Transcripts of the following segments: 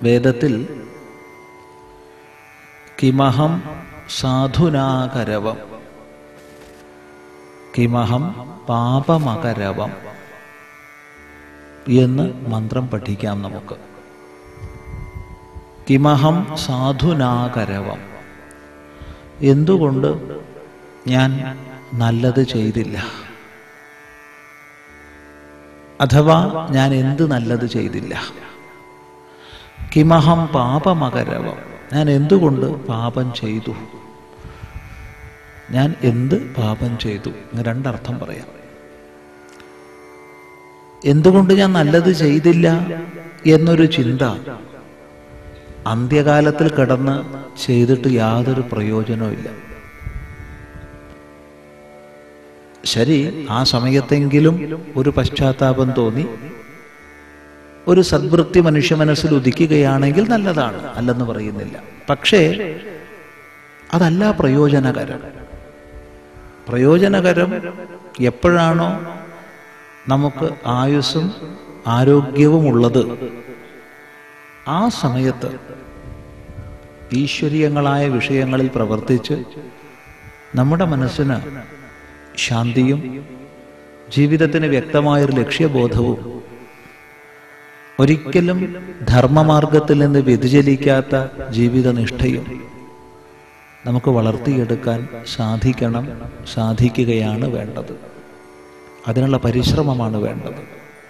വേദത്തിൽ കിമഹം സാധുനാകരവം കിമഹം പാപമകരവം എന്ന് മന്ത്രം പഠിക്കാം നമുക്ക് കിമഹം സാധുനാകരവം എന്തുകൊണ്ട് ഞാൻ നല്ലത് ചെയ്തില്ല അഥവാ ഞാൻ എന്ത് നല്ലത് ചെയ്തില്ല കിമഹം പാപമകരവം ഞാൻ എന്തുകൊണ്ട് പാപം ചെയ്തു ഞാൻ എന്ത് പാപം ചെയ്തു ഇങ്ങനെ രണ്ടർത്ഥം പറയാം എന്തുകൊണ്ട് ഞാൻ നല്ലത് ചെയ്തില്ല എന്നൊരു ചിന്ത അന്ത്യകാലത്തിൽ കിടന്ന് ചെയ്തിട്ട് യാതൊരു പ്രയോജനവും ഇല്ല ശരി ആ സമയത്തെങ്കിലും ഒരു പശ്ചാത്താപം തോന്നി ഒരു സദ്വൃത്തി മനുഷ്യ മനസ്സിൽ ഉദിക്കുകയാണെങ്കിൽ നല്ലതാണ് അല്ലെന്ന് പറയുന്നില്ല പക്ഷേ അതല്ല പ്രയോജനകരം പ്രയോജനകരം എപ്പോഴാണോ നമുക്ക് ആയുസ്സും ആരോഗ്യവും ഉള്ളത് ആ സമയത്ത് ഈശ്വരീയങ്ങളായ വിഷയങ്ങളിൽ പ്രവർത്തിച്ച് നമ്മുടെ മനസ്സിന് ശാന്തിയും ജീവിതത്തിന് വ്യക്തമായൊരു ലക്ഷ്യബോധവും ഒരിക്കലും ധർമ്മമാർഗത്തിൽ നിന്ന് വ്യതിചലിക്കാത്ത ജീവിതനിഷ്ഠയും നമുക്ക് വളർത്തിയെടുക്കാൻ സാധിക്കണം സാധിക്കുകയാണ് വേണ്ടത് അതിനുള്ള പരിശ്രമമാണ് വേണ്ടത്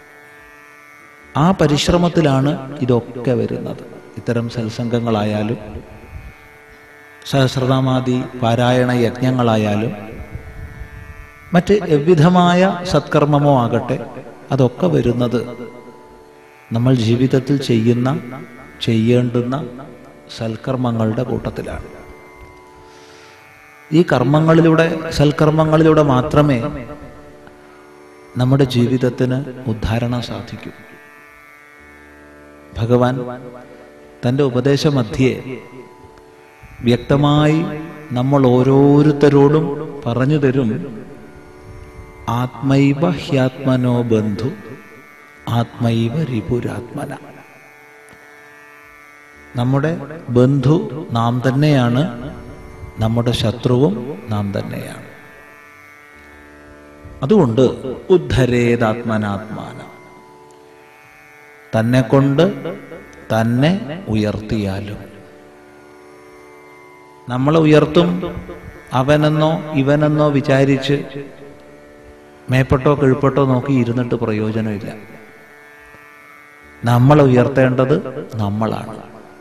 ആ പരിശ്രമത്തിലാണ് ഇതൊക്കെ വരുന്നത് ഇത്തരം സത്സംഗങ്ങളായാലും സഹസ്രനാമാദി പാരായണ യജ്ഞങ്ങളായാലും മറ്റ് എவ்விധമായ സത്കർമ്മമോ ആകട്ടെ അതൊക്കെ വരുന്നത് നമ്മൾ ജീവിതത്തിൽ ചെയ്യുന്ന ചെയ്യേണ്ടുന്ന സൽക്കർമ്മങ്ങളുടെ കൂട്ടത്തിലാണ് ഈ കർമ്മങ്ങളിലൂടെ സൽക്കർമ്മങ്ങളിലൂടെ മാത്രമേ നമ്മുടെ ജീവിതത്തിന് ഉദ്ധാരണം സാധിക്കൂ ഭഗവാൻ തൻ്റെ ഉപദേശമധ്യേ വ്യക്തമായി നമ്മൾ ഓരോരുത്തരോടും പറഞ്ഞു തരും ആത്മൈവ ഹ്യാത്മനോ ബന്ധു ആത്മൈവ രിപുരാത്മന നമ്മുടെ ബന്ധു നാം തന്നെയാണ് നമ്മുടെ ശത്രുവും നാം തന്നെയാണ് അതുകൊണ്ട് ഉദ്ധരേതാത്മനാത്മാന തന്നെ കൊണ്ട് തന്നെ ഉയർത്തിയാലും നമ്മളെ ഉയർത്തും അവനെന്നോ ഇവനെന്നോ വിചാരിച്ച് മേപ്പെട്ടോ കിഴ്പെട്ടോ നോക്കി ഇരുന്നിട്ട് പ്രയോജനമില്ല നമ്മളെ ഉയർത്തേണ്ടത് നമ്മളാണ്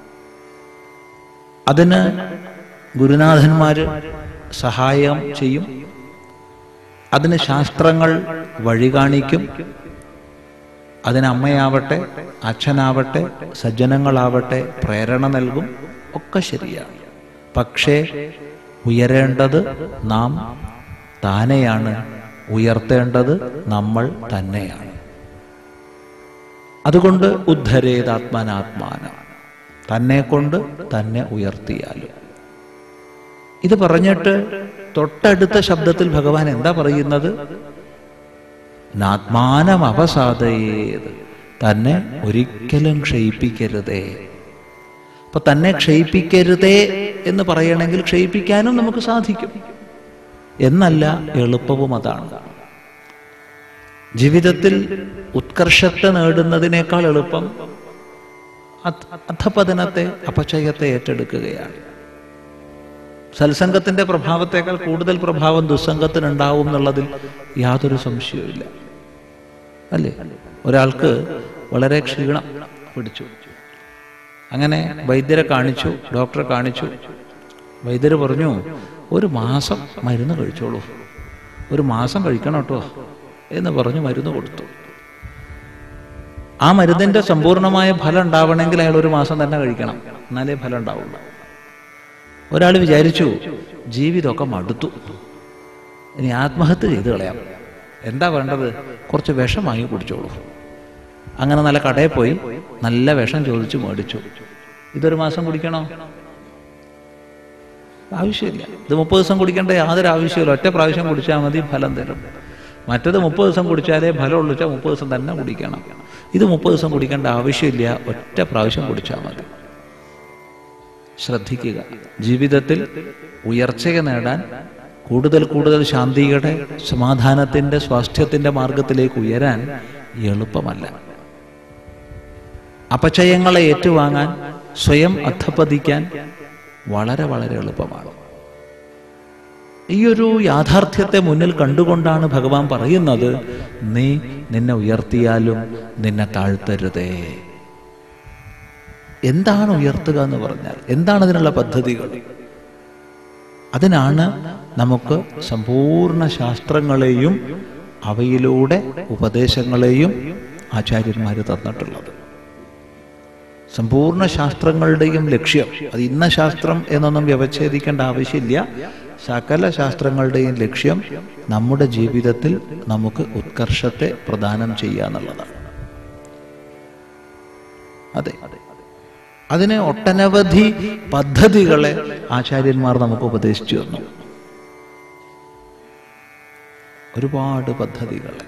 അതിന് ഗുരുനാഥന്മാര് സഹായം ചെയ്യും അതിന് ശാസ്ത്രങ്ങൾ വഴി കാണിക്കും അതിന് അമ്മയാവട്ടെ അച്ഛനാവട്ടെ സജ്ജനങ്ങളാവട്ടെ പ്രേരണ നൽകും ഒക്കെ ശരിയാണ് പക്ഷേ ഉയരേണ്ടത് നാം താനെയാണ് ഉയർത്തേണ്ടത് നമ്മൾ തന്നെയാണ് അതുകൊണ്ട് ഉദ്ധരേതാത്മനാത്മാന തന്നെ കൊണ്ട് തന്നെ ഉയർത്തിയാലും ഇത് പറഞ്ഞിട്ട് തൊട്ടടുത്ത ശബ്ദത്തിൽ ഭഗവാൻ എന്താ പറയുന്നത് നാത്മാനം അവസാദയേത് തന്നെ ഒരിക്കലും ക്ഷയിപ്പിക്കരുതേ അപ്പൊ തന്നെ ക്ഷയിപ്പിക്കരുതേ എന്ന് പറയണമെങ്കിൽ ക്ഷയിപ്പിക്കാനും നമുക്ക് സാധിക്കും എന്നല്ല എളുപ്പവും അതാണ് ജീവിതത്തിൽ ഉത്കർഷത്തെ നേടുന്നതിനേക്കാൾ എളുപ്പം അധ- അധപതനത്തെ അപചയത്തെ ഏറ്റെടുക്കുകയാണ് സത്സംഗത്തിന്റെ പ്രഭാവത്തേക്കാൾ കൂടുതൽ പ്രഭാവം ദുസ്സംഗത്തിനുണ്ടാവും എന്നുള്ളതിൽ യാതൊരു സംശയവുമില്ല അല്ലേ ഒരാൾക്ക് വളരെ ക്ഷീണം പിടിച്ചു അങ്ങനെ വൈദ്യരെ കാണിച്ചു ഡോക്ടറെ കാണിച്ചു വൈദ്യര് പറഞ്ഞു ഒരു മാസം മരുന്ന് കഴിച്ചോളൂ ഒരു മാസം കഴിക്കണം കേട്ടോ എന്ന് പറഞ്ഞ് മരുന്ന് കൊടുത്തു ആ മരുന്നിന്റെ സമ്പൂർണമായ ഫലം ഉണ്ടാവണമെങ്കിൽ അയാൾ ഒരു മാസം തന്നെ കഴിക്കണം എന്നാലേ ഫലം ഉണ്ടാവുള്ളൂ ഒരാൾ വിചാരിച്ചു ജീവിതമൊക്കെ മടുത്തു ഇനി ആത്മഹത്യ ചെയ്ത് കളയാം എന്താ വേണ്ടത് കുറച്ച് വിഷം വാങ്ങി കുടിച്ചോളൂ അങ്ങനെ നല്ല കടയിൽ പോയി നല്ല വിഷം ചോദിച്ചു മേടിച്ചു ഇതൊരു മാസം കുടിക്കണോ ആവശ്യമില്ല ഇത് മുപ്പത് ദിവസം കുടിക്കേണ്ട യാതൊരു ആവശ്യമില്ല ഒറ്റ പ്രാവശ്യം കുടിച്ചാൽ മതി ഫലം തരും മറ്റത് മുപ്പത് ദിവസം കുടിച്ചാലേ ഫലമുള്ളൂ വെച്ചാൽ മുപ്പത് ദിവസം തന്നെ കുടിക്കണം ഇത് മുപ്പത് ദിവസം കുടിക്കേണ്ട ആവശ്യമില്ല ഒറ്റ പ്രാവശ്യം കുടിച്ചാൽ മതി ശ്രദ്ധിക്കുക ജീവിതത്തിൽ ഉയർച്ചയെ നേടാൻ കൂടുതൽ കൂടുതൽ ശാന്തിയുടെ സമാധാനത്തിന്റെ സ്വാസ്ഥ്യത്തിന്റെ മാർഗത്തിലേക്ക് ഉയരാൻ എളുപ്പമല്ല അപചയങ്ങളെ ഏറ്റുവാങ്ങാൻ സ്വയം അധപ്പതിക്കാൻ വളരെ വളരെ എളുപ്പമാണ് ഈ ഒരു യാഥാർത്ഥ്യത്തെ മുന്നിൽ കണ്ടുകൊണ്ടാണ് ഭഗവാൻ പറയുന്നത് നീ നിന്നെ ഉയർത്തിയാലും നിന്നെ താഴ്ത്തരുതേ എന്താണ് ഉയർത്തുക എന്ന് പറഞ്ഞാൽ എന്താണ് അതിനുള്ള പദ്ധതികൾ അതിനാണ് നമുക്ക് സമ്പൂർണ്ണ ശാസ്ത്രങ്ങളെയും അവയിലൂടെ ഉപദേശങ്ങളെയും ആചാര്യന്മാർ തന്നിട്ടുള്ളത് സമ്പൂർണ്ണ ശാസ്ത്രങ്ങളുടെയും ലക്ഷ്യം അത് ഇന്ന ശാസ്ത്രം എന്നൊന്നും വ്യവച്ഛേദിക്കേണ്ട ആവശ്യമില്ല സകല ശാസ്ത്രങ്ങളുടെയും ലക്ഷ്യം നമ്മുടെ ജീവിതത്തിൽ നമുക്ക് ഉത്കർഷത്തെ പ്രദാനം ചെയ്യുക എന്നുള്ളതാണ് അതെ അതിന് ഒട്ടനവധി പദ്ധതികളെ ആചാര്യന്മാർ നമുക്ക് ഉപദേശിച്ചു തന്നു ഒരുപാട് പദ്ധതികളെ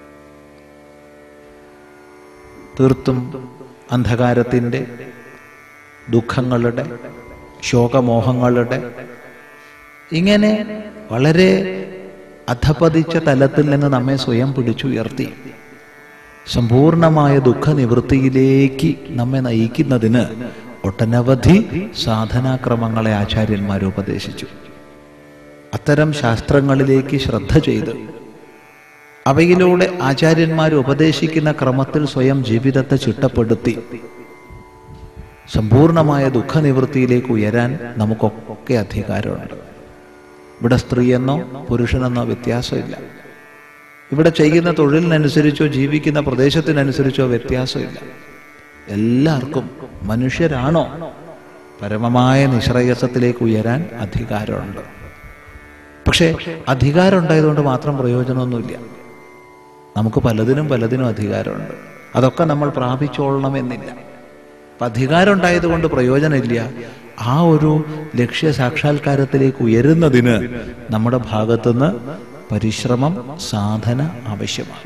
തീർത്തും അന്ധകാരത്തിൻ്റെ ദുഃഖങ്ങളുടെ ശോകമോഹങ്ങളുടെ ഇങ്ങനെ വളരെ അധപതിച്ച തലത്തിൽ നിന്ന് നമ്മെ സ്വയം പിടിച്ചുയർത്തി സമ്പൂർണമായ ദുഃഖനിവൃത്തിയിലേക്ക് നമ്മെ നയിക്കുന്നതിന് ഒട്ടനവധി സാധനാക്രമങ്ങളെ ആചാര്യന്മാർ ഉപദേശിച്ചു അത്തരം ശാസ്ത്രങ്ങളിലേക്ക് ശ്രദ്ധ ചെയ്ത് അവയിലൂടെ ആചാര്യന്മാർ ഉപദേശിക്കുന്ന ക്രമത്തിൽ സ്വയം ജീവിതത്തെ ചിട്ടപ്പെടുത്തി സമ്പൂർണമായ ദുഃഖനിവൃത്തിയിലേക്ക് ഉയരാൻ നമുക്കൊക്കെ അധികാരമുണ്ട് ഇവിടെ സ്ത്രീയെന്നോ പുരുഷനെന്നോ വ്യത്യാസമില്ല ഇവിടെ ചെയ്യുന്ന തൊഴിലിനനുസരിച്ചോ ജീവിക്കുന്ന പ്രദേശത്തിനനുസരിച്ചോ വ്യത്യാസമില്ല എല്ലാവർക്കും മനുഷ്യരാണോ പരമമായ നിശ്രയസത്തിലേക്ക് ഉയരാൻ അധികാരമുണ്ട് പക്ഷേ അധികാരം ഉണ്ടായതുകൊണ്ട് മാത്രം പ്രയോജനമൊന്നുമില്ല നമുക്ക് പലതിനും പലതിനും അധികാരമുണ്ട് അതൊക്കെ നമ്മൾ പ്രാപിച്ചോളണമെന്നില്ല അപ്പം അധികാരം ഉണ്ടായതുകൊണ്ട് പ്രയോജനമില്ല ആ ഒരു ലക്ഷ്യ സാക്ഷാത്കാരത്തിലേക്ക് ഉയരുന്നതിന് നമ്മുടെ ഭാഗത്തുനിന്ന് പരിശ്രമം സാധന ആവശ്യമാണ്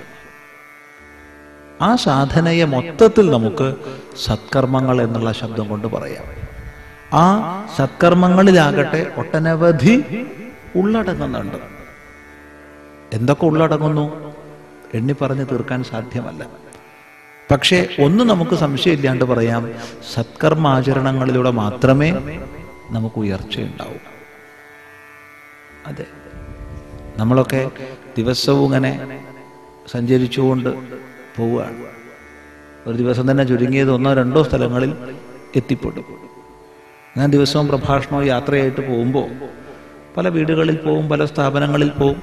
ആ സാധനയെ മൊത്തത്തിൽ നമുക്ക് സത്കർമ്മങ്ങൾ എന്നുള്ള ശബ്ദം കൊണ്ട് പറയാം ആ സത്കർമ്മങ്ങളിലാകട്ടെ ഒട്ടനവധി ഉള്ളടങ്ങുന്നുണ്ട് എന്തൊക്കെ ഉള്ളടങ്ങുന്നു എണ്ണി പറഞ്ഞ് തീർക്കാൻ സാധ്യമല്ല പക്ഷേ ഒന്ന് നമുക്ക് സംശയമില്ലാണ്ട് പറയാം സത്കർമാചരണങ്ങളിലൂടെ മാത്രമേ നമുക്ക് ഉയർച്ചയുണ്ടാവൂ അതെ നമ്മളൊക്കെ ദിവസവും ഇങ്ങനെ സഞ്ചരിച്ചുകൊണ്ട് പോവുകയാണ് ഒരു ദിവസം തന്നെ ചുരുങ്ങിയത് ഒന്നോ രണ്ടോ സ്ഥലങ്ങളിൽ എത്തിപ്പെടും ഞാൻ ദിവസവും പ്രഭാഷണവും യാത്രയായിട്ട് പോകുമ്പോൾ പല വീടുകളിൽ പോവും പല സ്ഥാപനങ്ങളിൽ പോവും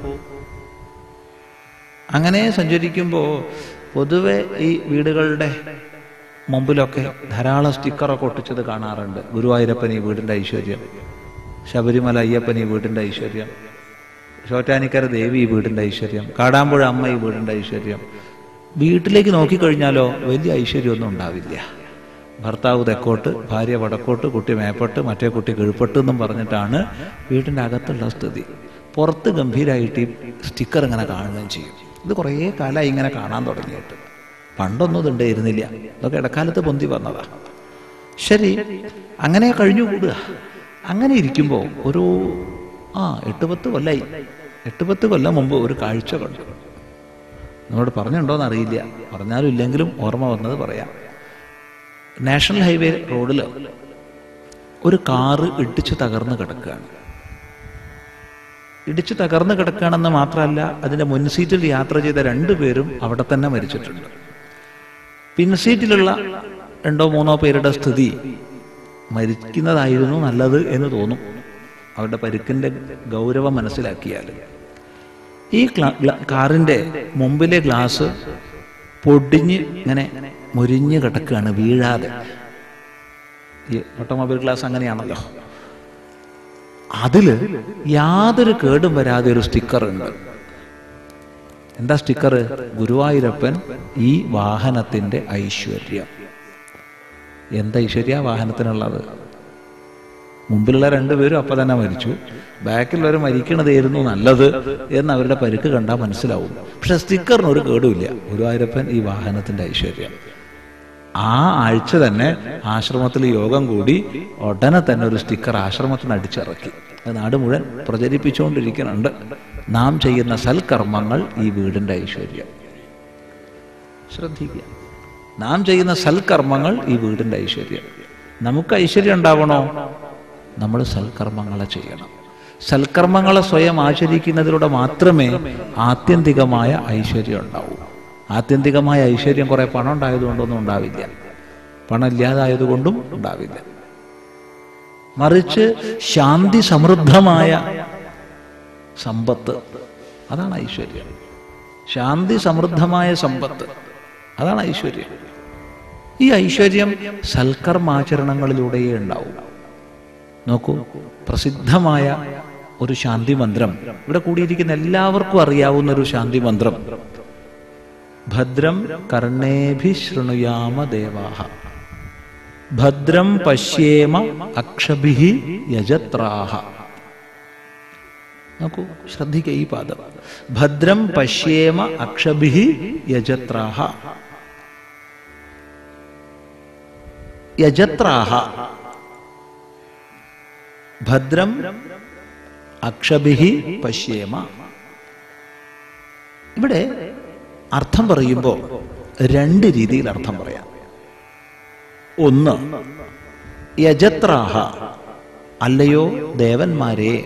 അങ്ങനെ സഞ്ചരിക്കുമ്പോൾ പൊതുവെ ഈ വീടുകളുടെ മുമ്പിലൊക്കെ ധാരാളം സ്റ്റിക്കറൊക്കെ ഒട്ടിച്ചത് കാണാറുണ്ട് ഗുരുവായൂരപ്പൻ ഈ വീടിൻ്റെ ഐശ്വര്യം ശബരിമല അയ്യപ്പൻ ഈ വീടിൻ്റെ ഐശ്വര്യം ചോറ്റാനിക്കര ദേവി ഈ വീടിൻ്റെ ഐശ്വര്യം കാടാമ്പുഴ അമ്മ ഈ വീടിൻ്റെ ഐശ്വര്യം വീട്ടിലേക്ക് നോക്കിക്കഴിഞ്ഞാലോ വലിയ ഐശ്വര്യമൊന്നും ഉണ്ടാവില്ല ഭർത്താവ് തെക്കോട്ട് ഭാര്യ വടക്കോട്ട് കുട്ടി മേപ്പെട്ട് മറ്റേ കുട്ടി കിഴുപ്പെട്ട് എന്നും പറഞ്ഞിട്ടാണ് വീട്ടിൻ്റെ അകത്തുള്ള സ്ഥിതി പുറത്ത് ഗംഭീരമായിട്ട് ഈ സ്റ്റിക്കർ ഇങ്ങനെ കാണുകയും ചെയ്യും ഇത് കുറേ കാലമായി ഇങ്ങനെ കാണാൻ തുടങ്ങിയിട്ട് പണ്ടൊന്നും ഇതുണ്ടായിരുന്നില്ല ഇതൊക്കെ ഇടക്കാലത്ത് പൊന്തി വന്നതാ ശരി അങ്ങനെ കഴിഞ്ഞു കൂടുക അങ്ങനെ ഇരിക്കുമ്പോൾ ഒരു ആ എട്ട് പത്ത് കൊല്ലായി എട്ട് പത്ത് കൊല്ലം മുമ്പ് ഒരു കാഴ്ച കണ്ടു നമ്മളോട് പറഞ്ഞിട്ടുണ്ടോന്ന് അറിയില്ല പറഞ്ഞാലും ഇല്ലെങ്കിലും ഓർമ്മ വന്നത് പറയാം നാഷണൽ ഹൈവേ റോഡിൽ ഒരു കാറ് ഇടിച്ച് തകർന്ന് കിടക്കുകയാണ് ഇടിച്ച് തകർന്ന് കിടക്കുകയാണെന്ന് മാത്രമല്ല അതിൻ്റെ മുൻസീറ്റിൽ യാത്ര ചെയ്ത രണ്ടുപേരും അവിടെ തന്നെ മരിച്ചിട്ടുണ്ട് പിൻസീറ്റിലുള്ള രണ്ടോ മൂന്നോ പേരുടെ സ്ഥിതി മരിക്കുന്നതായിരുന്നു നല്ലത് എന്ന് തോന്നും അവരുടെ പരുക്കിന്റെ ഗൗരവം മനസ്സിലാക്കിയാൽ ഈ ക്ലാ- ഗ്ലാ- കാറിന്റെ മുമ്പിലെ ഗ്ലാസ് പൊടിഞ്ഞ് ഇങ്ങനെ മുരിഞ്ഞ് കിടക്കുകയാണ് വീഴാതെ ഈ ഓട്ടോമൊബൈൽ ഗ്ലാസ് അങ്ങനെയാണല്ലോ അതില് യാതൊരു കേടും വരാതെ ഒരു സ്റ്റിക്കർ ഉണ്ട് എന്താ സ്റ്റിക്കർ ഗുരുവായൂരപ്പൻ ഈ വാഹനത്തിന്റെ ഐശ്വര്യം എന്താ ഐശ്വര്യ വാഹനത്തിനുള്ളത് മുമ്പിലുള്ള രണ്ടുപേരും അപ്പം തന്നെ മരിച്ചു ബാക്കിലുള്ളവർ മരിക്കണതായിരുന്നു നല്ലത് എന്ന് അവരുടെ പരിക്ക് കണ്ടാൽ മനസ്സിലാവും പക്ഷെ സ്റ്റിക്കറിന് ഒരു കേടുമില്ല ഗുരുവായൂരപ്പൻ ഈ വാഹനത്തിന്റെ ഐശ്വര്യം ആ ആഴ്ച തന്നെ ആശ്രമത്തിൽ യോഗം കൂടി ഉടനെ തന്നെ ഒരു സ്റ്റിക്കർ ആശ്രമത്തിന് അടിച്ചിറക്കി അത് നാട് മുഴുവൻ പ്രചരിപ്പിച്ചുകൊണ്ടിരിക്കുന്നുണ്ട് നാം ചെയ്യുന്ന സൽക്കർമ്മങ്ങൾ ഈ വീടിന്റെ ഐശ്വര്യം ശ്രദ്ധിക്കുക നാം ചെയ്യുന്ന സൽക്കർമ്മങ്ങൾ ഈ വീടിന്റെ ഐശ്വര്യം നമുക്ക് ഐശ്വര്യം ഉണ്ടാവണോ നമ്മൾ സൽക്കർമ്മങ്ങളെ ചെയ്യണം സൽക്കർമ്മങ്ങളെ സ്വയം ആചരിക്കുന്നതിലൂടെ മാത്രമേ ആത്യന്തികമായ ഐശ്വര്യം ഉണ്ടാവൂ ആത്യന്തികമായ ഐശ്വര്യം കുറെ പണം ഉണ്ടായതുകൊണ്ടൊന്നും ഉണ്ടാവില്ല പണം ഇല്ലാതായതുകൊണ്ടും ഉണ്ടാവില്ല മറിച്ച് ശാന്തി സമൃദ്ധമായ സമ്പത്ത് അതാണ് ഐശ്വര്യം ശാന്തി സമൃദ്ധമായ സമ്പത്ത് അതാണ് ഐശ്വര്യം ഈ ഐശ്വര്യം സൽക്കർമാചരണങ്ങളിലൂടെയേ ഉണ്ടാവും നോക്കൂ പ്രസിദ്ധമായ ഒരു ശാന്തി മന്ത്രം ഇവിടെ കൂടിയിരിക്കുന്ന എല്ലാവർക്കും അറിയാവുന്ന ഒരു ശാന്തി മന്ത്രം ഭദ്രം കർണേഭി ശൃണുയാമ ദേവാഹ ഭദ്രം പശ്യേമ അക്ഷഭി യജത്രാഹ നോക്കൂ ശ്രദ്ധിക്കുക ഈ പാദം ഭദ്രം പശ്യേമ അക്ഷഭി യജത്രാഹ യജത്രാഹ ഭദ്രം അക്ഷഭിഹി പശ്യേമ ഇവിടെ അർത്ഥം പറയുമ്പോൾ രണ്ട് രീതിയിൽ അർത്ഥം പറയാം ഒന്ന് യജത്രാഹ അല്ലയോ ദേവന്മാരെ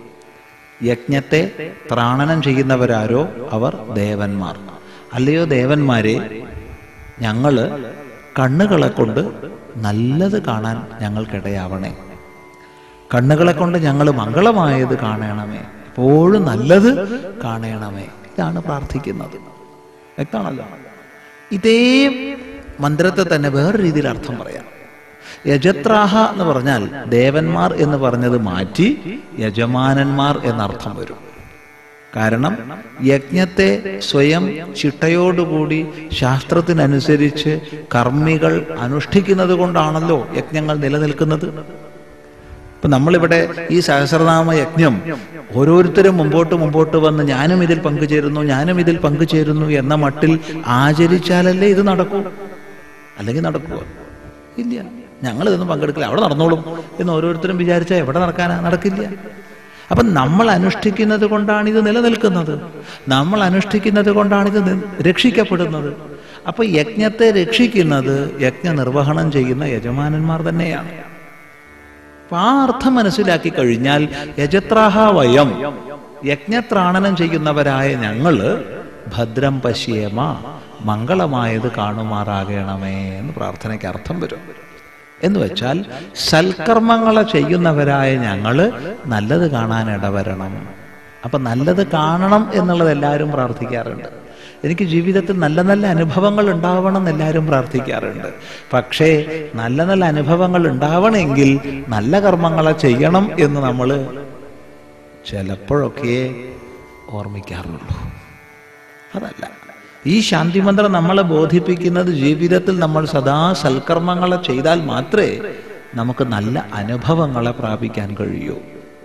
യജ്ഞത്തെ ത്രാണനം ചെയ്യുന്നവരാരോ അവർ ദേവന്മാർ അല്ലയോ ദേവന്മാരെ ഞങ്ങള് കണ്ണുകളെ കൊണ്ട് നല്ലത് കാണാൻ ഞങ്ങൾക്കിടയാവണേ കണ്ണുകളെ കൊണ്ട് ഞങ്ങൾ മംഗളമായത് കാണണമേ എപ്പോഴും നല്ലത് കാണണമേ ഇതാണ് പ്രാർത്ഥിക്കുന്നത് വ്യക്തമാണല്ലോ ഇതേ മന്ത്രത്തെ തന്നെ വേറെ രീതിയിൽ അർത്ഥം പറയാം യജത്രാഹ എന്ന് പറഞ്ഞാൽ ദേവന്മാർ എന്ന് പറഞ്ഞത് മാറ്റി യജമാനന്മാർ എന്നർത്ഥം വരും കാരണം യജ്ഞത്തെ സ്വയം ചിട്ടയോടുകൂടി ശാസ്ത്രത്തിനനുസരിച്ച് കർമ്മികൾ അനുഷ്ഠിക്കുന്നത് കൊണ്ടാണല്ലോ യജ്ഞങ്ങൾ നിലനിൽക്കുന്നത് ഇപ്പൊ നമ്മളിവിടെ ഈ സഹസ്രനാമ യജ്ഞം ഓരോരുത്തരും മുമ്പോട്ട് മുമ്പോട്ട് വന്ന് ഞാനും ഇതിൽ പങ്കുചേരുന്നു ഞാനും ഇതിൽ പങ്കുചേരുന്നു എന്ന മട്ടിൽ ആചരിച്ചാലല്ലേ ഇത് നടക്കൂ അല്ലെങ്കിൽ നടക്കുക ഇല്ല ഞങ്ങൾ ഇതൊന്നും പങ്കെടുക്കില്ല അവിടെ നടന്നോളും എന്ന് ഓരോരുത്തരും വിചാരിച്ചാൽ എവിടെ നടക്കാനാ നടക്കില്ല അപ്പൊ നമ്മൾ അനുഷ്ഠിക്കുന്നത് കൊണ്ടാണ് ഇത് നിലനിൽക്കുന്നത് നമ്മൾ അനുഷ്ഠിക്കുന്നത് കൊണ്ടാണ് ഇത് നി- രക്ഷിക്കപ്പെടുന്നത് അപ്പൊ യജ്ഞത്തെ രക്ഷിക്കുന്നത് യജ്ഞ നിർവഹണം ചെയ്യുന്ന യജമാനന്മാർ തന്നെയാണ് അപ്പൊ ആ അർത്ഥം മനസ്സിലാക്കി കഴിഞ്ഞാൽ യജത്രാഹ വയം യജ്ഞത്രാണനം ചെയ്യുന്നവരായ ഞങ്ങള് ഭദ്രം പശ്യേമ മംഗളമായത് കാണുമാറാകണമേ എന്ന് പ്രാർത്ഥനയ്ക്ക് അർത്ഥം വരും എന്ന് വെച്ചാൽ സൽക്കർമ്മങ്ങളെ ചെയ്യുന്നവരായ ഞങ്ങള് നല്ലത് കാണാൻ ഇടവരണം അപ്പൊ നല്ലത് കാണണം എന്നുള്ളത് എല്ലാവരും പ്രാർത്ഥിക്കാറുണ്ട് എനിക്ക് ജീവിതത്തിൽ നല്ല നല്ല അനുഭവങ്ങൾ ഉണ്ടാവണം എന്ന് എല്ലാവരും പ്രാർത്ഥിക്കാറുണ്ട് പക്ഷേ നല്ല നല്ല അനുഭവങ്ങൾ ഉണ്ടാവണമെങ്കിൽ നല്ല കർമ്മങ്ങളെ ചെയ്യണം എന്ന് നമ്മൾ ചിലപ്പോഴൊക്കെ ഓർമ്മിക്കാറുള്ളൂ അതല്ല ഈ ശാന്തി മന്ത്രം നമ്മളെ ബോധിപ്പിക്കുന്നത് ജീവിതത്തിൽ നമ്മൾ സദാ സൽക്കർമ്മങ്ങളെ ചെയ്താൽ മാത്രമേ നമുക്ക് നല്ല അനുഭവങ്ങളെ പ്രാപിക്കാൻ കഴിയൂ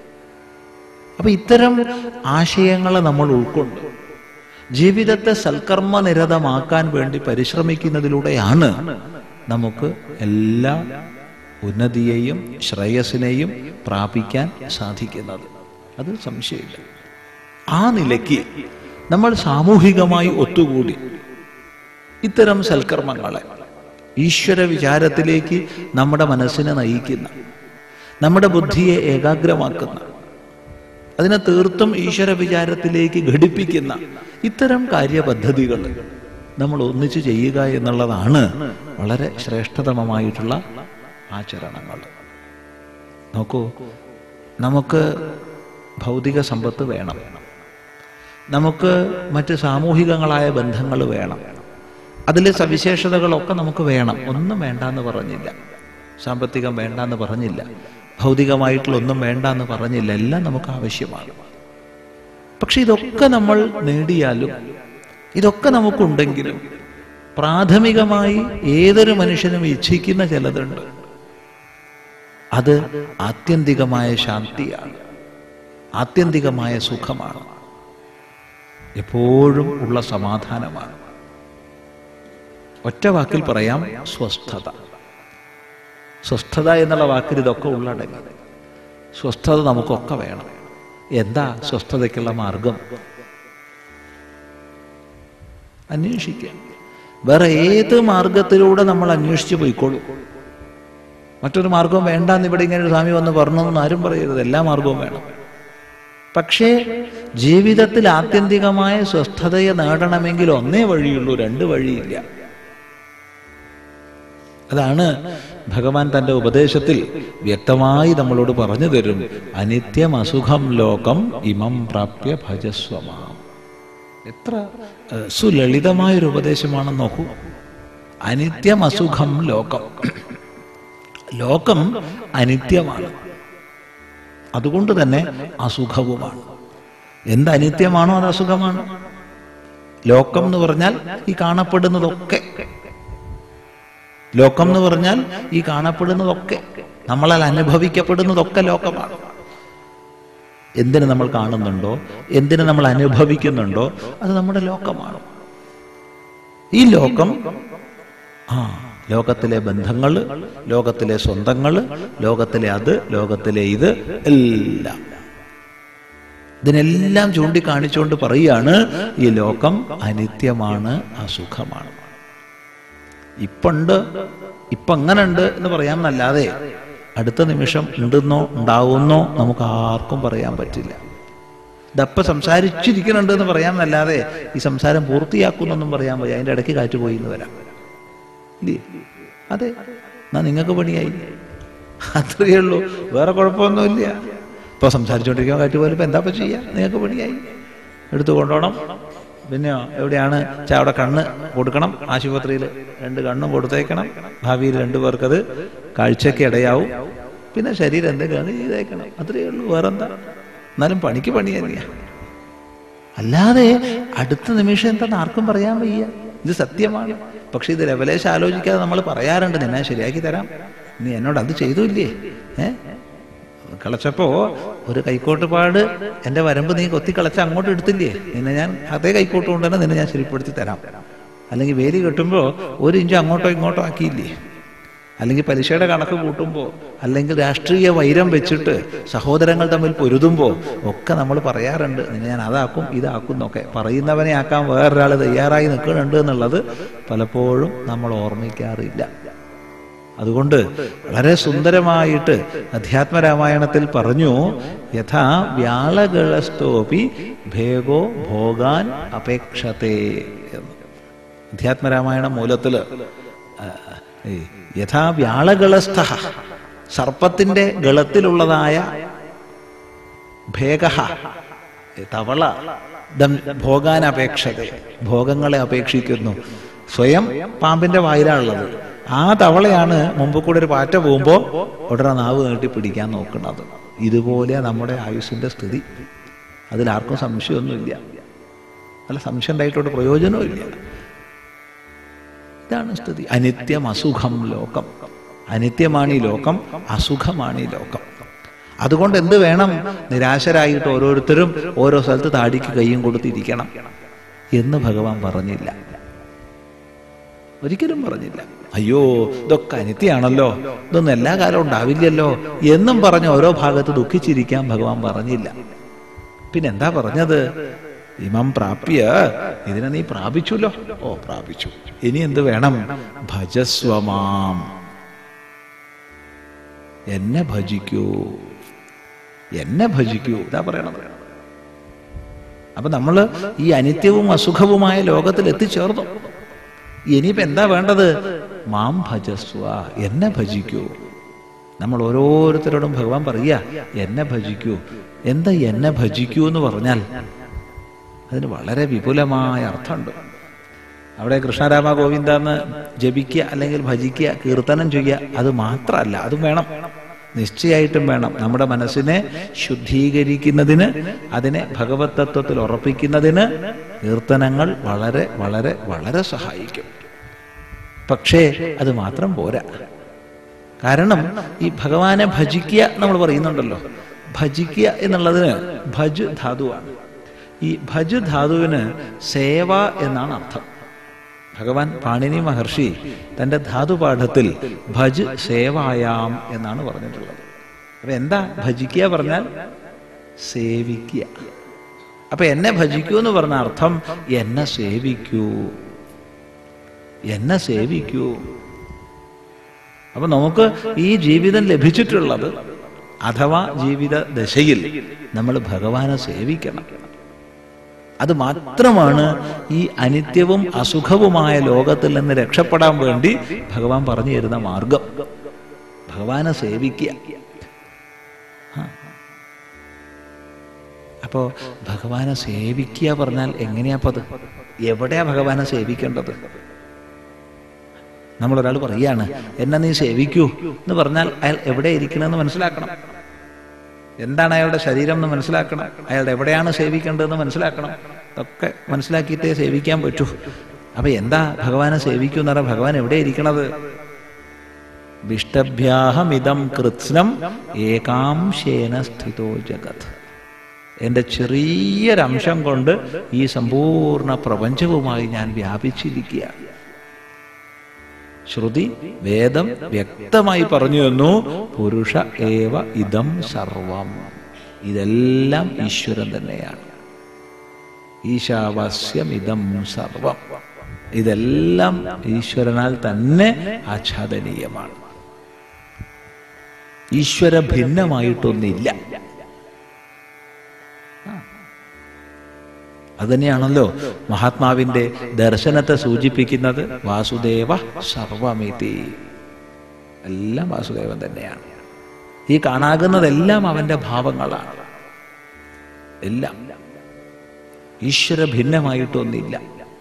അപ്പൊ ഇത്തരം ആശയങ്ങളെ നമ്മൾ ഉൾക്കൊണ്ട് ജീവിതത്തെ സൽക്കർമ്മ നിരതമാക്കാൻ വേണ്ടി പരിശ്രമിക്കുന്നതിലൂടെയാണ് നമുക്ക് എല്ലാ ഉന്നതിയെയും ശ്രേയസിനെയും പ്രാപിക്കാൻ സാധിക്കുന്നത് അത് സംശയമില്ല ആ നിലയ്ക്ക് നമ്മൾ സാമൂഹികമായി ഒത്തുകൂടി ഇത്തരം സൽക്കർമ്മങ്ങളെ ഈശ്വര വിചാരത്തിലേക്ക് നമ്മുടെ മനസ്സിനെ നയിക്കുന്ന നമ്മുടെ ബുദ്ധിയെ ഏകാഗ്രമാക്കുന്ന അതിനെ തീർത്തും ഈശ്വര വിചാരത്തിലേക്ക് ഘടിപ്പിക്കുന്ന ഇത്തരം കാര്യപദ്ധതികൾ നമ്മൾ ഒന്നിച്ചു ചെയ്യുക എന്നുള്ളതാണ് വളരെ ശ്രേഷ്ഠതമമായിട്ടുള്ള ആചരണങ്ങൾ നോക്കൂ നമുക്ക് ഭൗതിക സമ്പത്ത് വേണം നമുക്ക് മറ്റ് സാമൂഹികങ്ങളായ ബന്ധങ്ങൾ വേണം അതിലെ സവിശേഷതകളൊക്കെ നമുക്ക് വേണം ഒന്നും വേണ്ടാന്ന് പറഞ്ഞില്ല സാമ്പത്തികം വേണ്ടാന്ന് പറഞ്ഞില്ല ഭൗതികമായിട്ടുള്ള ഒന്നും വേണ്ടാന്ന് പറഞ്ഞില്ല എല്ലാം നമുക്ക് ആവശ്യമാണ് പക്ഷെ ഇതൊക്കെ നമ്മൾ നേടിയാലും ഇതൊക്കെ നമുക്കുണ്ടെങ്കിലും പ്രാഥമികമായി ഏതൊരു മനുഷ്യനും ഇച്ഛിക്കുന്ന ചിലതുണ്ട് അത് ആത്യന്തികമായ ശാന്തിയാണ് ആത്യന്തികമായ സുഖമാണ് എപ്പോഴും ഉള്ള സമാധാനമാണ് ഒറ്റ വാക്കിൽ പറയാം സ്വസ്ഥത സ്വസ്ഥത എന്നുള്ള വാക്കിൽ ഇതൊക്കെ ഉള്ളടങ്ങി സ്വസ്ഥത നമുക്കൊക്കെ വേണം എന്താ സ്വസ്ഥതയ്ക്കുള്ള മാർഗം അന്വേഷിക്കുക വേറെ ഏത് മാർഗത്തിലൂടെ നമ്മൾ അന്വേഷിച്ച് പോയിക്കോളൂ മറ്റൊരു മാർഗവും വേണ്ടാന്ന് ഇവിടെ ഇങ്ങനെ ഒരു സ്വാമി വന്ന് പറഞ്ഞൊന്നും ആരും പറയരുത് എല്ലാ മാർഗവും വേണം പക്ഷേ ജീവിതത്തിൽ ആത്യന്തികമായ സ്വസ്ഥതയെ നേടണമെങ്കിൽ ഒന്നേ വഴിയുള്ളൂ രണ്ട് വഴിയില്ല അതാണ് ഭഗവാൻ തന്റെ ഉപദേശത്തിൽ വ്യക്തമായി നമ്മളോട് പറഞ്ഞു തരും അനിത്യം അസുഖം ലോകം ഇമം പ്രാപ്യ ഭജസ്വമാം എത്ര ഏഹ്, സുലളിതമായൊരു ഉപദേശമാണെന്ന് നോക്കൂ അനിത്യം അസുഖം ലോകം ലോകം അനിത്യമാണ് അതുകൊണ്ട് തന്നെ അസുഖവുമാണ് എന്ത് അനിത്യമാണോ അത് അസുഖമാണ് ലോകം എന്ന് പറഞ്ഞാൽ ഈ കാണപ്പെടുന്നതൊക്കെ ലോകം എന്ന് പറഞ്ഞാൽ ഈ കാണപ്പെടുന്നതൊക്കെ നമ്മളാൽ അനുഭവിക്കപ്പെടുന്നതൊക്കെ ലോകമാണ് എന്തിന് നമ്മൾ കാണുന്നുണ്ടോ എന്തിന് നമ്മൾ അനുഭവിക്കുന്നുണ്ടോ അത് നമ്മുടെ ലോകമാണ് ഈ ലോകം ആ ലോകത്തിലെ ബന്ധങ്ങൾ ലോകത്തിലെ സ്വന്തങ്ങൾ ലോകത്തിലെ അത് ലോകത്തിലെ ഇത് എല്ലാം ഇതിനെല്ലാം ചൂണ്ടിക്കാണിച്ചുകൊണ്ട് പറയുകയാണ് ഈ ലോകം അനിത്യമാണ് അസുഖമാണ് ഇപ്പുണ്ട് ഇപ്പൊ അങ്ങനെ ഉണ്ട് എന്ന് പറയാമെന്നല്ലാതെ അടുത്ത നിമിഷം ഉണ്ടെന്നോ ഉണ്ടാവുന്നോ നമുക്ക് ആർക്കും പറയാൻ പറ്റില്ല ഇതപ്പ സംസാരിച്ചിരിക്കുന്നുണ്ട് എന്ന് പറയാമെന്നല്ലാതെ ഈ സംസാരം പൂർത്തിയാക്കുന്നൊന്നും പറയാൻ വയ്യ അതിന്റെ ഇടയ്ക്ക് കാറ്റ് പോയി എന്ന് വരാം ഇല്ലേ അതെ എന്നാ നിങ്ങൾക്ക് പണിയായി അത്രയേ ഉള്ളൂ വേറെ കുഴപ്പമൊന്നുമില്ല ഇപ്പൊ സംസാരിച്ചുകൊണ്ടിരിക്കുമ്പോൾ കാറ്റ് പോലും ഇപ്പൊ എന്താ ഇപ്പൊ ചെയ്യാ നിങ്ങൾക്ക് പണിയായി എടുത്തു കൊണ്ടോണം പിന്നെ എവിടെയാണ് ചാ അവിടെ കണ്ണ് കൊടുക്കണം ആശുപത്രിയിൽ രണ്ട് കണ്ണും കൊടുത്തേക്കണം ഭാവിയിൽ രണ്ടു പേർക്കത് കാഴ്ചയ്ക്ക് ഇടയാവും പിന്നെ ശരീരം എന്തെങ്കിലും ചെയ്തേക്കണം അത്രയേ ഉള്ളൂ വേറെന്താ എന്നാലും പണിക്ക് പണി തന്നെയാ അല്ലാതെ അടുത്ത നിമിഷം എന്താന്ന് ആർക്കും പറയാൻ വയ്യ ഇത് സത്യമാണ് പക്ഷെ ഇത് രവലേശം ആലോചിക്കാതെ നമ്മൾ പറയാറുണ്ട് നിന്നെ ശരിയാക്കി തരാം നീ എന്നോട് അത് ചെയ്തില്ലേ ഏ കളച്ചപ്പോ ഒരു കൈക്കോട്ടുപാട് എന്റെ വരമ്പ് നീ കൊത്തി കളച്ച അങ്ങോട്ട് എടുത്തില്ലേ നിന്നെ ഞാൻ അതേ കൈക്കോട്ട് കൊണ്ട് തന്നെ നിന്നെ ഞാൻ ശരിപ്പെടുത്തി തരാം അല്ലെങ്കിൽ വേലി കെട്ടുമ്പോ ഒരു ഇഞ്ച് അങ്ങോട്ടോ ഇങ്ങോട്ടോ ആക്കിയില്ലേ അല്ലെങ്കിൽ പലിശയുടെ കണക്ക് കൂട്ടുമ്പോൾ അല്ലെങ്കിൽ രാഷ്ട്രീയ വൈരം വെച്ചിട്ട് സഹോദരങ്ങൾ തമ്മിൽ പൊരുതുമ്പോൾ ഒക്കെ നമ്മൾ പറയാറുണ്ട് നിന്നെ ഞാൻ അതാക്കും ഇതാക്കും എന്നൊക്കെ പറയുന്നവനെ ആക്കാൻ വേറൊരാൾ തയ്യാറായി നിൽക്കുന്നുണ്ട് എന്നുള്ളത് പലപ്പോഴും നമ്മൾ ഓർമ്മിക്കാറില്ല അതുകൊണ്ട് വളരെ സുന്ദരമായിട്ട് അധ്യാത്മരാമായണത്തിൽ പറഞ്ഞു യഥാ വ്യാളകളസ്തോപി ഭേഗോ ഭോഗാൻ അപേക്ഷത്തെ എന്ന് അധ്യാത്മരാമായണ മൂലത്തില് ആ, ഈ യഥാ വ്യാളകളസ്ഥ സർപ്പത്തിന്റെ ഗളത്തിലുള്ളതായ ഭേഗ തവള ദം ഭോഗാൻ അപേക്ഷത ഭോഗങ്ങളെ അപേക്ഷിക്കുന്നു സ്വയം പാമ്പിന്റെ വായിലാണുള്ളത് ആ തവളയാണ് മുമ്പ് കൂടെ ഒരു പാറ്റ പോകുമ്പോ ഉടനെ നാവ് നീട്ടി പിടിക്കാൻ നോക്കുന്നത് ഇതുപോലെ നമ്മുടെ ആയുസിന്റെ സ്ഥിതി അതിലാർക്കും സംശയമൊന്നുമില്ല അല്ല സംശയം ഉണ്ടായിട്ടോട്ട് പ്രയോജനവും ഇല്ല ഇതാണ് സ്ഥിതി അനിത്യം അസുഖം ലോകം അനിത്യമാണ് ഈ ലോകം അസുഖമാണ് ഈ ലോകം അതുകൊണ്ട് എന്ത് വേണം നിരാശരായിട്ട് ഓരോരുത്തരും ഓരോ സ്ഥലത്ത് താടിക്ക് കൈയും കൊടുത്തിരിക്കണം എന്ന് ഭഗവാൻ പറഞ്ഞില്ല ഒരിക്കലും പറഞ്ഞില്ല അയ്യോ ഇതൊക്കെ അനിത്യാണല്ലോ ഇതൊന്നും എല്ലാ കാലവും ഉണ്ടാവില്ലല്ലോ എന്നും പറഞ്ഞ് ഓരോ ഭാഗത്ത് ദുഃഖിച്ചിരിക്കാൻ ഭഗവാൻ പറഞ്ഞില്ല പിന്നെന്താ പറഞ്ഞത് ഇമം പ്രാപ്യ ഇതിനെ നീ പ്രാപിച്ചുല്ലോ ഓ പ്രാപിച്ചു ഇനി എന്ത് വേണം ഭജസ്വമാം എന്നെ ഭജിക്കൂ എന്നെ ഭജിക്കൂ ഇതാ പറയണത് അപ്പൊ നമ്മൾ ഈ അനിത്യവും അസുഖവുമായ ലോകത്തിൽ എത്തിച്ചേർന്നു ഇനിയിപ്പോ എന്താ വേണ്ടത് മാം ഭജസ്വ എന്നെ ഭജിക്കൂ നമ്മൾ ഓരോരുത്തരോടും ഭഗവാൻ പറയുക എന്നെ ഭജിക്കൂ എന്താ എന്നെ ഭജിക്കൂ എന്ന് പറഞ്ഞാൽ അതിന് വളരെ വിപുലമായ അർത്ഥമുണ്ട് അവിടെ കൃഷ്ണരാമ ഗോവിന്ദ എന്ന് ജപിക്കുക അല്ലെങ്കിൽ ഭജിക്കുക കീർത്തനം ചെയ്യുക അത് മാത്രമല്ല അതും വേണം നിശ്ചയമായിട്ടും വേണം നമ്മുടെ മനസ്സിനെ ശുദ്ധീകരിക്കുന്നതിന് അതിനെ ഭഗവത് തത്വത്തിൽ ഉറപ്പിക്കുന്നതിന് കീർത്തനങ്ങൾ വളരെ വളരെ വളരെ സഹായിക്കും പക്ഷേ അത് മാത്രം പോരാ കാരണം ഈ ഭഗവാനെ ഭജിക്കുക നമ്മൾ പറയുന്നുണ്ടല്ലോ ഭജിക്കുക എന്നുള്ളതിന് ഭജ് ധാതുവാണ് ഈ ഭജ് ധാതുവിന് സേവ എന്നാണ് അർത്ഥം ഭഗവാൻ പാണിനി മഹർഷി തന്റെ ധാതുപാഠത്തിൽ ഭജ് സേവായാം എന്നാണ് പറഞ്ഞിട്ടുള്ളത് അപ്പൊ എന്താ ഭജിക്കുക പറഞ്ഞാൽ സേവിക്കുക അപ്പൊ എന്നെ ഭജിക്കൂ എന്ന് പറഞ്ഞ അർത്ഥം എന്നെ സേവിക്കൂ എന്നെ സേവിക്കൂ അപ്പൊ നമുക്ക് ഈ ജീവിതം ലഭിച്ചിട്ടുള്ളത് അഥവാ ജീവിത ദശയിൽ നമ്മൾ ഭഗവാനെ സേവിക്കണം അത് മാത്രമാണ് ഈ അനിത്യവും അസുഖവുമായ ലോകത്തിൽ നിന്ന് രക്ഷപ്പെടാൻ വേണ്ടി ഭഗവാൻ പറഞ്ഞു തരുന്ന മാർഗം ഭഗവാനെ സേവിക്കുക ആ. അപ്പോ ഭഗവാനെ സേവിക്കുക പറഞ്ഞാൽ എങ്ങനെയാപ്പത് എവിടെയാ ഭഗവാനെ സേവിക്കേണ്ടത് നമ്മൾ ഒരാൾ പറയാണ് എന്നെ നീ സേവിക്കൂ എന്ന് പറഞ്ഞാൽ അയാൾ എവിടെ ഇരിക്കണമെന്ന് മനസ്സിലാക്കണം എന്താണ് അയാളുടെ ശരീരം എന്ന് മനസ്സിലാക്കണം അയാളുടെ എവിടെയാണ് സേവിക്കേണ്ടതെന്ന് മനസ്സിലാക്കണം ഇതൊക്കെ മനസ്സിലാക്കിയിട്ടേ സേവിക്കാൻ പറ്റൂ അപ്പൊ എന്താ ഭഗവാനെ സേവിക്കൂ എന്ന് പറഞ്ഞാൽ ഭഗവാൻ എവിടെ ഇരിക്കണത് വിഷ്ടഭ്യാഹമിതം കൃത്സ്നം ഏകാംശേന സ്ഥിതോ ജഗത് എൻ്റെ ചെറിയൊരംശം കൊണ്ട് ഈ സമ്പൂർണ്ണ പ്രപഞ്ചവുമായി ഞാൻ വ്യാപിച്ചിരിക്കുകയാണ് ശ്രുതി വേദം വ്യക്തമായി പറഞ്ഞു തന്നു പുരുഷ ഏവ ഇതം സർവം ഇതെല്ലാം ഈശ്വരൻ തന്നെയാണ് ഈശാവാസ്യം ഇതം സർവം ഇതെല്ലാം ഈശ്വരനാൽ തന്നെ ആച്ഛാദനീയമാണ് ഈശ്വര ഭിന്നമായിട്ടൊന്നില്ല അതുതന്നെയാണല്ലോ മഹാത്മാവിന്റെ ദർശനത്തെ സൂചിപ്പിക്കുന്നത് വാസുദേവ സർവമിതി എല്ലാം വാസുദേവൻ തന്നെയാണ് ഈ കാണാകുന്നതെല്ലാം അവന്റെ ഭാവങ്ങളാണ് എല്ലാം ഈശ്വര ഭിന്നമായിട്ടൊന്നില്ല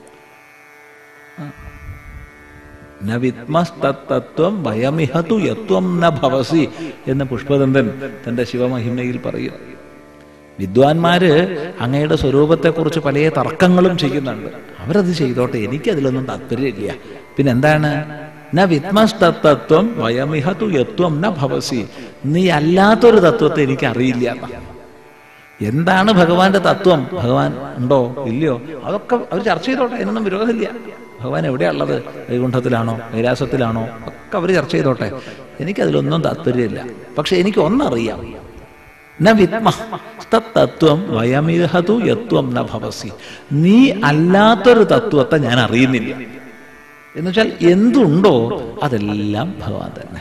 ന വിത്മസ്തത്വം ഭയമിഹതു യത്വം ന ഭവസി എന്ന് പുഷ്പദന്തൻ തന്റെ ശിവമഹിമയിൽ പറയും വിദ്വാൻമാര് അങ്ങയുടെ സ്വരൂപത്തെക്കുറിച്ച് പല തർക്കങ്ങളും ചെയ്യുന്നുണ്ട് അവരത് ചെയ്തോട്ടെ എനിക്കതിലൊന്നും താല്പര്യമില്ല പിന്നെ എന്താണ് ന വിത്മസ്തത്വം വയമിഹതു യത്വം ന ഭവസി നീ അല്ലാത്തൊരു തത്വത്തെ എനിക്ക് അറിയില്ല എന്നാ. എന്താണ് ഭഗവാന്റെ തത്വം ഭഗവാൻ ഉണ്ടോ ഇല്ലയോ അതൊക്കെ അവർ ചർച്ച ചെയ്തോട്ടെ അതിനൊന്നും വിരോധമില്ല ഭഗവാൻ എവിടെയാ ഉള്ളത് വൈകുണ്ഠത്തിലാണോ കൈലാസത്തിലാണോ ഒക്കെ അവർ ചർച്ച ചെയ്തോട്ടെ എനിക്കതിലൊന്നും താല്പര്യമില്ല പക്ഷെ എനിക്ക് ഒന്നറിയാം ന വിത്മ തത്വം വയമിഹതു യത്വം ന ഭവസി നീ അല്ലാത്തൊരു തത്വത്തെ ഞാൻ അറിയുന്നില്ല എന്നുവെച്ചാൽ എന്തുണ്ടോ അതെല്ലാം ഭഗവാൻ തന്നെ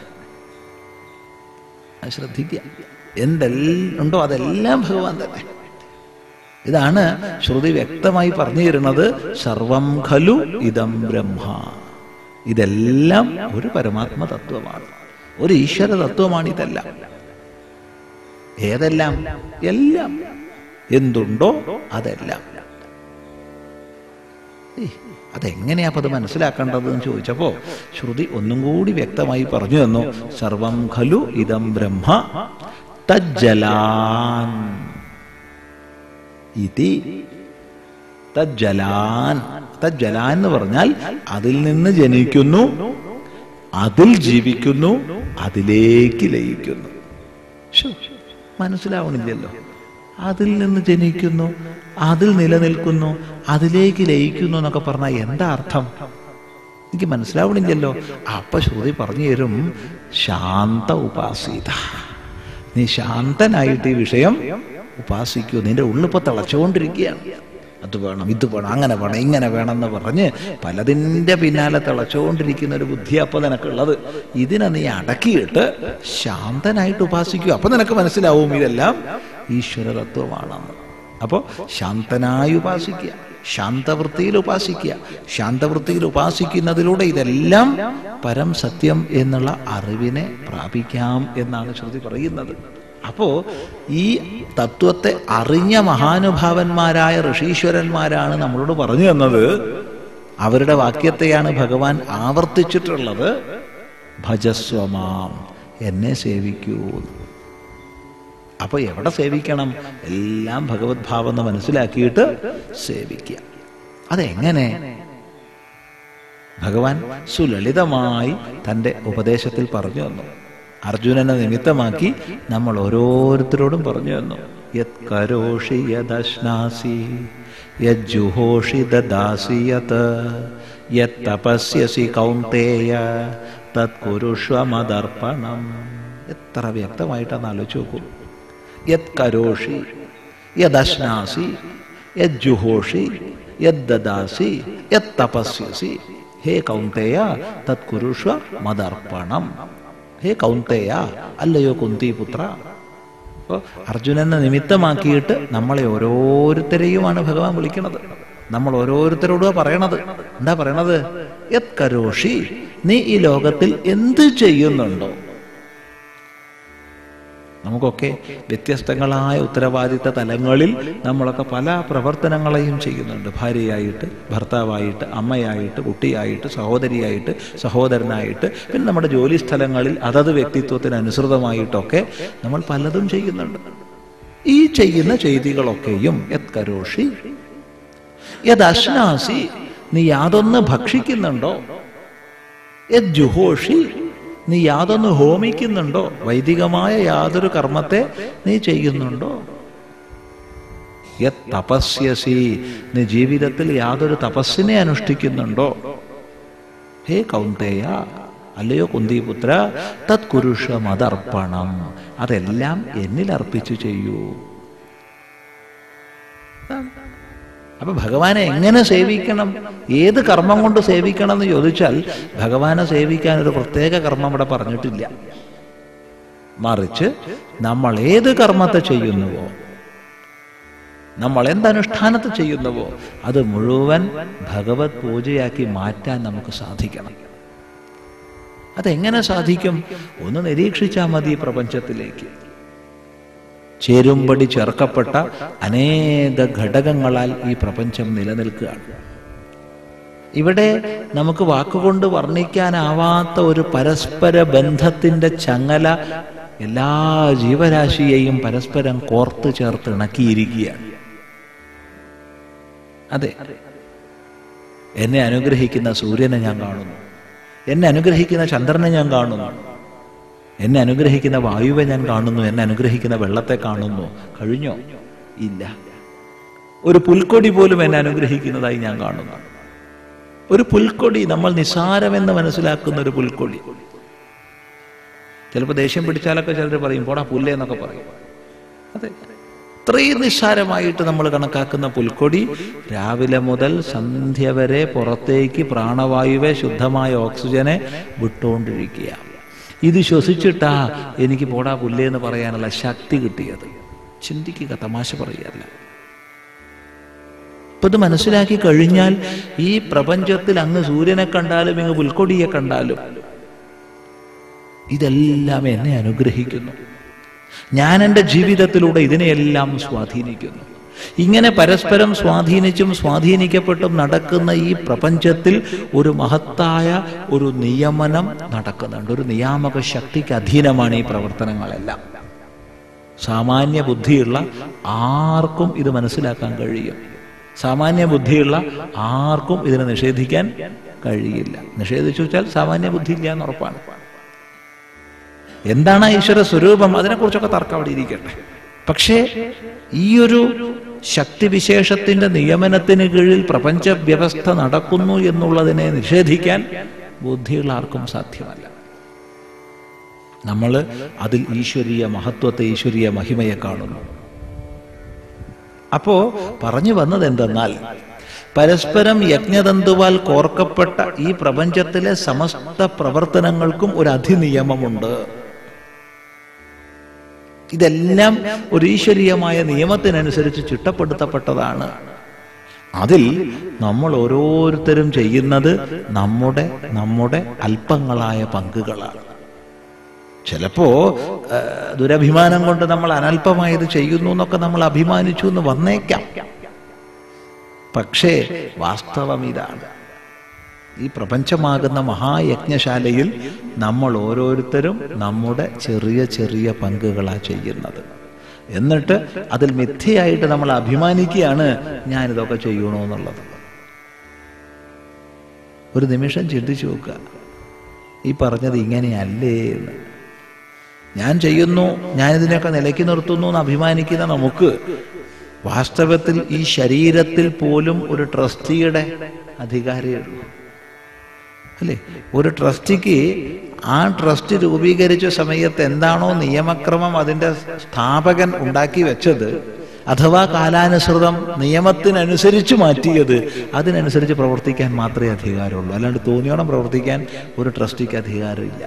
അത് ശ്രദ്ധിക്കുക എന്തെല്ലാം ഉണ്ടോ അതെല്ലാം ഭഗവാൻ തന്നെ ഇതാണ് ശ്രുതി വ്യക്തമായി പറഞ്ഞു തരുന്നത് സർവം ഖലു ഇതം ബ്രഹ്മ ഇതെല്ലാം ഒരു പരമാത്മ തത്വമാണ് ഒരു ഈശ്വര തത്വമാണ് ഇതെല്ലാം ഏതെല്ലാം എല്ലാം എന്തുണ്ടോ അതെല്ലാം ഏയ്, അതെങ്ങനെയാ അപ്പൊ അത് മനസ്സിലാക്കേണ്ടതെന്ന് ചോദിച്ചപ്പോ ശ്രുതി ഒന്നും കൂടി വ്യക്തമായി പറഞ്ഞു തന്നു സർവം ഖലു ഇതം ബ്രഹ്മ തജ്ജലാൻ ഇതി തജ്ജലാൻ തജ്ജലാൻ എന്ന് പറഞ്ഞാൽ അതിൽ നിന്ന് ജനിക്കുന്നു അതിൽ ജീവിക്കുന്നു അതിലേക്ക് ലയിക്കുന്നു ശ്ശോ, മനസ്സിലാവണില്ലല്ലോ അതിൽ നിന്ന് ജനിക്കുന്നു അതിൽ നിലനിൽക്കുന്നു അതിലേക്ക് ലയിക്കുന്നു എന്നൊക്കെ പറഞ്ഞാൽ എന്താ അർത്ഥം എനിക്ക് മനസ്സിലാവണില്ലല്ലോ അപ്പൊ ശ്രുതി പറഞ്ഞു തരും ശാന്ത ഉപാസീത നീ ശാന്തനായിട്ട് ഈ വിഷയം ഉപാസിക്കൂ നിന്റെ ഉള്ളിപ്പോ തിളച്ചുകൊണ്ടിരിക്കുകയാണ് അത് വേണം ഇത് വേണം അങ്ങനെ വേണം ഇങ്ങനെ വേണം എന്ന് പറഞ്ഞ് പലതിൻ്റെ പിന്നാലെ തിളച്ചുകൊണ്ടിരിക്കുന്ന ഒരു ബുദ്ധി അപ്പൊ നിനക്കുള്ളത് ഇതിനെ നീ അടക്കിയിട്ട് ശാന്തനായിട്ട് ഉപാസിക്കൂ അപ്പൊ നിനക്ക് മനസ്സിലാവും ഇതെല്ലാം ഈശ്വര തത്വമാണെന്ന് അപ്പോൾ ശാന്തനായി ഉപാസിക്കുക ശാന്തവൃത്തിയിൽ ഉപാസിക്കുക ശാന്തവൃത്തിയിൽ ഉപാസിക്കുന്നതിലൂടെ ഇതെല്ലാം പരം സത്യം എന്നുള്ള അറിവിനെ പ്രാപിക്കാം എന്നാണ് ശ്രുതി പറയുന്നത് അപ്പോ ഈ തത്വത്തെ അറിഞ്ഞ മഹാനുഭാവന്മാരായ ഋഷീശ്വരന്മാരാണ് നമ്മളോട് പറഞ്ഞു തന്നത് അവരുടെ വാക്യത്തെയാണ് ഭഗവാൻ ആവർത്തിച്ചിട്ടുള്ളത് ഭജസ്വമാം എന്നെ സേവിക്കൂ അപ്പൊ എവിടെ സേവിക്കണം എല്ലാം ഭഗവത് ഭാവം എന്ന് മനസ്സിലാക്കിയിട്ട് സേവിക്കുക അതെങ്ങനെ ഭഗവാൻ സുലളിതമായി തന്റെ ഉപദേശത്തിൽ പറഞ്ഞു തന്നു അർജുനനെ നിമിത്തമാക്കി നമ്മൾ ഓരോരുത്തരോടും പറഞ്ഞു തന്നു യത് കരോഷി യദശ്നാസി യജ്ജുഹോഷി ദദാസി യത് യത് തപസ്യസി കൗന്തേയ തത് കുരുഷ്വ മദർപ്പണം എത്ര വ്യക്തമായിട്ടാണ് ആലോചിച്ച് നോക്കൂ യത് കരോഷി യദശ്നാസി യജ്ജുഹോഷി യദ്ദാസി യത് തപസ്യസി ഹേ കൗന്തേയ തത് കുരുഷ്വ മദർപ്പണം ഹേ കൗന്തേയ അല്ലയോ കുന്തിപുത്ര അപ്പോൾ അർജുനനെ നിമിത്തമാക്കിയിട്ട് നമ്മളെ ഓരോരുത്തരെയുമാണ് ഭഗവാൻ വിളിക്കണത് നമ്മൾ ഓരോരുത്തരോടും പറയണത് എന്താ പറയണത് യത് കരോഷി നീ ഈ ലോകത്തിൽ എന്ത് ചെയ്യുന്നുണ്ടോ നമുക്കൊക്കെ വ്യത്യസ്തങ്ങളായ ഉത്തരവാദിത്ത തലങ്ങളിൽ നമ്മളൊക്കെ പല പ്രവർത്തനങ്ങളെയും ചെയ്യുന്നുണ്ട് ഭാര്യയായിട്ട് ഭർത്താവായിട്ട് അമ്മയായിട്ട് കുട്ടിയായിട്ട് സഹോദരിയായിട്ട് സഹോദരനായിട്ട് പിന്നെ നമ്മുടെ ജോലി സ്ഥലങ്ങളിൽ അതത് വ്യക്തിത്വത്തിന് അനുസൃതമായിട്ടൊക്കെ നമ്മൾ പലതും ചെയ്യുന്നുണ്ട് ഈ ചെയ്യുന്ന ചെയ്തികളൊക്കെയും യത് കരോഷി യത് അശ്നാസി നീ യാതൊന്ന് ഭക്ഷിക്കുന്നുണ്ടോ യത് ജുഹോഷി നീ യാതൊന്ന് ഹോമിക്കുന്നുണ്ടോ വൈദികമായ യാതൊരു കർമ്മത്തെ നീ ചെയ്യുന്നുണ്ടോ യത് തപസ്യസി നീ ജീവിതത്തിൽ യാതൊരു തപസ്സിനെ അനുഷ്ഠിക്കുന്നുണ്ടോ ഹേ കൗന്തേയ അല്ലയോ കുന്തിപുത്ര തത് കുരുഷ മതർപ്പണം അതെല്ലാം എന്നിൽ അർപ്പിച്ചു ചെയ്യൂ അപ്പൊ ഭഗവാനെ എങ്ങനെ സേവിക്കണം ഏത് കർമ്മം കൊണ്ട് സേവിക്കണം എന്ന് ചോദിച്ചാൽ ഭഗവാനെ സേവിക്കാൻ ഒരു പ്രത്യേക കർമ്മം ഇവിടെ പറഞ്ഞിട്ടില്ല മറിച്ച് നമ്മൾ ഏത് കർമ്മത്തെ ചെയ്യുന്നുവോ നമ്മൾ എന്തനുഷ്ഠാനത്തെ ചെയ്യുന്നുവോ അത് മുഴുവൻ ഭഗവത് പൂജയാക്കി മാറ്റാൻ നമുക്ക് സാധിക്കണം അതെങ്ങനെ സാധിക്കും ഒന്ന് നിരീക്ഷിച്ചാൽ മതി ഈ പ്രപഞ്ചത്തിലേക്ക് ചേരുംപടി ചേർക്കപ്പെട്ട അനേക ഘടകങ്ങളാൽ ഈ പ്രപഞ്ചം നിലനിൽക്കുകയാണ് ഇവിടെ നമുക്ക് വാക്കുകൊണ്ട് വർണ്ണിക്കാനാവാത്ത ഒരു പരസ്പര ബന്ധത്തിന്റെ ചങ്ങല എല്ലാ ജീവരാശിയെയും പരസ്പരം കോർത്ത് ചേർത്ത് ഇണക്കിയിരിക്കുകയാണ് അതെ എന്നെ അനുഗ്രഹിക്കുന്ന സൂര്യനെ ഞാൻ കാണുന്നു എന്നെ അനുഗ്രഹിക്കുന്ന ചന്ദ്രനെ ഞാൻ കാണുന്നു എന്നെ അനുഗ്രഹിക്കുന്ന വായുവെ ഞാൻ കാണുന്നു എന്നെ അനുഗ്രഹിക്കുന്ന വെള്ളത്തെ കാണുന്നു കഴിഞ്ഞോ ഇല്ല ഒരു പുൽക്കൊടി പോലും എന്നെ അനുഗ്രഹിക്കുന്നതായി ഞാൻ കാണുന്നു ഒരു പുൽക്കൊടി നമ്മൾ നിസ്സാരമെന്ന് മനസ്സിലാക്കുന്ന ഒരു പുൽക്കൊടി ചിലപ്പോൾ ദേഷ്യം പിടിച്ചാലൊക്കെ ചിലർ പറയും പോടാ പുല്ലേ എന്നൊക്കെ പറയും അതെ ഇത്രയും നിസ്സാരമായിട്ട് നമ്മൾ കണക്കാക്കുന്ന പുൽക്കൊടി രാവിലെ മുതൽ സന്ധ്യ വരെ പുറത്തേക്ക് പ്രാണവായുവെ ശുദ്ധമായ ഓക്സിജനെ വിട്ടുകൊണ്ടിരിക്കുക ഇത് ശ്വസിച്ചിട്ടാ എനിക്ക് പോടാ പുല്ലേ എന്ന് പറയാനുള്ള ശക്തി കിട്ടിയത് ചിന്തിക്കുക തമാശ പറയുകയല്ല ഇപ്പൊ ഇത് മനസ്സിലാക്കി കഴിഞ്ഞാൽ ഈ പ്രപഞ്ചത്തിൽ അങ്ങ് സൂര്യനെ കണ്ടാലും ഇങ്ങ് പുൽക്കൊടിയെ കണ്ടാലും ഇതെല്ലാം എന്നെ അനുഗ്രഹിക്കുന്നു ഞാൻ എൻ്റെ ജീവിതത്തിലൂടെ ഇതിനെയെല്ലാം സ്വാധീനിക്കുന്നു ഇങ്ങനെ പരസ്പരം സ്വാധീനിച്ചും സ്വാധീനിക്കപ്പെട്ടും നടക്കുന്ന ഈ പ്രപഞ്ചത്തിൽ ഒരു മഹത്തായ ഒരു നിയമനം നടക്കുന്നുണ്ട് ഒരു നിയാമക ശക്തിക്ക് അധീനമാണ് ഈ പ്രവർത്തനങ്ങളെല്ലാം സാമാന്യ ബുദ്ധിയുള്ള ആർക്കും ഇത് മനസ്സിലാക്കാൻ കഴിയും സാമാന്യ ബുദ്ധിയുള്ള ആർക്കും ഇതിനെ നിഷേധിക്കാൻ കഴിയില്ല നിഷേധിച്ചു വെച്ചാൽ സാമാന്യ ബുദ്ധി ഇല്ല എന്ന് ഉറപ്പാണ് എന്താണ് ഈശ്വര സ്വരൂപം അതിനെക്കുറിച്ചൊക്കെ തർക്കം അവിടെ ഇരിക്കട്ടെ പക്ഷേ ഈ ഒരു ശക്തിവിശേഷത്തിന്റെ നിയമനത്തിന് കീഴിൽ പ്രപഞ്ച വ്യവസ്ഥ നടക്കുന്നു എന്നുള്ളതിനെ നിഷേധിക്കാൻ ബുദ്ധിയുള്ള ആർക്കും സാധ്യമല്ല നമ്മൾ അതിൽ ഈശ്വരീയ മഹത്വത്തെ ഈശ്വരീയ മഹിമയെ കാണുന്നു അപ്പോ പറഞ്ഞു വന്നത് എന്തെന്നാൽ പരസ്പരം യജ്ഞതന്തുവാൽ കോർക്കപ്പെട്ട ഈ പ്രപഞ്ചത്തിലെ സമസ്ത പ്രവർത്തനങ്ങൾക്കും ഒരു അധിനിയമമുണ്ട് ഇതെല്ലാം ഒരു ഈശ്വരീയമായ നിയമത്തിനനുസരിച്ച് ചിട്ടപ്പെടുത്തപ്പെട്ടതാണ് അതിൽ നമ്മൾ ഓരോരുത്തരും ചെയ്യുന്നത് നമ്മുടെ നമ്മുടെ അല്പങ്ങളായ പങ്കുകളാണ് ചിലപ്പോ ആ, ദുരഭിമാനം കൊണ്ട് നമ്മൾ അനല്പമായത് ചെയ്യുന്നു എന്നൊക്കെ നമ്മൾ അഭിമാനിച്ചു എന്ന് വന്നേക്കാം പക്ഷേ വാസ്തവം ഇതാണ് ഈ പ്രപഞ്ചമാകുന്ന മഹായജ്ഞശാലയിൽ നമ്മൾ ഓരോരുത്തരും നമ്മുടെ ചെറിയ ചെറിയ പങ്കുകളാ ചെയ്യുന്നത് എന്നിട്ട് അതിൽ മിഥ്യയായിട്ട് നമ്മൾ അഭിമാനിക്കുകയാണ് ഞാനിതൊക്കെ ചെയ്യണോ എന്നുള്ളത് ഒരു നിമിഷം ചിന്തിച്ചു നോക്കുക ഈ പറഞ്ഞത് ഇങ്ങനെയല്ലേ എന്ന് ഞാൻ ചെയ്യുന്നു ഞാനിതിനെയൊക്കെ നിലയ്ക്ക് നിർത്തുന്നു എന്ന് അഭിമാനിക്കുന്ന നമുക്ക് വാസ്തവത്തിൽ ഈ ശരീരത്തിൽ പോലും ഒരു ട്രസ്റ്റിയുടെ അധികാരിയുള്ളൂ അല്ലേ ഒരു ട്രസ്റ്റിക്ക് ആ ട്രസ്റ്റ് രൂപീകരിച്ച സമയത്ത് എന്താണോ നിയമക്രമം അതിൻ്റെ സ്ഥാപകൻ ഉണ്ടാക്കി വെച്ചത് അഥവാ കാലാനുസൃതം നിയമത്തിനനുസരിച്ച് മാറ്റിയത് അതിനനുസരിച്ച് പ്രവർത്തിക്കാൻ മാത്രമേ അധികാരമുള്ളൂ അല്ലാണ്ട് തോന്നിയോണം പ്രവർത്തിക്കാൻ ഒരു ട്രസ്റ്റിക്ക് അധികാരമില്ല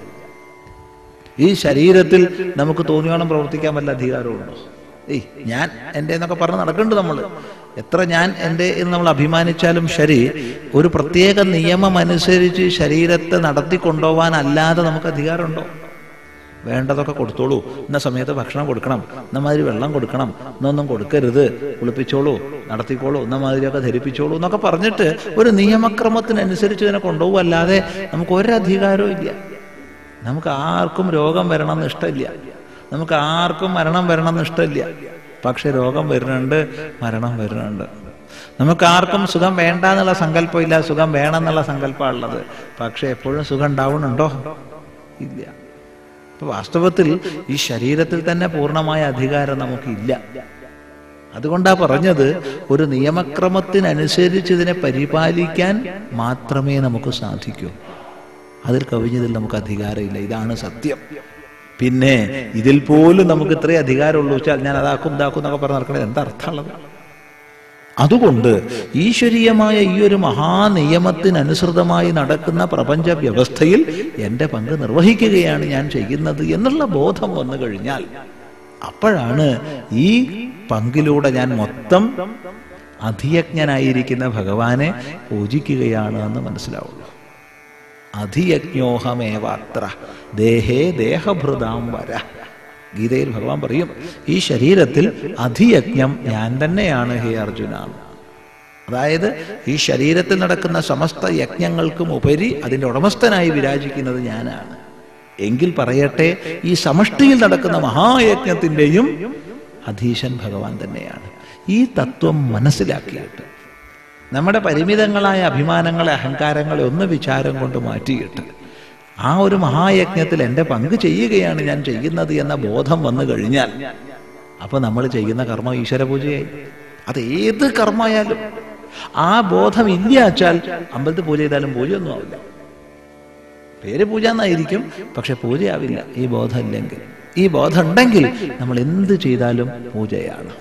ഈ ശരീരത്തിൽ നമുക്ക് തോന്നിയോണം പ്രവർത്തിക്കാൻ വല്ല അധികാരമുണ്ടോ ഏയ് ഞാൻ എൻ്റെ എന്നൊക്കെ പറഞ്ഞ് നടക്കുന്നുണ്ട് നമ്മൾ എത്ര ഞാൻ എൻ്റെ എന്ന് നമ്മൾ അഭിമാനിച്ചാലും ശരി ഒരു പ്രത്യേക നിയമം അനുസരിച്ച് ശരീരത്തെ നടത്തിക്കൊണ്ടുപോകാൻ അല്ലാതെ നമുക്ക് അധികാരമുണ്ടോ വേണ്ടതൊക്കെ കൊടുത്തോളൂ ഇന്ന സമയത്ത് ഭക്ഷണം കൊടുക്കണം ഇന്ന മാതിരി വെള്ളം കൊടുക്കണം ഇന്നൊന്നും കൊടുക്കരുത് കുളിപ്പിച്ചോളൂ നടത്തിക്കോളൂ ഇന്ന മാതിരിയൊക്കെ ധരിപ്പിച്ചോളൂ എന്നൊക്കെ പറഞ്ഞിട്ട് ഒരു നിയമക്രമത്തിനനുസരിച്ച് ഇതിനെ കൊണ്ടുപോകും അല്ലാതെ നമുക്ക് ഒരധികാരവും ഇല്ല നമുക്ക് ആർക്കും രോഗം വരണമെന്ന് ഇഷ്ടമില്ല നമുക്ക് ആർക്കും മരണം വരണമെന്ന് ഇഷ്ടമില്ല പക്ഷെ രോഗം വരുന്നുണ്ട് മരണം വരുന്നുണ്ട് നമുക്ക് ആർക്കും സുഖം വേണ്ട എന്നുള്ള സങ്കല്പമില്ല സുഖം വേണം എന്നുള്ള സങ്കല്പമാണ് ഉള്ളത് പക്ഷെ എപ്പോഴും സുഖം ഉണ്ടാവുന്നുണ്ടോ ഇല്ല അപ്പൊ വാസ്തവത്തിൽ ഈ ശരീരത്തിൽ തന്നെ പൂർണ്ണമായ അധികാരം നമുക്കില്ല അതുകൊണ്ടാ പറഞ്ഞത് ഒരു നിയമക്രമത്തിനനുസരിച്ച് ഇതിനെ പരിപാലിക്കാൻ മാത്രമേ നമുക്ക് സാധിക്കൂ അതിൽ കവിഞ്ഞതിൽ നമുക്ക് അധികാരമില്ല ഇതാണ് സത്യം പിന്നെ ഇതിൽ പോലും നമുക്ക് ഇത്രയും അധികാരമുള്ളൂ വെച്ചാൽ ഞാൻ അതാക്കും ഇതാക്കും എന്നൊക്കെ പറഞ്ഞ് നടക്കണത് എന്താ അർത്ഥമുള്ളത് അതുകൊണ്ട് ഈശ്വരീയമായ ഈ ഒരു മഹാനിയമത്തിനനുസൃതമായി നടക്കുന്ന പ്രപഞ്ച വ്യവസ്ഥയിൽ എൻ്റെ പങ്ക് നിർവഹിക്കുകയാണ് ഞാൻ ചെയ്യുന്നത് എന്നുള്ള ബോധം വന്നു കഴിഞ്ഞാൽ അപ്പോഴാണ് ഈ പങ്കിലൂടെ ഞാൻ മൊത്തം അധിയജ്ഞനായിരിക്കുന്ന ഭഗവാനെ പൂജിക്കുകയാണ് എന്ന് മനസ്സിലാവുള്ളൂ അധിയജ്ഞോഹമേവാത്ര ദേഹേ ദേഹഭൃതാം വര ഗീതയിൽ ഭഗവാൻ പറയും ഈ ശരീരത്തിൽ അധിയജ്ഞം ഞാൻ തന്നെയാണ് ഹേ അർജുന അതായത് ഈ ശരീരത്തിൽ നടക്കുന്ന സമസ്ത യജ്ഞങ്ങൾക്കും ഉപരി അതിൻ്റെ ഉടമസ്ഥനായി വിരാജിക്കുന്നത് ഞാനാണ് എങ്കിൽ പറയട്ടെ ഈ സമഷ്ടിയിൽ നടക്കുന്ന മഹായജ്ഞത്തിൻ്റെയും അധീശൻ ഭഗവാൻ തന്നെയാണ് ഈ തത്വം മനസ്സിലാക്കിയിട്ട് നമ്മുടെ പരിമിതങ്ങളായ അഭിമാനങ്ങളെ അഹങ്കാരങ്ങളെ ഒന്ന് വിചാരം കൊണ്ട് മാറ്റിയിട്ട് ആ ഒരു മഹായജ്ഞത്തിൽ എൻ്റെ പങ്ക് ചെയ്യുകയാണ് ഞാൻ ചെയ്യുന്നത് എന്ന ബോധം വന്നു കഴിഞ്ഞാൽ അപ്പൊ നമ്മൾ ചെയ്യുന്ന കർമ്മം ഈശ്വര പൂജയായി അത് ഏത് കർമ്മമായാലും ആ ബോധം ഇല്ല വെച്ചാൽ അമ്പലത്തിൽ പൂജ ചെയ്താലും പൂജയൊന്നും ആവില്ല പേര് പൂജ എന്നായിരിക്കും പക്ഷെ പൂജയാവില്ല ഈ ബോധം ഇല്ലെങ്കിൽ ഈ ബോധം ഉണ്ടെങ്കിൽ നമ്മൾ എന്ത് ചെയ്താലും പൂജയാണ്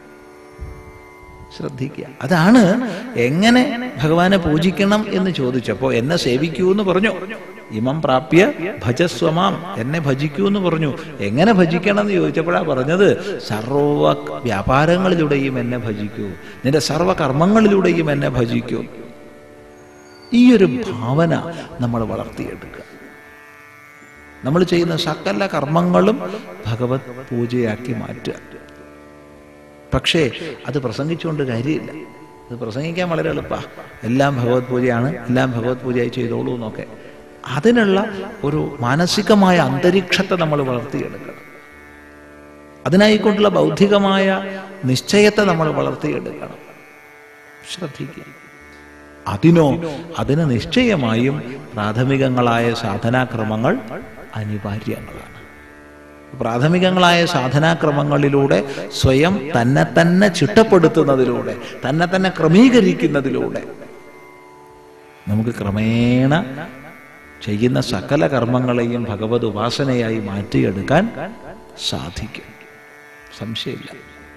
ശ്രദ്ധിക്കുക അതാണ് എങ്ങനെ ഭഗവാനെ പൂജിക്കണം എന്ന് ചോദിച്ചപ്പോ എന്നെ സേവിക്കൂ എന്ന് പറഞ്ഞു ഇമം പ്രാപ്യ ഭജസ്വമാം എന്നെ ഭജിക്കൂ എന്ന് പറഞ്ഞു എങ്ങനെ ഭജിക്കണം എന്ന് ചോദിച്ചപ്പോഴാ പറഞ്ഞത് സർവ വ്യാപാരങ്ങളിലൂടെയും എന്നെ ഭജിക്കൂ നിന്റെ സർവ കർമ്മങ്ങളിലൂടെയും എന്നെ ഭജിക്കൂ ഈ ഒരു ഭാവന നമ്മൾ വളർത്തിയെടുക്കുക നമ്മൾ ചെയ്യുന്ന സകല കർമ്മങ്ങളും ഭഗവത് പൂജയാക്കി മാറ്റുക പക്ഷേ അത് പ്രസംഗിച്ചുകൊണ്ട് കാര്യമില്ല അത് പ്രസംഗിക്കാൻ വളരെ എളുപ്പമാണ് എല്ലാം ഭഗവത് പൂജയാണ് എല്ലാം ഭഗവത് പൂജയായി ചെയ്തോളൂ എന്നൊക്കെ അതിനുള്ള ഒരു മാനസികമായ അന്തരീക്ഷത്തെ നമ്മൾ വളർത്തിയെടുക്കണം അതിനായിക്കൊണ്ടുള്ള ബൗദ്ധികമായ നിശ്ചയത്തെ നമ്മൾ വളർത്തിയെടുക്കണം ശ്രദ്ധിക്കുക അതിനോ അതിന് നിശ്ചയമായും പ്രാഥമികങ്ങളായ സാധനാക്രമങ്ങൾ അനിവാര്യങ്ങളാണ് പ്രാഥമികങ്ങളായ സാധനാക്രമങ്ങളിലൂടെ സ്വയം തന്നെ തന്നെ ചിട്ടപ്പെടുത്തുന്നതിലൂടെ തന്നെ തന്നെ ക്രമീകരിക്കുന്നതിലൂടെ നമുക്ക് ക്രമേണ ചെയ്യുന്ന സകല കർമ്മങ്ങളെയും ഭഗവത് ഉപാസനയായി മാറ്റിയെടുക്കാൻ സാധിക്കും സംശയമില്ല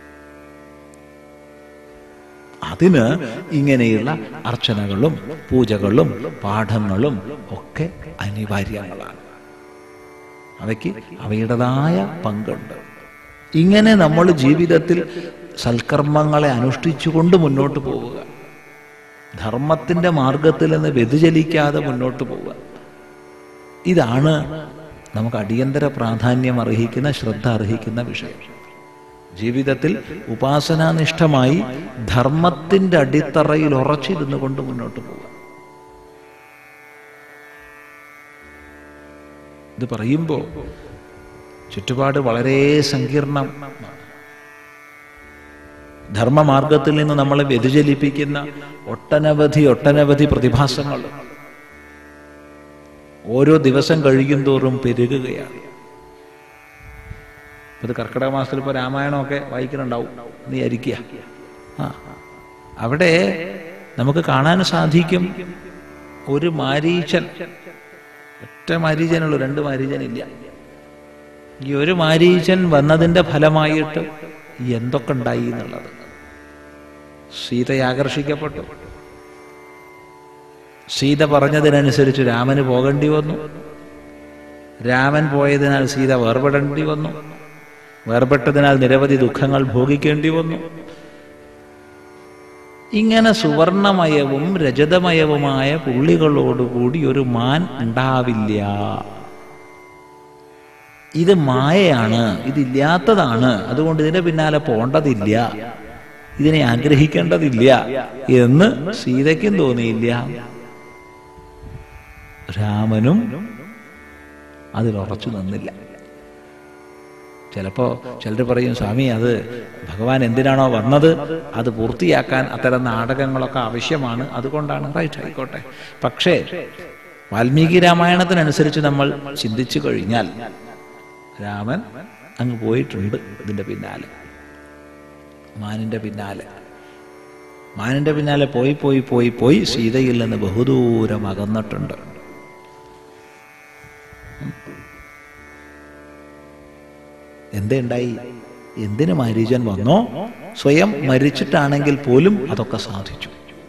അതിന് ഇങ്ങനെയുള്ള അർച്ചനകളും പൂജകളും പാഠങ്ങളും ഒക്കെ അനിവാര്യങ്ങളാണ് അവയ്ക്ക് അവയുടേതായ പങ്കുണ്ട് ഇങ്ങനെ നമ്മൾ ജീവിതത്തിൽ സൽക്കർമ്മങ്ങളെ അനുഷ്ഠിച്ചുകൊണ്ട് മുന്നോട്ട് പോവുക ധർമ്മത്തിന്റെ മാർഗത്തിൽ നിന്ന് വ്യതിചലിക്കാതെ മുന്നോട്ട് പോവുക ഇതാണ് നമുക്ക് അടിയന്തര പ്രാധാന്യം അർഹിക്കുന്ന ശ്രദ്ധ അർഹിക്കുന്ന വിഷയം ജീവിതത്തിൽ ഉപാസനാനിഷ്ഠമായി ധർമ്മത്തിന്റെ അടിത്തറയിൽ ഉറച്ചിരുന്നു കൊണ്ട് മുന്നോട്ട് പോവുക ഇത് പറയുമ്പോൾ ചുറ്റുപാട് വളരെ സങ്കീർണം ധർമ്മമാർഗത്തിൽ നിന്ന് നമ്മളെ വ്യതിചലിപ്പിക്കുന്ന ഒട്ടനവധി ഒട്ടനവധി പ്രതിഭാസങ്ങൾ ഓരോ ദിവസം കഴിയും തോറും പെരുകുകയാണ് ഇത് കർക്കിടക മാസത്തിൽ ഇപ്പോൾ രാമായണമൊക്കെ വായിക്കുന്നുണ്ടാവും നീ അരിക്കുക ആ അവിടെ നമുക്ക് കാണാൻ സാധിക്കും ഒരു മാരീചൻ ഒറ്റ മാരീചനുള്ളൂ രണ്ട് മാരീചനില്ല ഈ ഒരു മാരീചൻ വന്നതിന്റെ ഫലമായിട്ട് എന്തൊക്കെ ഉണ്ടായി എന്നുള്ളത് സീതയെ ആകർഷിക്കപ്പെട്ടു സീത പറഞ്ഞതിനനുസരിച്ച് രാമന് പോകേണ്ടി വന്നു രാമൻ പോയതിനാൽ സീത വേർപെടേണ്ടി വന്നു വേർപെട്ടതിനാൽ നിരവധി ദുഃഖങ്ങൾ ഭോഗിക്കേണ്ടി വന്നു ഇങ്ങനെ സുവർണമയവും രജതമയവുമായ പുള്ളികളോടുകൂടി ഒരു മാൻ ഉണ്ടാവില്ല ഇത് മായയാണ് ഇതില്ലാത്തതാണ് അതുകൊണ്ട് ഇതിന്റെ പിന്നാലെ പോണ്ടതില്ല ഇതിനെ ആഗ്രഹിക്കേണ്ടതില്ല എന്ന് സീതയ്ക്കും തോന്നിയില്ല രാമനും അതിൽ ഉറച്ചു നിന്നില്ല ചിലപ്പോ ചിലർ പറയും സ്വാമി അത് ഭഗവാൻ എന്തിനാണോ വന്നത് അത് പൂർത്തിയാക്കാൻ അത്തരം നാടകങ്ങളൊക്കെ ആവശ്യമാണ് അതുകൊണ്ടാണ് റൈറ്റ് ആയിക്കോട്ടെ പക്ഷേ വാൽമീകി രാമായണത്തിനനുസരിച്ച് നമ്മൾ ചിന്തിച്ചു കഴിഞ്ഞാൽ രാമൻ അങ്ങ് പോയിട്ടുണ്ട് ഇതിന്റെ പിന്നാലെ മാനിന്റെ പിന്നാലെ മാനിന്റെ പിന്നാലെ പോയി പോയി പോയി പോയി സീതയിൽ നിന്ന് ബഹുദൂരം അകന്നിട്ടുണ്ട് എന്തുണ്ടായി എന്തിന് മരീചൻ വന്നോ സ്വയം മരിച്ചിട്ടാണെങ്കിൽ പോലും അതൊക്കെ സാധിച്ചു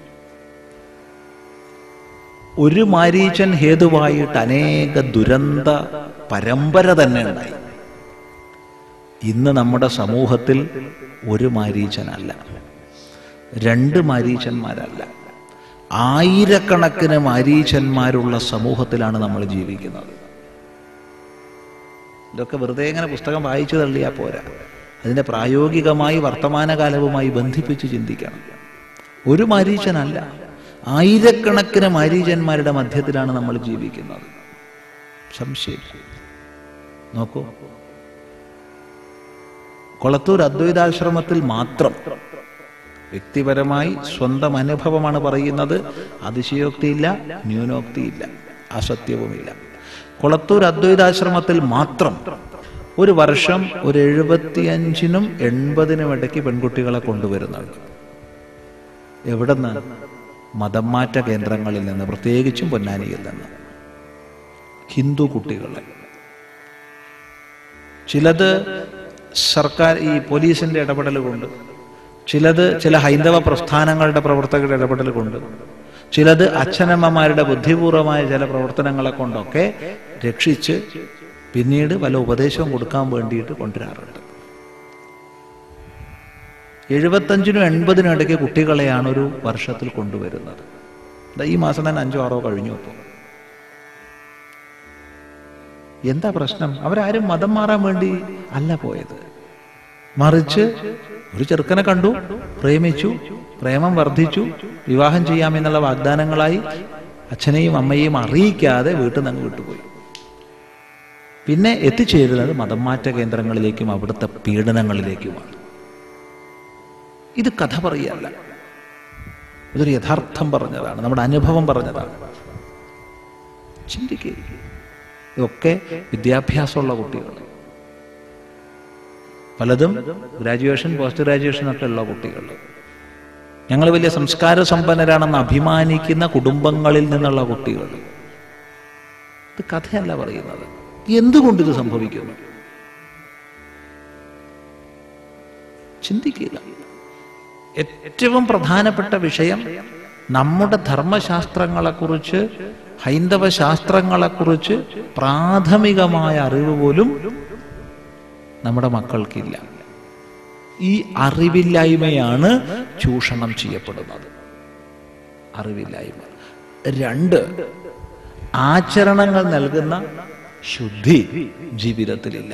ഒരു മാരീചൻ ഹേതുവായിട്ട് അനേക ദുരന്ത പരമ്പര തന്നെ ഉണ്ടായി ഇന്ന് നമ്മുടെ സമൂഹത്തിൽ ഒരു മാരീചനല്ല രണ്ട് മാരീചന്മാരല്ല ആയിരക്കണക്കിന് മാരീചന്മാരുള്ള സമൂഹത്തിലാണ് നമ്മൾ ജീവിക്കുന്നത് ഇതൊക്കെ വെറുതെ ഇങ്ങനെ പുസ്തകം വായിച്ചു തള്ളിയാൽ പോരാ അതിനെ പ്രായോഗികമായി വർത്തമാനകാലവുമായി ബന്ധിപ്പിച്ച് ചിന്തിക്കണം ഒരു മാരീചനല്ല ആയിരക്കണക്കിന് മാരീചന്മാരുടെ മധ്യത്തിലാണ് നമ്മൾ ജീവിക്കുന്നത് സംശയം നോക്കൂ കൊളത്തൂർ അദ്വൈതാശ്രമത്തിൽ മാത്രം വ്യക്തിപരമായി സ്വന്തം അനുഭവമാണ് പറയുന്നത് അതിശയോക്തിയില്ല ന്യൂനോക്തിയില്ല അസത്യവുമില്ല കൊളത്തൂർ അദ്വൈതാശ്രമത്തിൽ മാത്രം ഒരു വർഷം ഒരു എഴുപത്തിയഞ്ചിനും എൺപതിനും ഇടയ്ക്ക് പെൺകുട്ടികളെ കൊണ്ടുവരുന്നുണ്ട് എവിടുന്ന് മതം മാറ്റ കേന്ദ്രങ്ങളിൽ നിന്ന് പ്രത്യേകിച്ചും പൊന്നാനിയിൽ നിന്ന് ഹിന്ദു കുട്ടികളെ ചിലത് സർക്കാർ ഈ പോലീസിന്റെ ഇടപെടൽ കൊണ്ട് ചിലത് ചില ഹൈന്ദവ പ്രസ്ഥാനങ്ങളുടെ പ്രവർത്തകരുടെ ഇടപെടൽ കൊണ്ട് ചിലത് അച്ഛനമ്മമാരുടെ ബുദ്ധിപൂർവമായ ചില പ്രവർത്തനങ്ങളെ കൊണ്ടൊക്കെ രക്ഷിച്ച് പിന്നീട് വല്ല ഉപദേശവും കൊടുക്കാൻ വേണ്ടിയിട്ട് കൊണ്ടുവരാറുണ്ട് എഴുപത്തഞ്ചിനും എൺപതിനും ഇടയ്ക്ക് കുട്ടികളെയാണ് ഒരു വർഷത്തിൽ കൊണ്ടുവരുന്നത് ദാ ഈ മാസം തന്നെ അഞ്ചോ ആറോ കഴിഞ്ഞു അപ്പോൾ എന്താ പ്രശ്നം അവരാരും മതം മാറാൻ വേണ്ടി അല്ല പോയത് മറിച്ച് ഒരു ചെറുക്കനെ കണ്ടു പ്രേമിച്ചു പ്രേമം വർദ്ധിച്ചു വിവാഹം ചെയ്യാമെന്നുള്ള വാഗ്ദാനങ്ങളായി അച്ഛനെയും അമ്മയെയും അറിയിക്കാതെ വീട്ടിൽ നിന്ന് വിട്ടുപോയി പിന്നെ എത്തിച്ചേരുന്നത് മതം മാറ്റ കേന്ദ്രങ്ങളിലേക്കും അവിടുത്തെ പീഡനങ്ങളിലേക്കുമാണ് ഇത് കഥ പറയല്ല ഇതൊരു യഥാർത്ഥം പറഞ്ഞതാണ് നമ്മുടെ അനുഭവം പറഞ്ഞതാണ് ചിന്തിക്കുക ഇതൊക്കെ വിദ്യാഭ്യാസമുള്ള കുട്ടികൾ പലതും ഗ്രാജുവേഷൻ പോസ്റ്റ് ഗ്രാജുവേഷൻ ഒക്കെ ഉള്ള കുട്ടികൾ ഞങ്ങൾ വലിയ സംസ്കാര സമ്പന്നരാണെന്ന് അഭിമാനിക്കുന്ന കുടുംബങ്ങളിൽ നിന്നുള്ള കുട്ടികൾ ഇത് കഥയല്ല പറയുന്നത് എന്തുകൊണ്ട് ഇത് സംഭവിക്കുന്നു ചിന്തിക്കുക ഏറ്റവും പ്രധാനപ്പെട്ട വിഷയം നമ്മുടെ ധർമ്മശാസ്ത്രങ്ങളെക്കുറിച്ച് ഹൈന്ദവ ശാസ്ത്രങ്ങളെക്കുറിച്ച് പ്രാഥമികമായ അറിവ് പോലും നമ്മുടെ മക്കൾക്കില്ല ഈ അറിവില്ലായ്മയാണ് ചൂഷണം ചെയ്യപ്പെടുന്നത് അറിവില്ലായ്മ രണ്ട് ആചരണങ്ങൾ നൽകുന്ന ശുദ്ധി ജീവിതത്തിലില്ല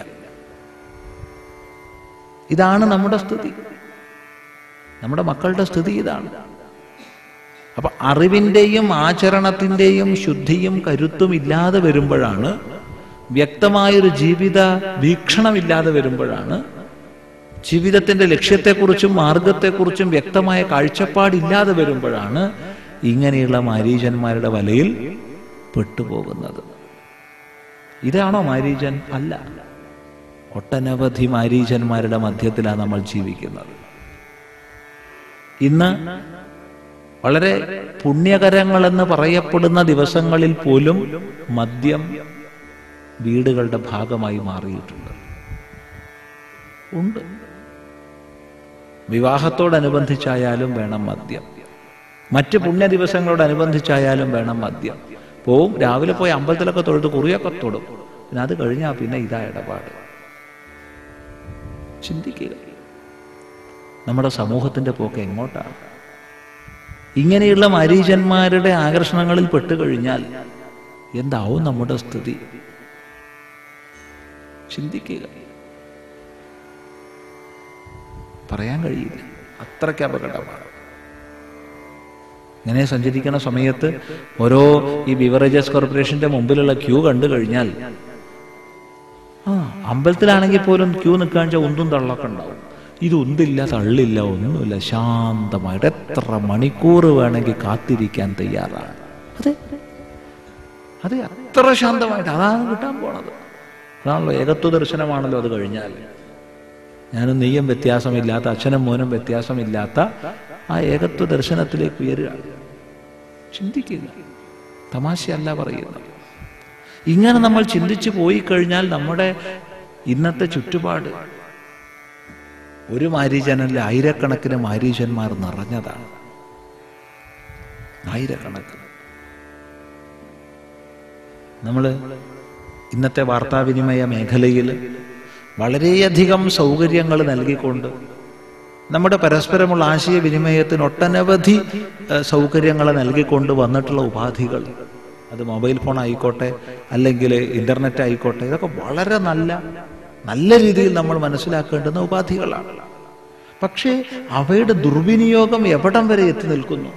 ഇതാണ് നമ്മുടെ സ്ഥിതി നമ്മുടെ മക്കളുടെ സ്ഥിതി ഇതാണ് അപ്പൊ അറിവിന്റെയും ആചരണത്തിന്റെയും ശുദ്ധിയും കരുത്തും ഇല്ലാതെ വരുമ്പോഴാണ് വ്യക്തമായൊരു ജീവിത വീക്ഷണമില്ലാതെ വരുമ്പോഴാണ് ജീവിതത്തിന്റെ ലക്ഷ്യത്തെക്കുറിച്ചും മാർഗത്തെക്കുറിച്ചും വ്യക്തമായ കാഴ്ചപ്പാടില്ലാതെ വരുമ്പോഴാണ് ഇങ്ങനെയുള്ള മാരീചന്മാരുടെ വലയിൽ പെട്ടുപോകുന്നത് ഇതാണോ മാരീചൻ അല്ല ഒട്ടനവധി മാരീചന്മാരുടെ മധ്യത്തിലാണ് നമ്മൾ ജീവിക്കുന്നത് ഇന്ന് വളരെ പുണ്യകരങ്ങളെന്ന് പറയപ്പെടുന്ന ദിവസങ്ങളിൽ പോലും മദ്യം വീടുകളുടെ ഭാഗമായി മാറിയിട്ടുണ്ട് ഉണ്ട് വിവാഹത്തോടനുബന്ധിച്ചായാലും വേണം മദ്യം മറ്റ് പുണ്യ ദിവസങ്ങളോടനുബന്ധിച്ചായാലും വേണം മദ്യം പോവും രാവിലെ പോയി അമ്പലത്തിലൊക്കെ തൊഴുത് കുറിയൊക്കെ തൊടും പിന്നെ അത് കഴിഞ്ഞാൽ പിന്നെ ഇതാ ഇടപാട് ചിന്തിക്കുക നമ്മുടെ സമൂഹത്തിന്റെ പോക്ക് എങ്ങോട്ടാണ് ഇങ്ങനെയുള്ള മരീചന്മാരുടെ ആകർഷണങ്ങളിൽ പെട്ടുകഴിഞ്ഞാൽ എന്താവും നമ്മുടെ സ്ഥിതി ചിന്തിക്കുക പറയാൻ കഴിയില്ല അത്രയ്ക്ക് അപകടമാണ് ഇങ്ങനെ സഞ്ചരിക്കുന്ന സമയത്ത് ഓരോ ഈ ബിവറേജസ് കോർപ്പറേഷന്റെ മുമ്പിലുള്ള ക്യൂ കണ്ടു കഴിഞ്ഞാൽ ആ അമ്പലത്തിലാണെങ്കിൽ പോലും ക്യൂ നിൽക്കാൻ വെച്ചാൽ ഉന്തും തള്ളൊക്കെ ഉണ്ടാവും ഇത് ഉന്തില്ല തള്ളില്ല ഒന്നുമില്ല ശാന്തമായിട്ട് എത്ര മണിക്കൂർ വേണമെങ്കിൽ കാത്തിരിക്കാൻ തയ്യാറാണ് അതെ അതെ അത്ര ശാന്തമായിട്ട് അതാണ് കിട്ടാൻ പോണത് അതാണല്ലോ ഏകത്വ ദർശനമാണല്ലോ അത് കഴിഞ്ഞാൽ ഞാനും നെയ്യം വ്യത്യാസമില്ലാത്ത അച്ഛനും മോനും വ്യത്യാസമില്ലാത്ത ആ ഏകത്വ ദർശനത്തിലേക്ക് ഉയരുക ചിന്തിക്കുക തമാശയല്ല പറയുന്നത് ഇങ്ങനെ നമ്മൾ ചിന്തിച്ചു പോയി കഴിഞ്ഞാൽ നമ്മുടെ ഇന്നത്തെ ചുറ്റുപാട് ഒരു മാരീചനല്ല ആയിരക്കണക്കിന് മാരീചന്മാർ നിറഞ്ഞതാണ് ആയിരക്കണക്കിന് നമ്മൾ ഇന്നത്തെ വാർത്താവിനിമയ മേഖലയിൽ വളരെയധികം സൗകര്യങ്ങൾ നൽകിക്കൊണ്ട് നമ്മുടെ പരസ്പരമുള്ള ആശയവിനിമയത്തിന് ഒട്ടനവധി ഏഹ്, സൗകര്യങ്ങൾ നൽകിക്കൊണ്ട് വന്നിട്ടുള്ള ഉപാധികൾ അത് മൊബൈൽ ഫോൺ ആയിക്കോട്ടെ അല്ലെങ്കിൽ ഇന്റർനെറ്റ് ആയിക്കോട്ടെ ഇതൊക്കെ വളരെ നല്ല നല്ല രീതിയിൽ നമ്മൾ മനസ്സിലാക്കേണ്ടുന്ന ഉപാധികളാണ് പക്ഷേ അവയുടെ ദുർവിനിയോഗം എവിടം വരെ എത്തി നിൽക്കുന്നു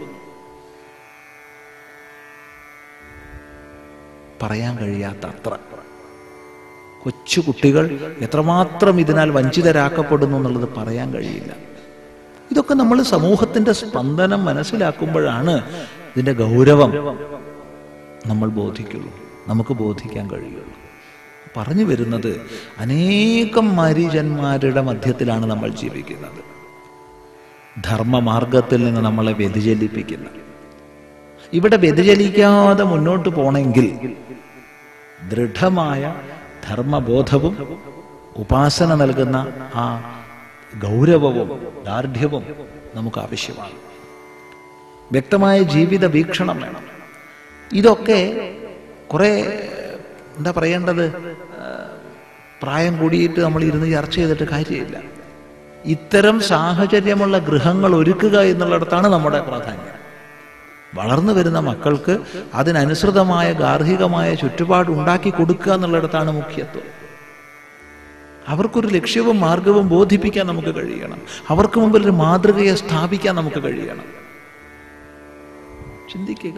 പറയാൻ കഴിയാത്ത അത്ര കൊച്ചു കുട്ടികൾ എത്രമാത്രം ഇതിനാൽ വഞ്ചിതരാക്കപ്പെടുന്നു എന്നുള്ളത് പറയാൻ കഴിയില്ല ഇതൊക്കെ നമ്മൾ സമൂഹത്തിന്റെ സ്പന്ദനം മനസ്സിലാക്കുമ്പോഴാണ് ഇതിന്റെ ഗൗരവം നമ്മൾ ബോധിക്കുള്ളൂ നമുക്ക് ബോധിക്കാൻ കഴിയുള്ളൂ പറഞ്ഞു വരുന്നത് അനേകം മാരീചന്മാരുടെ മധ്യത്തിലാണ് നമ്മൾ ജീവിക്കുന്നത് ധർമ്മമാർഗത്തിൽ നിന്ന് നമ്മളെ വ്യതിചലിപ്പിക്കുന്ന ഇവിടെ വ്യതിചലിക്കാതെ മുന്നോട്ട് പോണെങ്കിൽ ദൃഢമായ ധർമ്മബോധവും ഉപാസന നൽകുന്ന ആ ഗൗരവവും ദാർഢ്യവും നമുക്ക് ആവശ്യമാണ് വ്യക്തമായ ജീവിത വീക്ഷണം വേണം ഇതൊക്കെ കുറെ എന്താ പറയേണ്ടത് ആ, പ്രായം കൂടിയിട്ട് നമ്മൾ ഇരുന്ന് ചർച്ച ചെയ്തിട്ട് കാര്യമില്ല ഇത്തരം സാഹചര്യമുള്ള ഗൃഹങ്ങൾ ഒരുക്കുക എന്നുള്ളിടത്താണ് നമ്മുടെ പ്രാധാന്യം വളർന്നു വരുന്ന മക്കൾക്ക് അതിനനുസൃതമായ ഗാർഹികമായ ചുറ്റുപാട് ഉണ്ടാക്കി കൊടുക്കുക എന്നുള്ളിടത്താണ് മുഖ്യത്വം അവർക്കൊരു ലക്ഷ്യവും മാർഗവും ബോധിപ്പിക്കാൻ നമുക്ക് കഴിയണം അവർക്ക് മുമ്പിൽ ഒരു മാതൃകയെ സ്ഥാപിക്കാൻ നമുക്ക് കഴിയണം ചിന്തിക്കുക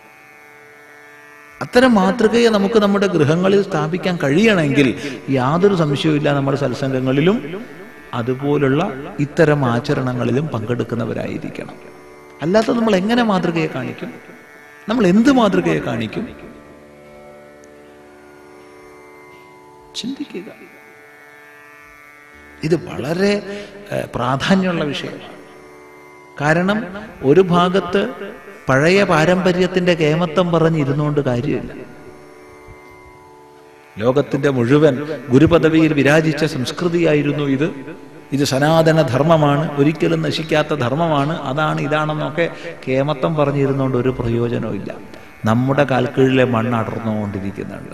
അത്തരം മാതൃകയെ നമുക്ക് നമ്മുടെ ഗൃഹങ്ങളിൽ സ്ഥാപിക്കാൻ കഴിയണമെങ്കിൽ യാതൊരു സംശയവുമില്ല നമ്മുടെ സത്സംഗങ്ങളിലും അതുപോലുള്ള ഇത്തരം ആചരണങ്ങളിലും പങ്കെടുക്കുന്നവരായിരിക്കണം അല്ലാത്ത നമ്മൾ എങ്ങനെ മാതൃകയെ കാണിക്കും നമ്മൾ എന്ത് മാതൃകയെ കാണിക്കും ചിന്തിക്കുക ഇത് വളരെ ഏഹ്, പ്രാധാന്യമുള്ള വിഷയമാണ് കാരണം ഒരു ഭാഗത്ത് പഴയ പാരമ്പര്യത്തിന്റെ കേമത്വം പറഞ്ഞിരുന്നുകൊണ്ട് കാര്യമില്ല ലോകത്തിന്റെ മുഴുവൻ ഗുരുപദവിയിൽ വിരാജിച്ച സംസ്കൃതിയായിരുന്നു ഇത് ഇത് സനാതന ധർമ്മമാണ് ഒരിക്കലും നശിക്കാത്ത ധർമ്മമാണ് അതാണ് ഇതാണെന്നൊക്കെ കേമത്വം പറഞ്ഞിരുന്നുകൊണ്ട് ഒരു പ്രയോജനവും ഇല്ല നമ്മുടെ കാൽക്കീഴിലെ മണ്ണ് അടർന്നുകൊണ്ടിരിക്കുന്നുണ്ട്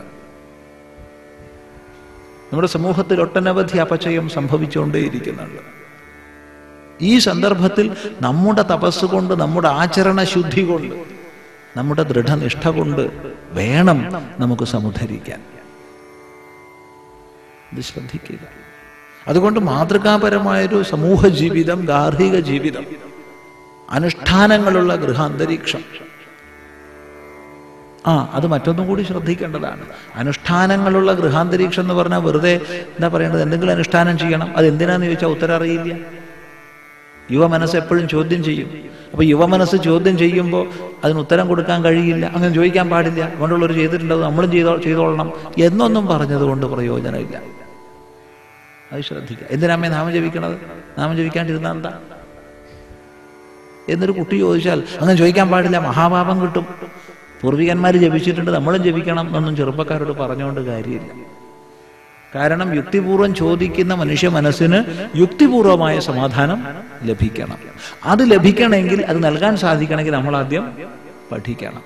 നമ്മുടെ സമൂഹത്തിൽ ഒട്ടനവധി അപചയം സംഭവിച്ചുകൊണ്ടേയിരിക്കുന്നുണ്ട് ഈ സന്ദർഭത്തിൽ നമ്മുടെ തപസ് കൊണ്ട് നമ്മുടെ ആചരണ ശുദ്ധി കൊണ്ട് നമ്മുടെ ദൃഢനിഷ്ഠ കൊണ്ട് വേണം നമുക്ക് സമുദ്ധരിക്കാൻ ഇത് ശ്രദ്ധിക്കുക അതുകൊണ്ട് മാതൃകാപരമായൊരു സമൂഹ ജീവിതം ഗാർഹിക ജീവിതം അനുഷ്ഠാനങ്ങളുള്ള ഗൃഹാന്തരീക്ഷം ആ അത് മറ്റൊന്നും കൂടി ശ്രദ്ധിക്കേണ്ടതാണ് അനുഷ്ഠാനങ്ങളുള്ള ഗൃഹാന്തരീക്ഷം എന്ന് പറഞ്ഞാൽ വെറുതെ എന്താ പറയേണ്ടത് എന്തെങ്കിലും അനുഷ്ഠാനം ചെയ്യണം അത് എന്തിനാന്ന് ചോദിച്ചാൽ ഉത്തരം അറിയില്ല യുവ മനസ്സ് എപ്പോഴും ചോദ്യം ചെയ്യും അപ്പൊ യുവ മനസ്സ് ചോദ്യം ചെയ്യുമ്പോൾ അതിന് ഉത്തരം കൊടുക്കാൻ കഴിയില്ല അങ്ങനെ ചോദിക്കാൻ പാടില്ല അതുകൊണ്ടുള്ളവർ ചെയ്തിട്ടുണ്ടത് നമ്മളും ചെയ്തോ ചെയ്തോളണം എന്നൊന്നും പറഞ്ഞതുകൊണ്ട് പ്രയോജനമില്ല അത് ശ്രദ്ധിക്കുക എന്തിനാമ്മേ നാമം ജപിക്കണത് നാമം ജപിക്കാണ്ടിരുന്ന എന്താ എന്നൊരു കുട്ടി ചോദിച്ചാൽ അങ്ങനെ ചോദിക്കാൻ പാടില്ല മഹാപാപം കിട്ടും പൂർവികന്മാർ ജപിച്ചിട്ടുണ്ട് നമ്മളും ജപിക്കണം എന്നൊന്നും ചെറുപ്പക്കാരോട് പറഞ്ഞുകൊണ്ട് കാര്യമില്ല കാരണം യുക്തിപൂർവം ചോദിക്കുന്ന മനുഷ്യ മനസ്സിന് യുക്തിപൂർവമായ സമാധാനം ലഭിക്കണം അത് ലഭിക്കണമെങ്കിൽ അത് നൽകാൻ സാധിക്കണമെങ്കിൽ നമ്മൾ ആദ്യം പഠിക്കണം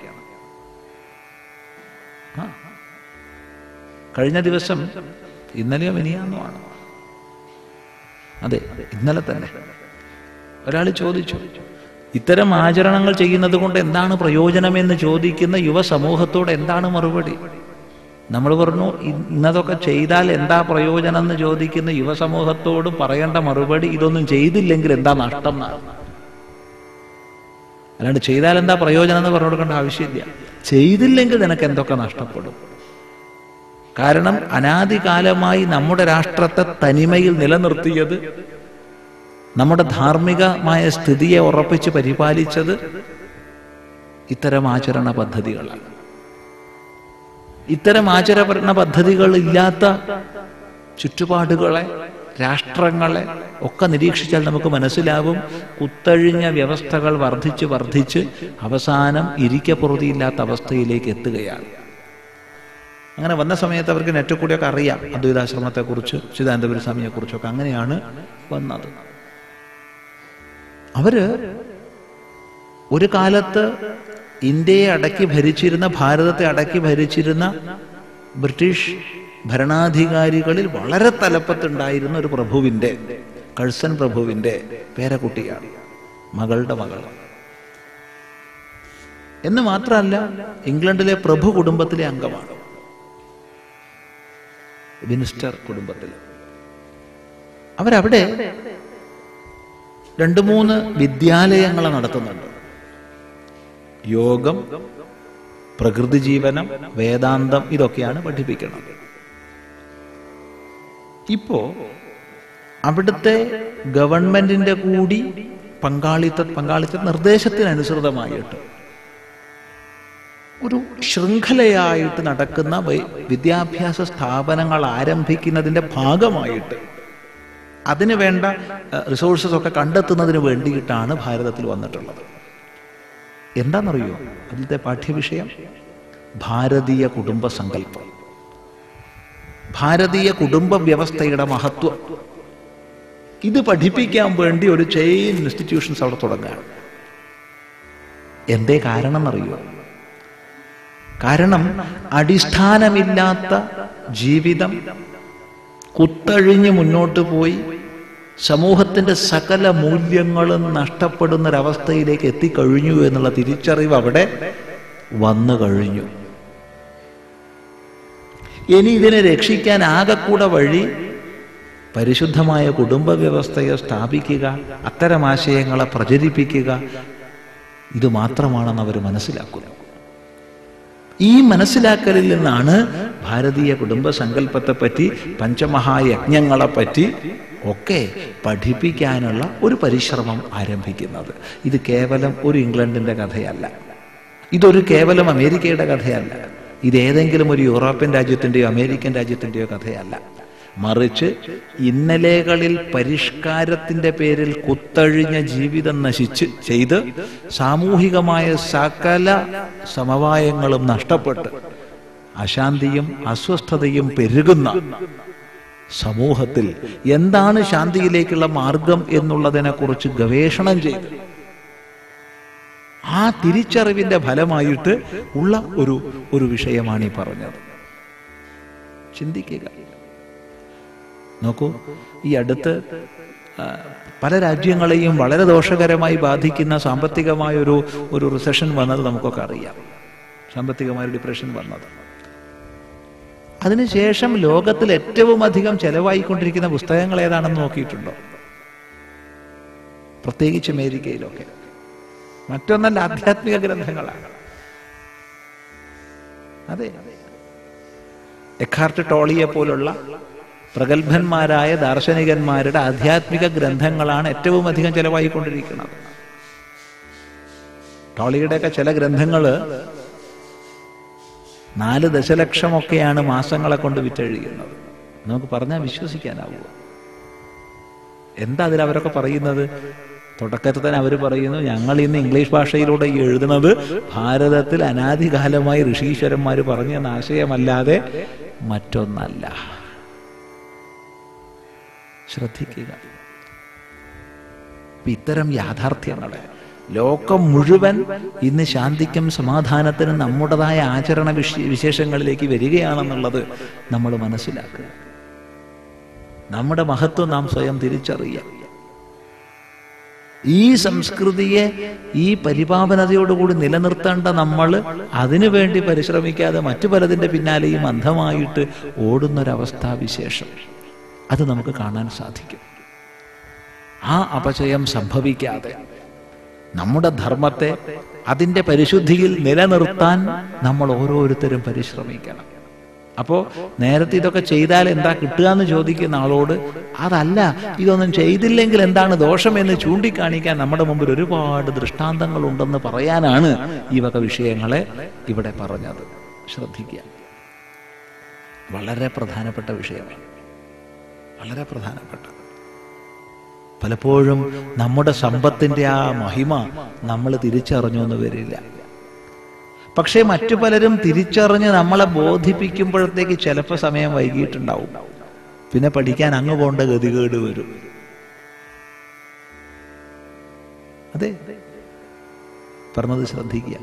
ആ. കഴിഞ്ഞ ദിവസം ഇന്നലെയോ മിനിയാന്നുമാണ് അതെ ഇന്നലെ തന്നെ ഒരാൾ ചോദിച്ചു ഇത്തരം ആചരണങ്ങൾ ചെയ്യുന്നത് കൊണ്ട് എന്താണ് പ്രയോജനമെന്ന് ചോദിക്കുന്ന യുവസമൂഹത്തോട് എന്താണ് മറുപടി നമ്മൾ പറഞ്ഞു ഇന്നതൊക്കെ ചെയ്താൽ എന്താ പ്രയോജനം എന്ന് ചോദിക്കുന്ന യുവസമൂഹത്തോട് പറയേണ്ട മറുപടി ഇതൊന്നും ചെയ്തില്ലെങ്കിൽ എന്താ നഷ്ടം എന്നാണ് അല്ലാണ്ട് ചെയ്താൽ എന്താ പ്രയോജനം എന്ന് പറഞ്ഞു കൊടുക്കേണ്ട ആവശ്യമില്ല ചെയ്തില്ലെങ്കിൽ നിനക്ക് എന്തൊക്കെ നഷ്ടപ്പെടും കാരണം അനാദികാലമായി നമ്മുടെ രാഷ്ട്രത്തെ തനിമയിൽ നിലനിർത്തിയത് നമ്മുടെ ധാർമ്മികമായ സ്ഥിതിയെ ഉറപ്പിച്ച് പരിപാലിച്ചത് ഇത്തരം ആചരണ പദ്ധതികളാണ് ഇത്തരം ആചരണ പദ്ധതികൾ ഇല്ലാത്ത ചുറ്റുപാടുകളെ രാഷ്ട്രങ്ങളെ ഒക്കെ നിരീക്ഷിച്ചാൽ നമുക്ക് മനസ്സിലാവും കുത്തഴിഞ്ഞ വ്യവസ്ഥകൾ വർദ്ധിച്ച് വർദ്ധിച്ച് അവസാനം ഇരിക്കപ്പുറതിയില്ലാത്ത അവസ്ഥയിലേക്ക് എത്തുകയാണ് അങ്ങനെ വന്ന സമയത്ത് അവർക്ക് നെറ്റിൽ കൂടിയൊക്കെ അറിയാം അദ്വൈതാശ്രമത്തെക്കുറിച്ച് ചിദാനന്ദപുര സ്വാമിയെക്കുറിച്ചൊക്കെ അങ്ങനെയാണ് വന്നത് അവര് ഒരു കാലത്ത് ഇന്ത്യയെ അടക്കി ഭരിച്ചിരുന്ന ഭാരതത്തെ അടക്കി ഭരിച്ചിരുന്ന ബ്രിട്ടീഷ് ഭരണാധികാരികളിൽ വളരെ തലപ്പത്തുണ്ടായിരുന്ന ഒരു പ്രഭുവിന്റെ കഴ്സൺ പ്രഭുവിന്റെ പേരക്കുട്ടിയാണ് മകളുടെ മകൾ എന്ന് മാത്രമല്ല ഇംഗ്ലണ്ടിലെ പ്രഭു കുടുംബത്തിലെ അംഗമാണ് വിൻസ്റ്റർ കുടുംബത്തിൽ അവരവിടെ രണ്ട് മൂന്ന് വിദ്യാലയങ്ങൾ നടത്തുന്നുണ്ട് യോഗം പ്രകൃതി ജീവനം വേദാന്തം ഇതൊക്കെയാണ് പഠിപ്പിക്കുന്നത് ഇപ്പോ അവിടുത്തെ ഗവൺമെന്റിന്റെ കൂടി പങ്കാളിത്ത പങ്കാളിത്ത നിർദ്ദേശത്തിനനുസൃതമായിട്ട് ഒരു ശൃംഖലയായിട്ട് നടക്കുന്ന വൈ- വിദ്യാഭ്യാസ സ്ഥാപനങ്ങൾ ആരംഭിക്കുന്നതിന്റെ ഭാഗമായിട്ട് അതിന് വേണ്ട റിസോഴ്സസ് ഒക്കെ കണ്ടെത്തുന്നതിന് വേണ്ടിയിട്ടാണ് ഭാരതത്തിൽ വന്നിട്ടുള്ളത് എന്താണെന്നറിയോ അതിലത്തെ പാഠ്യവിഷയം ഭാരതീയ കുടുംബ സങ്കല്പം ഭാരതീയ കുടുംബ വ്യവസ്ഥയുടെ മഹത്വം ഇത് പഠിപ്പിക്കാൻ വേണ്ടി ഒരു ചെയിൻ ഇൻസ്റ്റിറ്റ്യൂഷൻസ് അവിടെ തുടങ്ങുകയാണ് എന്തേ കാരണം എന്നറിയോ കാരണം അടിസ്ഥാനമില്ലാത്ത ജീവിതം കുത്തഴിഞ്ഞ് മുന്നോട്ട് പോയി സമൂഹത്തിന്റെ സകല മൂല്യങ്ങളും നഷ്ടപ്പെടുന്നൊരവസ്ഥയിലേക്ക് എത്തിക്കഴിഞ്ഞു എന്നുള്ള തിരിച്ചറിവ് അവിടെ വന്നു കഴിഞ്ഞു ഇനി ഇതിനെ രക്ഷിക്കാൻ ആകെക്കൂടെ വഴി പരിശുദ്ധമായ കുടുംബ വ്യവസ്ഥയെ സ്ഥാപിക്കുക അത്തരം ആശയങ്ങളെ പ്രചരിപ്പിക്കുക ഇത് മാത്രമാണെന്ന് അവർ മനസ്സിലാക്കുന്നു ഈ മനസ്സിലാക്കലിൽ നിന്നാണ് ഭാരതീയ കുടുംബ സങ്കല്പത്തെപ്പറ്റി പഞ്ചമഹായജ്ഞങ്ങളെപ്പറ്റി ഒക്കെ പഠിപ്പിക്കാനുള്ള ഒരു പരിശ്രമം ആരംഭിക്കുന്നത് ഇത് കേവലം ഒരു ഇംഗ്ലണ്ടിന്റെ കഥയല്ല ഇതൊരു കേവലം അമേരിക്കയുടെ കഥയല്ല ഇത് ഏതെങ്കിലും ഒരു യൂറോപ്യൻ രാജ്യത്തിന്റെയോ അമേരിക്കൻ രാജ്യത്തിന്റെയോ കഥയല്ല മറിച്ച് ഇന്നലെകളിൽ പരിഷ്കാരത്തിന്റെ പേരിൽ കുത്തഴിഞ്ഞ ജീവിതം നശിച്ച് ചെയ്ത് സാമൂഹികമായ സകല സമവായങ്ങളും നഷ്ടപ്പെട്ട് അശാന്തിയും അസ്വസ്ഥതയും പെരുകുന്ന സമൂഹത്തിൽ എന്താണ് ശാന്തിയിലേക്കുള്ള മാർഗം എന്നുള്ളതിനെ കുറിച്ച് ഗവേഷണം ചെയ്ത് ആ തിരിച്ചറിവിന്റെ ഫലമായിട്ട് ഉള്ള ഒരു ഒരു വിഷയമാണ് ഈ പറഞ്ഞത് ചിന്തിക്കുക നോക്കൂ ഈ അടുത്ത് ആ, പല രാജ്യങ്ങളെയും വളരെ ദോഷകരമായി ബാധിക്കുന്ന സാമ്പത്തികമായ ഒരു ഒരു റിസഷൻ വന്നത് നമുക്കൊക്കെ അറിയാം സാമ്പത്തികമായ ഒരു ഡിപ്രഷൻ വന്നത് അതിനുശേഷം ലോകത്തിൽ ഏറ്റവും അധികം ചെലവായിക്കൊണ്ടിരിക്കുന്ന പുസ്തകങ്ങൾ ഏതാണെന്ന് നോക്കിയിട്ടുണ്ടോ പ്രത്യേകിച്ച് അമേരിക്കയിലൊക്കെ മറ്റൊന്നല്ല ആധ്യാത്മിക ഗ്രന്ഥങ്ങളാണ് അതെ എക്കാർട്ട് ടോളിയെ പോലുള്ള പ്രഗത്ഭന്മാരായ ദാർശനികന്മാരുടെ ആധ്യാത്മിക ഗ്രന്ഥങ്ങളാണ് ഏറ്റവും അധികം ചെലവായിക്കൊണ്ടിരിക്കുന്നത് ടോളിയുടെയൊക്കെ ചില ഗ്രന്ഥങ്ങള് നാല് ദശലക്ഷമൊക്കെയാണ് മാസങ്ങളെ കൊണ്ട് വിറ്റഴിയുന്നത് നമുക്ക് പറഞ്ഞാൽ വിശ്വസിക്കാനാവുക എന്താ അതിൽ അവരൊക്കെ പറയുന്നത് തുടക്കത്തിൽ തന്നെ അവർ പറയുന്നു ഞങ്ങൾ ഇന്ന് ഇംഗ്ലീഷ് ഭാഷയിലൂടെ ഈ എഴുതുന്നത് ഭാരതത്തിൽ അനാദികാലമായി ഋഷീശ്വരന്മാർ പറഞ്ഞു തന്ന ആശയമല്ലാതെ മറ്റൊന്നല്ല ശ്രദ്ധിക്കുക അപ്പൊ ഇത്തരം യാഥാർത്ഥ്യങ്ങളെ ലോകം മുഴുവൻ ഇന്ന് ശാന്തിക്കും സമാധാനത്തിനും നമ്മുടേതായ ആചരണ വിശ വിശേഷങ്ങളിലേക്ക് വരികയാണെന്നുള്ളത് നമ്മൾ മനസ്സിലാക്കുക നമ്മുടെ മഹത്വം നാം സ്വയം തിരിച്ചറിയാം ഈ സംസ്കൃതിയെ ഈ പരിപാവനതയോടുകൂടി നിലനിർത്തേണ്ട നമ്മൾ അതിനുവേണ്ടി പരിശ്രമിക്കാതെ മറ്റു പലതിൻ്റെ പിന്നാലെയും അന്ധമായിട്ട് ഓടുന്നൊരവസ്ഥാവിശേഷം അത് നമുക്ക് കാണാൻ സാധിക്കും ആ അപചയം സംഭവിക്കാതെ നമ്മുടെ ധർമ്മത്തെ അതിൻ്റെ പരിശുദ്ധിയിൽ നിലനിർത്താൻ നമ്മൾ ഓരോരുത്തരും പരിശ്രമിക്കണം അപ്പോൾ നേരത്തെ ഇതൊക്കെ ചെയ്താൽ എന്താ കിട്ടുക എന്ന് ചോദിക്കുന്ന ആളോട് അതല്ല ഇതൊന്നും ചെയ്തില്ലെങ്കിൽ എന്താണ് ദോഷമെന്ന് ചൂണ്ടിക്കാണിക്കാൻ നമ്മുടെ മുമ്പിൽ ഒരുപാട് ദൃഷ്ടാന്തങ്ങൾ ഉണ്ടെന്ന് പറയാനാണ് ഈ വക വിഷയങ്ങളെ ഇവിടെ പറഞ്ഞത് ശ്രദ്ധിക്കുക വളരെ പ്രധാനപ്പെട്ട വിഷയമാണ് വളരെ പ്രധാനപ്പെട്ട പലപ്പോഴും നമ്മുടെ സമ്പത്തിന്റെ ആ മഹിമ നമ്മൾ തിരിച്ചറിഞ്ഞു എന്ന് വരില്ല പക്ഷേ മറ്റു പലരും തിരിച്ചറിഞ്ഞ് നമ്മളെ ബോധിപ്പിക്കുമ്പോഴത്തേക്ക് ചിലപ്പോൾ സമയം വൈകിട്ടുണ്ടാവും പിന്നെ പഠിക്കാൻ അങ്ങ് പോകേണ്ട ഗതികേട് വരും അതെ പറഞ്ഞത് ശ്രദ്ധിക്കുക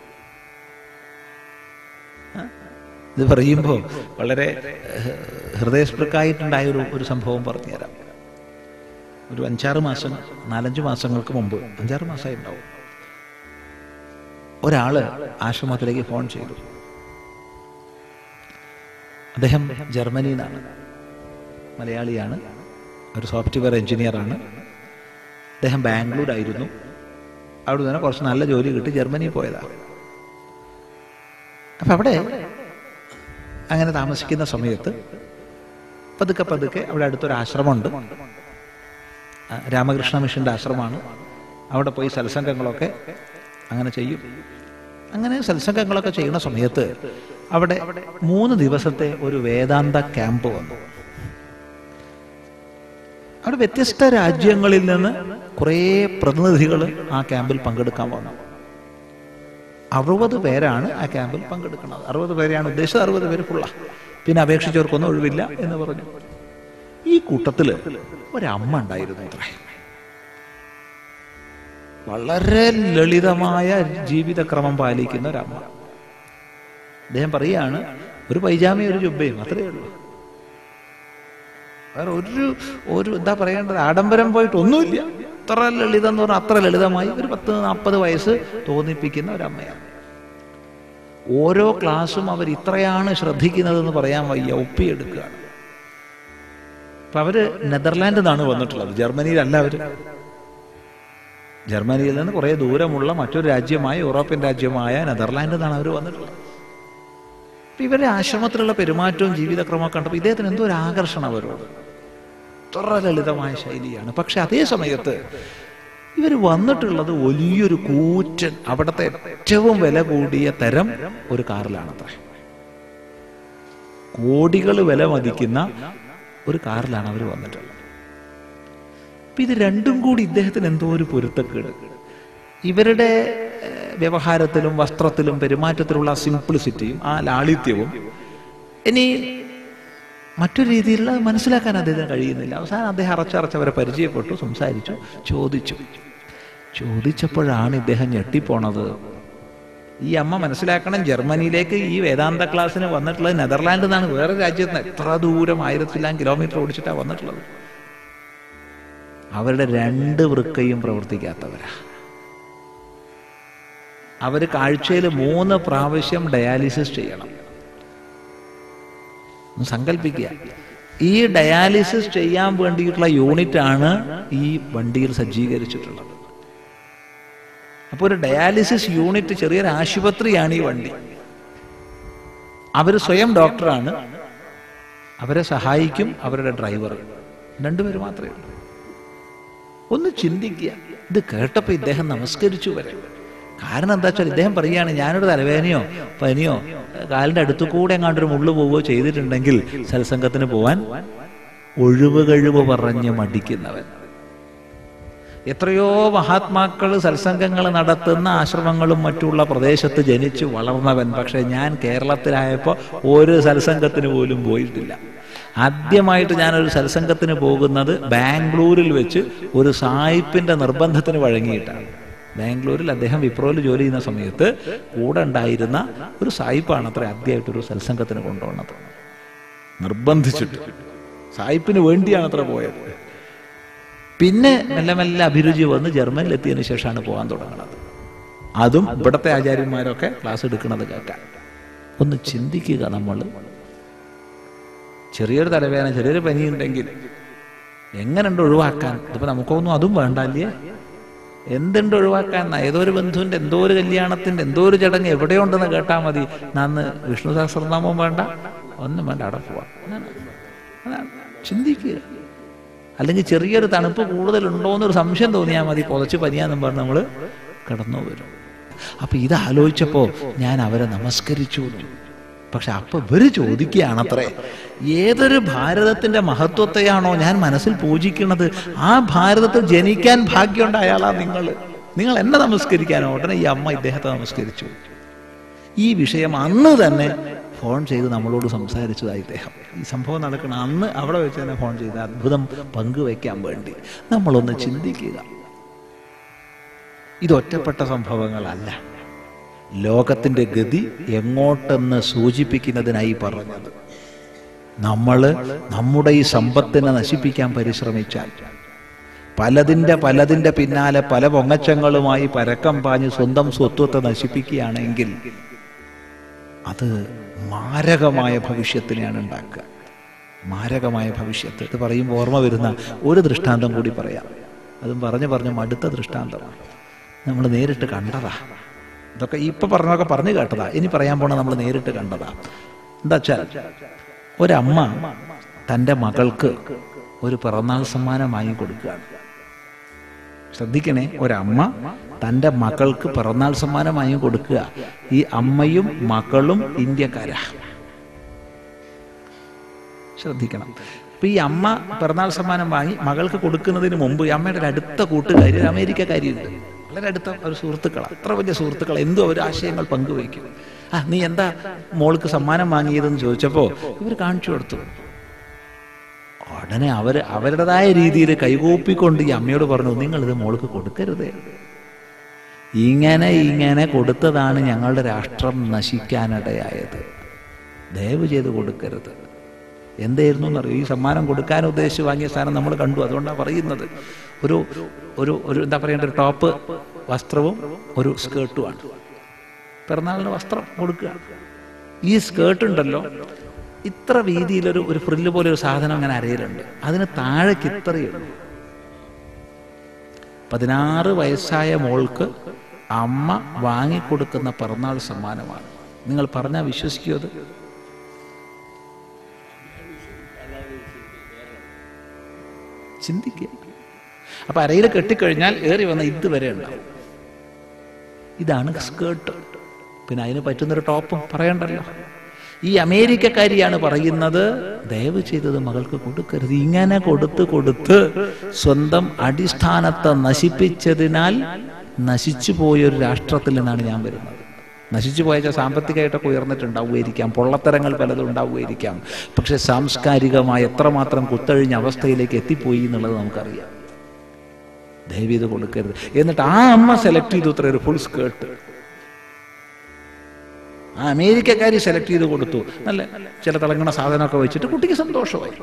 ആ? ഇത് പറയുമ്പോൾ വളരെ ഏഹ്, ഹൃദയസ്പൃക്കായിട്ടുണ്ടായ ഒരു ഒരു സംഭവം പറഞ്ഞുതരാം ഒരു അഞ്ചാറ് മാസം നാലഞ്ച് മാസങ്ങൾക്ക് മുമ്പ് അഞ്ചാറ് മാസമായി ഉണ്ടാവും ഒരാള് ആശ്രമത്തിലേക്ക് ഫോൺ ചെയ്തു അദ്ദേഹം ജർമ്മനിയിൽ നിന്നാണ് മലയാളിയാണ് ഒരു സോഫ്റ്റ്വെയർ എഞ്ചിനീയറാണ് അദ്ദേഹം ബാംഗ്ലൂരായിരുന്നു അവിടെ തന്നെ കുറച്ച് നല്ല ജോലി കിട്ടി ജർമ്മനിയിൽ പോയതാണ് അപ്പം അവിടെ അങ്ങനെ താമസിക്കുന്ന സമയത്ത് പതുക്കെ പതുക്കെ അവിടെ അടുത്തൊരു ആശ്രമമുണ്ട് ആ, രാമകൃഷ്ണ മിഷന്റെ ആശ്രമമാണ് അവിടെ പോയി സത്സംഗങ്ങളൊക്കെ അങ്ങനെ ചെയ്യും അങ്ങനെ സത്സംഗങ്ങളൊക്കെ ചെയ്യുന്ന സമയത്ത് അവിടെ മൂന്ന് ദിവസത്തെ ഒരു വേദാന്ത ക്യാമ്പ് വന്നു അവിടെ വ്യത്യസ്ത രാജ്യങ്ങളിൽ നിന്ന് കുറേ പ്രതിനിധികൾ ആ ക്യാമ്പിൽ പങ്കെടുക്കാൻ വന്നു അറുപത് പേരാണ് ആ ക്യാമ്പിൽ പങ്കെടുക്കുന്നത് അറുപത് പേരെയാണ് ഉദ്ദേശിച്ചത് അറുപത് പേര് ഫുള്ള പിന്നെ അപേക്ഷിച്ചവർക്കൊന്നും ഒഴിവില്ല എന്ന് പറഞ്ഞു ഈ കൂട്ടത്തില് ഒരമ്മ ഉണ്ടായിരുന്നു അത്രേ വളരെ ലളിതമായ ജീവിതക്രമം പാലിക്കുന്ന ഒരമ്മ അദ്ദേഹം പറയാണ് ഒരു പൈജാമയും ഒരു ജുബയും അത്രയേ ഉള്ളൂ വേറെ ഒരു ഒരു എന്താ പറയേണ്ടത് ആഡംബരം പോയിട്ട് ഒന്നുമില്ല അത്ര ലളിതം എന്ന് പറഞ്ഞാൽ അത്ര ലളിതമായി ഒരു പത്ത് നാൽപ്പത് വയസ്സ് തോന്നിപ്പിക്കുന്ന ഒരമ്മയാണ് ഓരോ ക്ലാസ്സും അവർ ഇത്രയാണ് ശ്രദ്ധിക്കുന്നതെന്ന് പറയാൻ വയ്യ ഒപ്പിയെടുക്കുകയാണ് അപ്പൊ അവര് നെതർലാൻഡിൽ നിന്നാണ് വന്നിട്ടുള്ളത് ജർമ്മനിയിലല്ല അവര് ജർമ്മനിയിൽ നിന്ന് കുറെ ദൂരമുള്ള മറ്റൊരു രാജ്യമായ യൂറോപ്യൻ രാജ്യമായ നെതർലാൻഡിൽ നിന്നാണ് അവർ വന്നിട്ടുള്ളത് അപ്പൊ ഇവരുടെ ആശ്രമത്തിലുള്ള പെരുമാറ്റവും ജീവിതക്രമവും കണ്ടപ്പോൾ ഇദ്ദേഹത്തിന് എന്തോ ഒരു ആകർഷണം അവരോട് ഇത്ര ലളിതമായ ശൈലിയാണ് പക്ഷെ അതേ സമയത്ത് ഇവർ വന്നിട്ടുള്ളത് വലിയൊരു കൂറ്റൻ അവിടുത്തെ ഏറ്റവും വില കൂടിയ തരം ഒരു കാറിലാണത്രേ കോടികൾ വില മതിക്കുന്ന ഒരു കാറിലാണ് അവർ വന്നിട്ടുള്ളത് അപ്പൊ ഇത് രണ്ടും കൂടി ഇദ്ദേഹത്തിന് എന്തോ ഒരു പൊരുത്തക്കേട് ഇവരുടെ ഏഹ്, വ്യവഹാരത്തിലും വസ്ത്രത്തിലും പെരുമാറ്റത്തിലുള്ള ആ സിംപ്ലിസിറ്റിയും ആ ലാളിത്യവും ഇനി മറ്റൊരു രീതിയിലുള്ള മനസ്സിലാക്കാൻ അദ്ദേഹത്തിന് കഴിയുന്നില്ല അവസാനം അദ്ദേഹം അറച്ചറച്ചവരെ പരിചയപ്പെട്ടു സംസാരിച്ചു ചോദിച്ചു ചോദിച്ചപ്പോഴാണ് ഇദ്ദേഹം ഞെട്ടിപ്പോണത് ഈ അമ്മ മനസ്സിലാക്കണം ജർമ്മനിയിലേക്ക് ഈ വേദാന്ത ക്ലാസ്സിന് വന്നിട്ടുള്ളത് നെതർലാൻഡിൽ നിന്നാണ് വേറെ രാജ്യത്ത് നിന്ന് എത്ര ദൂരം ആയിരത്തിലാം കിലോമീറ്റർ ഓടിച്ചിട്ടാണ് വന്നിട്ടുള്ളത് അവരുടെ രണ്ട് വൃക്കയും പ്രവർത്തിക്കാത്തവരാ അവര് കാഴ്ചയിൽ മൂന്ന് പ്രാവശ്യം ഡയാലിസിസ് ചെയ്യണം ഒന്ന് സങ്കല്പിക്കുക ഈ ഡയാലിസിസ് ചെയ്യാൻ വേണ്ടിയിട്ടുള്ള യൂണിറ്റ് ആണ് ഈ വണ്ടിയിൽ സജ്ജീകരിച്ചിട്ടുള്ളത് അപ്പോൾ ഒരു ഡയാലിസിസ് യൂണിറ്റ് ചെറിയൊരു ആശുപത്രിയാണ് ഈ വണ്ടി അവർ സ്വയം ഡോക്ടറാണ് അവരെ സഹായിക്കും അവരുടെ ഡ്രൈവർ രണ്ടുപേര് മാത്രമേ ഉള്ളൂ ഒന്ന് ചിന്തിക്കുക ഇത് കേട്ടപ്പോൾ ഇദ്ദേഹം നമസ്കരിച്ചു വരെ കാരണം എന്താ വെച്ചാൽ ഇദ്ദേഹം പറയുകയാണ് ഞാനൊരു തലവേദനയോ പനിയോ കാലിന്റെ അടുത്തു കൂടെ എങ്ങാണ്ടൊരു മുള്ളു പോവുകയോ ചെയ്തിട്ടുണ്ടെങ്കിൽ സത്സംഗത്തിന് പോവാൻ ഒഴിവ് കഴിവ് പറഞ്ഞ് മടിക്കുന്നവൻ എത്രയോ മഹാത്മാക്കൾ സത്സംഗങ്ങൾ നടത്തുന്ന ആശ്രമങ്ങളും മറ്റുള്ള പ്രദേശത്ത് ജനിച്ചു വളർന്നവൻ പക്ഷെ ഞാൻ കേരളത്തിലായപ്പോൾ ഒരു സത്സംഗത്തിന് പോലും പോയിട്ടില്ല ആദ്യമായിട്ട് ഞാനൊരു സത്സംഗത്തിന് പോകുന്നത് ബാംഗ്ലൂരിൽ വെച്ച് ഒരു സായിപ്പിന്റെ നിർബന്ധത്തിന് വഴങ്ങിയിട്ടാണ് ബാംഗ്ലൂരിൽ അദ്ദേഹം വിപ്രോയിൽ ജോലി ചെയ്യുന്ന സമയത്ത് കൂടെ ഉണ്ടായിരുന്ന ഒരു സായിപ്പാണ് അത്ര ആദ്യമായിട്ടൊരു സത്സംഗത്തിന് കൊണ്ടുപോകുന്നത് നിർബന്ധിച്ചിട്ട് സായിപ്പിന് വേണ്ടിയാണ് അത്ര പോയത് പിന്നെ മെല്ലെ മെല്ലെ അഭിരുചി വന്ന് ജർമ്മനിൽ എത്തിയതിനു ശേഷമാണ് പോകാൻ തുടങ്ങുന്നത് അതും ഇവിടുത്തെ ആചാര്യന്മാരൊക്കെ ക്ലാസ് എടുക്കുന്നത് കേൾക്കാൻ ഒന്ന് ചിന്തിക്കുക നമ്മൾ ചെറിയൊരു തലവേദന ചെറിയൊരു പനിയുണ്ടെങ്കിൽ എങ്ങനെയുണ്ട് ഒഴിവാക്കാൻ ഇതിപ്പോ നമുക്കൊന്നും അതും വേണ്ടല്ലേ എന്തുണ്ട് ഒഴിവാക്കാൻ എന്നാ? ഏതോ ഒരു ബന്ധുവിന്റെ എന്തോ ഒരു കല്യാണത്തിന്റെ എന്തോ ഒരു ചടങ്ങ് എവിടെയുണ്ടെന്ന് കേട്ടാൽ മതി നന്ന് വിഷ്ണു സഹസ്രനാമം വേണ്ട ഒന്നും വേണ്ട അവിടെ പോവാം അതാണ് അതാണ് ചിന്തിക്കുക അല്ലെങ്കിൽ ചെറിയൊരു തണുപ്പ് കൂടുതലുണ്ടോ എന്നൊരു സംശയം തോന്നിയാൽ മതി പുതച്ച് പനിയാന്നും പറഞ്ഞ് നമ്മൾ കിടന്നു വരും അപ്പൊ ഇത് ആലോചിച്ചപ്പോ ഞാൻ അവരെ നമസ്കരിച്ചു എന്ന്. പക്ഷെ അപ്പൊ ഇവര് ചോദിക്കുകയാണത്രേ ഏതൊരു ഭാരതത്തിന്റെ മഹത്വത്തെയാണോ ഞാൻ മനസ്സിൽ പൂജിക്കുന്നത് ആ ഭാരതത്തിൽ ജനിക്കാൻ ഭാഗ്യമുണ്ട് അയാളാ നിങ്ങൾ നിങ്ങൾ എന്നെ നമസ്കരിക്കാനോ ഉടനെ ഈ അമ്മ ഇദ്ദേഹത്തെ നമസ്കരിച്ചു ഈ വിഷയം അന്ന് തന്നെ ഫോൺ ചെയ്ത് നമ്മളോട് സംസാരിച്ചതായി ഇദ്ദേഹം ഈ സംഭവം നടക്കണം അന്ന് അവിടെ വെച്ച് തന്നെ ഫോൺ ചെയ്ത് അത്ഭുതം പങ്കുവെക്കാൻ വേണ്ടി നമ്മളൊന്ന് ചിന്തിക്കുക ഇത് ഒറ്റപ്പെട്ട സംഭവങ്ങളല്ല ലോകത്തിന്റെ ഗതി എങ്ങോട്ടെന്ന് സൂചിപ്പിക്കുന്നതിനായി പറഞ്ഞത് നമ്മൾ നമ്മുടെ ഈ സമ്പത്തിനെ നശിപ്പിക്കാൻ പരിശ്രമിച്ചാൽ പലതിൻ്റെ പലതിൻ്റെ പിന്നാലെ പല പൊങ്ങച്ചങ്ങളുമായി പരക്കം പാഞ്ഞ് സ്വന്തം സ്വത്വത്തെ നശിപ്പിക്കുകയാണെങ്കിൽ അത് മാരകമായ ഭവിഷ്യത്തിനെയാണ് ഉണ്ടാക്കുക മാരകമായ ഭവിഷ്യത്ത് ഇത് പറയുമ്പോൾ ഓർമ്മ വരുന്ന ഒരു ദൃഷ്ടാന്തം കൂടി പറയാം അതും പറഞ്ഞു പറഞ്ഞു മടുത്ത ദൃഷ്ടാന്തമാണ് നമ്മൾ നേരിട്ട് കണ്ടതാ ഇതൊക്കെ ഇപ്പൊ പറഞ്ഞതൊക്കെ പറഞ്ഞു കേട്ടതാ ഇനി പറയാൻ പോണ നമ്മൾ നേരിട്ട് കണ്ടതാ എന്താ വെച്ചാൽ ഒരമ്മ തൻ്റെ മകൾക്ക് ഒരു പിറന്നാൾ സമ്മാനം വാങ്ങി കൊടുക്കുകയാണ് ശ്രദ്ധിക്കണേ ഒരമ്മ തൻ്റെ മക്കൾക്ക് പിറന്നാൾ സമ്മാനം വാങ്ങി കൊടുക്കുക ഈ അമ്മയും മക്കളും ഇന്ത്യക്കാരാ ശ്രദ്ധിക്കണം അപ്പൊ ഈ അമ്മ പിറന്നാൾ സമ്മാനം വാങ്ങി മകൾക്ക് കൊടുക്കുന്നതിന് മുമ്പ് ഈ അമ്മയുടെ ഒരു അടുത്ത കൂട്ടുകാരി ഒരു അമേരിക്കക്കാരിയുണ്ട് വളരെ അടുത്ത ഒരു സുഹൃത്തുക്കളാണ് അത്ര വലിയ സുഹൃത്തുക്കൾ എന്തോ ഒരു ആശയങ്ങൾ പങ്കുവയ്ക്കും ആ നീ എന്താ മോൾക്ക് സമ്മാനം വാങ്ങിയതെന്ന് ചോദിച്ചപ്പോ ഇവർ കാണിച്ചു കൊടുത്തു ഉടനെ അവര് അവരുടേതായ രീതിയിൽ കൈകൂപ്പിക്കൊണ്ട് ഈ അമ്മയോട് പറഞ്ഞു നിങ്ങൾ ഇത് മോൾക്ക് കൊടുക്കരുതേ ഇങ്ങനെ ഇങ്ങനെ കൊടുത്തതാണ് ഞങ്ങളുടെ രാഷ്ട്രം നശിക്കാനിടയായത് ദയവ് ചെയ്ത് കൊടുക്കരുത് എന്തായിരുന്നു എന്നറിയോ ഈ സമ്മാനം കൊടുക്കാൻ ഉദ്ദേശിച്ച് വാങ്ങിയ സാധനം നമ്മൾ കണ്ടു അതുകൊണ്ടാണ് പറയുന്നത് ഒരു ഒരു ഒരു എന്താ പറയേണ്ട ഒരു ടോപ്പ് വസ്ത്രവും ഒരു സ്കേർട്ടുമാണ് പിറന്നാളിന് വസ്ത്രം കൊടുക്കുക ഈ സ്കേർട്ട് ഉണ്ടല്ലോ ഇത്ര വീതിയിലൊരു ഒരു ഫ്രില്ല് പോലെ ഒരു സാധനം അങ്ങനെ അരയിലുണ്ട് അതിന് താഴേക്ക് ഇത്രയുള്ളൂ പതിനാറ് വയസ്സായ മോൾക്ക് അമ്മ വാങ്ങിക്കൊടുക്കുന്ന പിറന്നാൾ സമ്മാനമാണ് നിങ്ങൾ പറഞ്ഞാൽ വിശ്വസിക്കുമോ അത് ചിന്തിക്കുക അപ്പൊ അരയിൽ കെട്ടിക്കഴിഞ്ഞാൽ ഏറി വന്ന ഇതുവരെ ഉണ്ടാവും ഇതാണ് സ്കേർട്ട് പിന്നെ അതിന് പറ്റുന്നൊരു ടോപ്പും പറയണ്ടല്ലോ ഈ അമേരിക്കക്കാരിയാണ് പറയുന്നത് ദയവ് ചെയ്തത് മകൾക്ക് കൊടുക്കരുത് ഇങ്ങനെ കൊടുത്ത് കൊടുത്ത് സ്വന്തം അടിസ്ഥാനത്തെ നശിപ്പിച്ചതിനാൽ നശിച്ചു പോയൊരു രാഷ്ട്രത്തിൽ നിന്നാണ് ഞാൻ വരുന്നത് നശിച്ചു പോയ സാമ്പത്തികമായിട്ടൊക്കെ ഉയർന്നിട്ടുണ്ടാവുമായിരിക്കാം പൊള്ളത്തരങ്ങൾ പലതും ഉണ്ടാവുമായിരിക്കാം പക്ഷെ സാംസ്കാരികമായ എത്രമാത്രം കുത്തഴിഞ്ഞ അവസ്ഥയിലേക്ക് എത്തിപ്പോയി എന്നുള്ളത് നമുക്കറിയാം ദയവീത് കൊടുക്കരുത് എന്നിട്ട് ആ അമ്മ സെലക്ട് ചെയ്തു ഇത്ര ഒരു ഫുൾ സ്കേർട്ട് ആ അമേരിക്കക്കാരി സെലക്ട് ചെയ്ത് കൊടുത്തു നല്ല ചില തിളങ്ങണ സാധനമൊക്കെ വെച്ചിട്ട് കുട്ടിക്ക് സന്തോഷമായി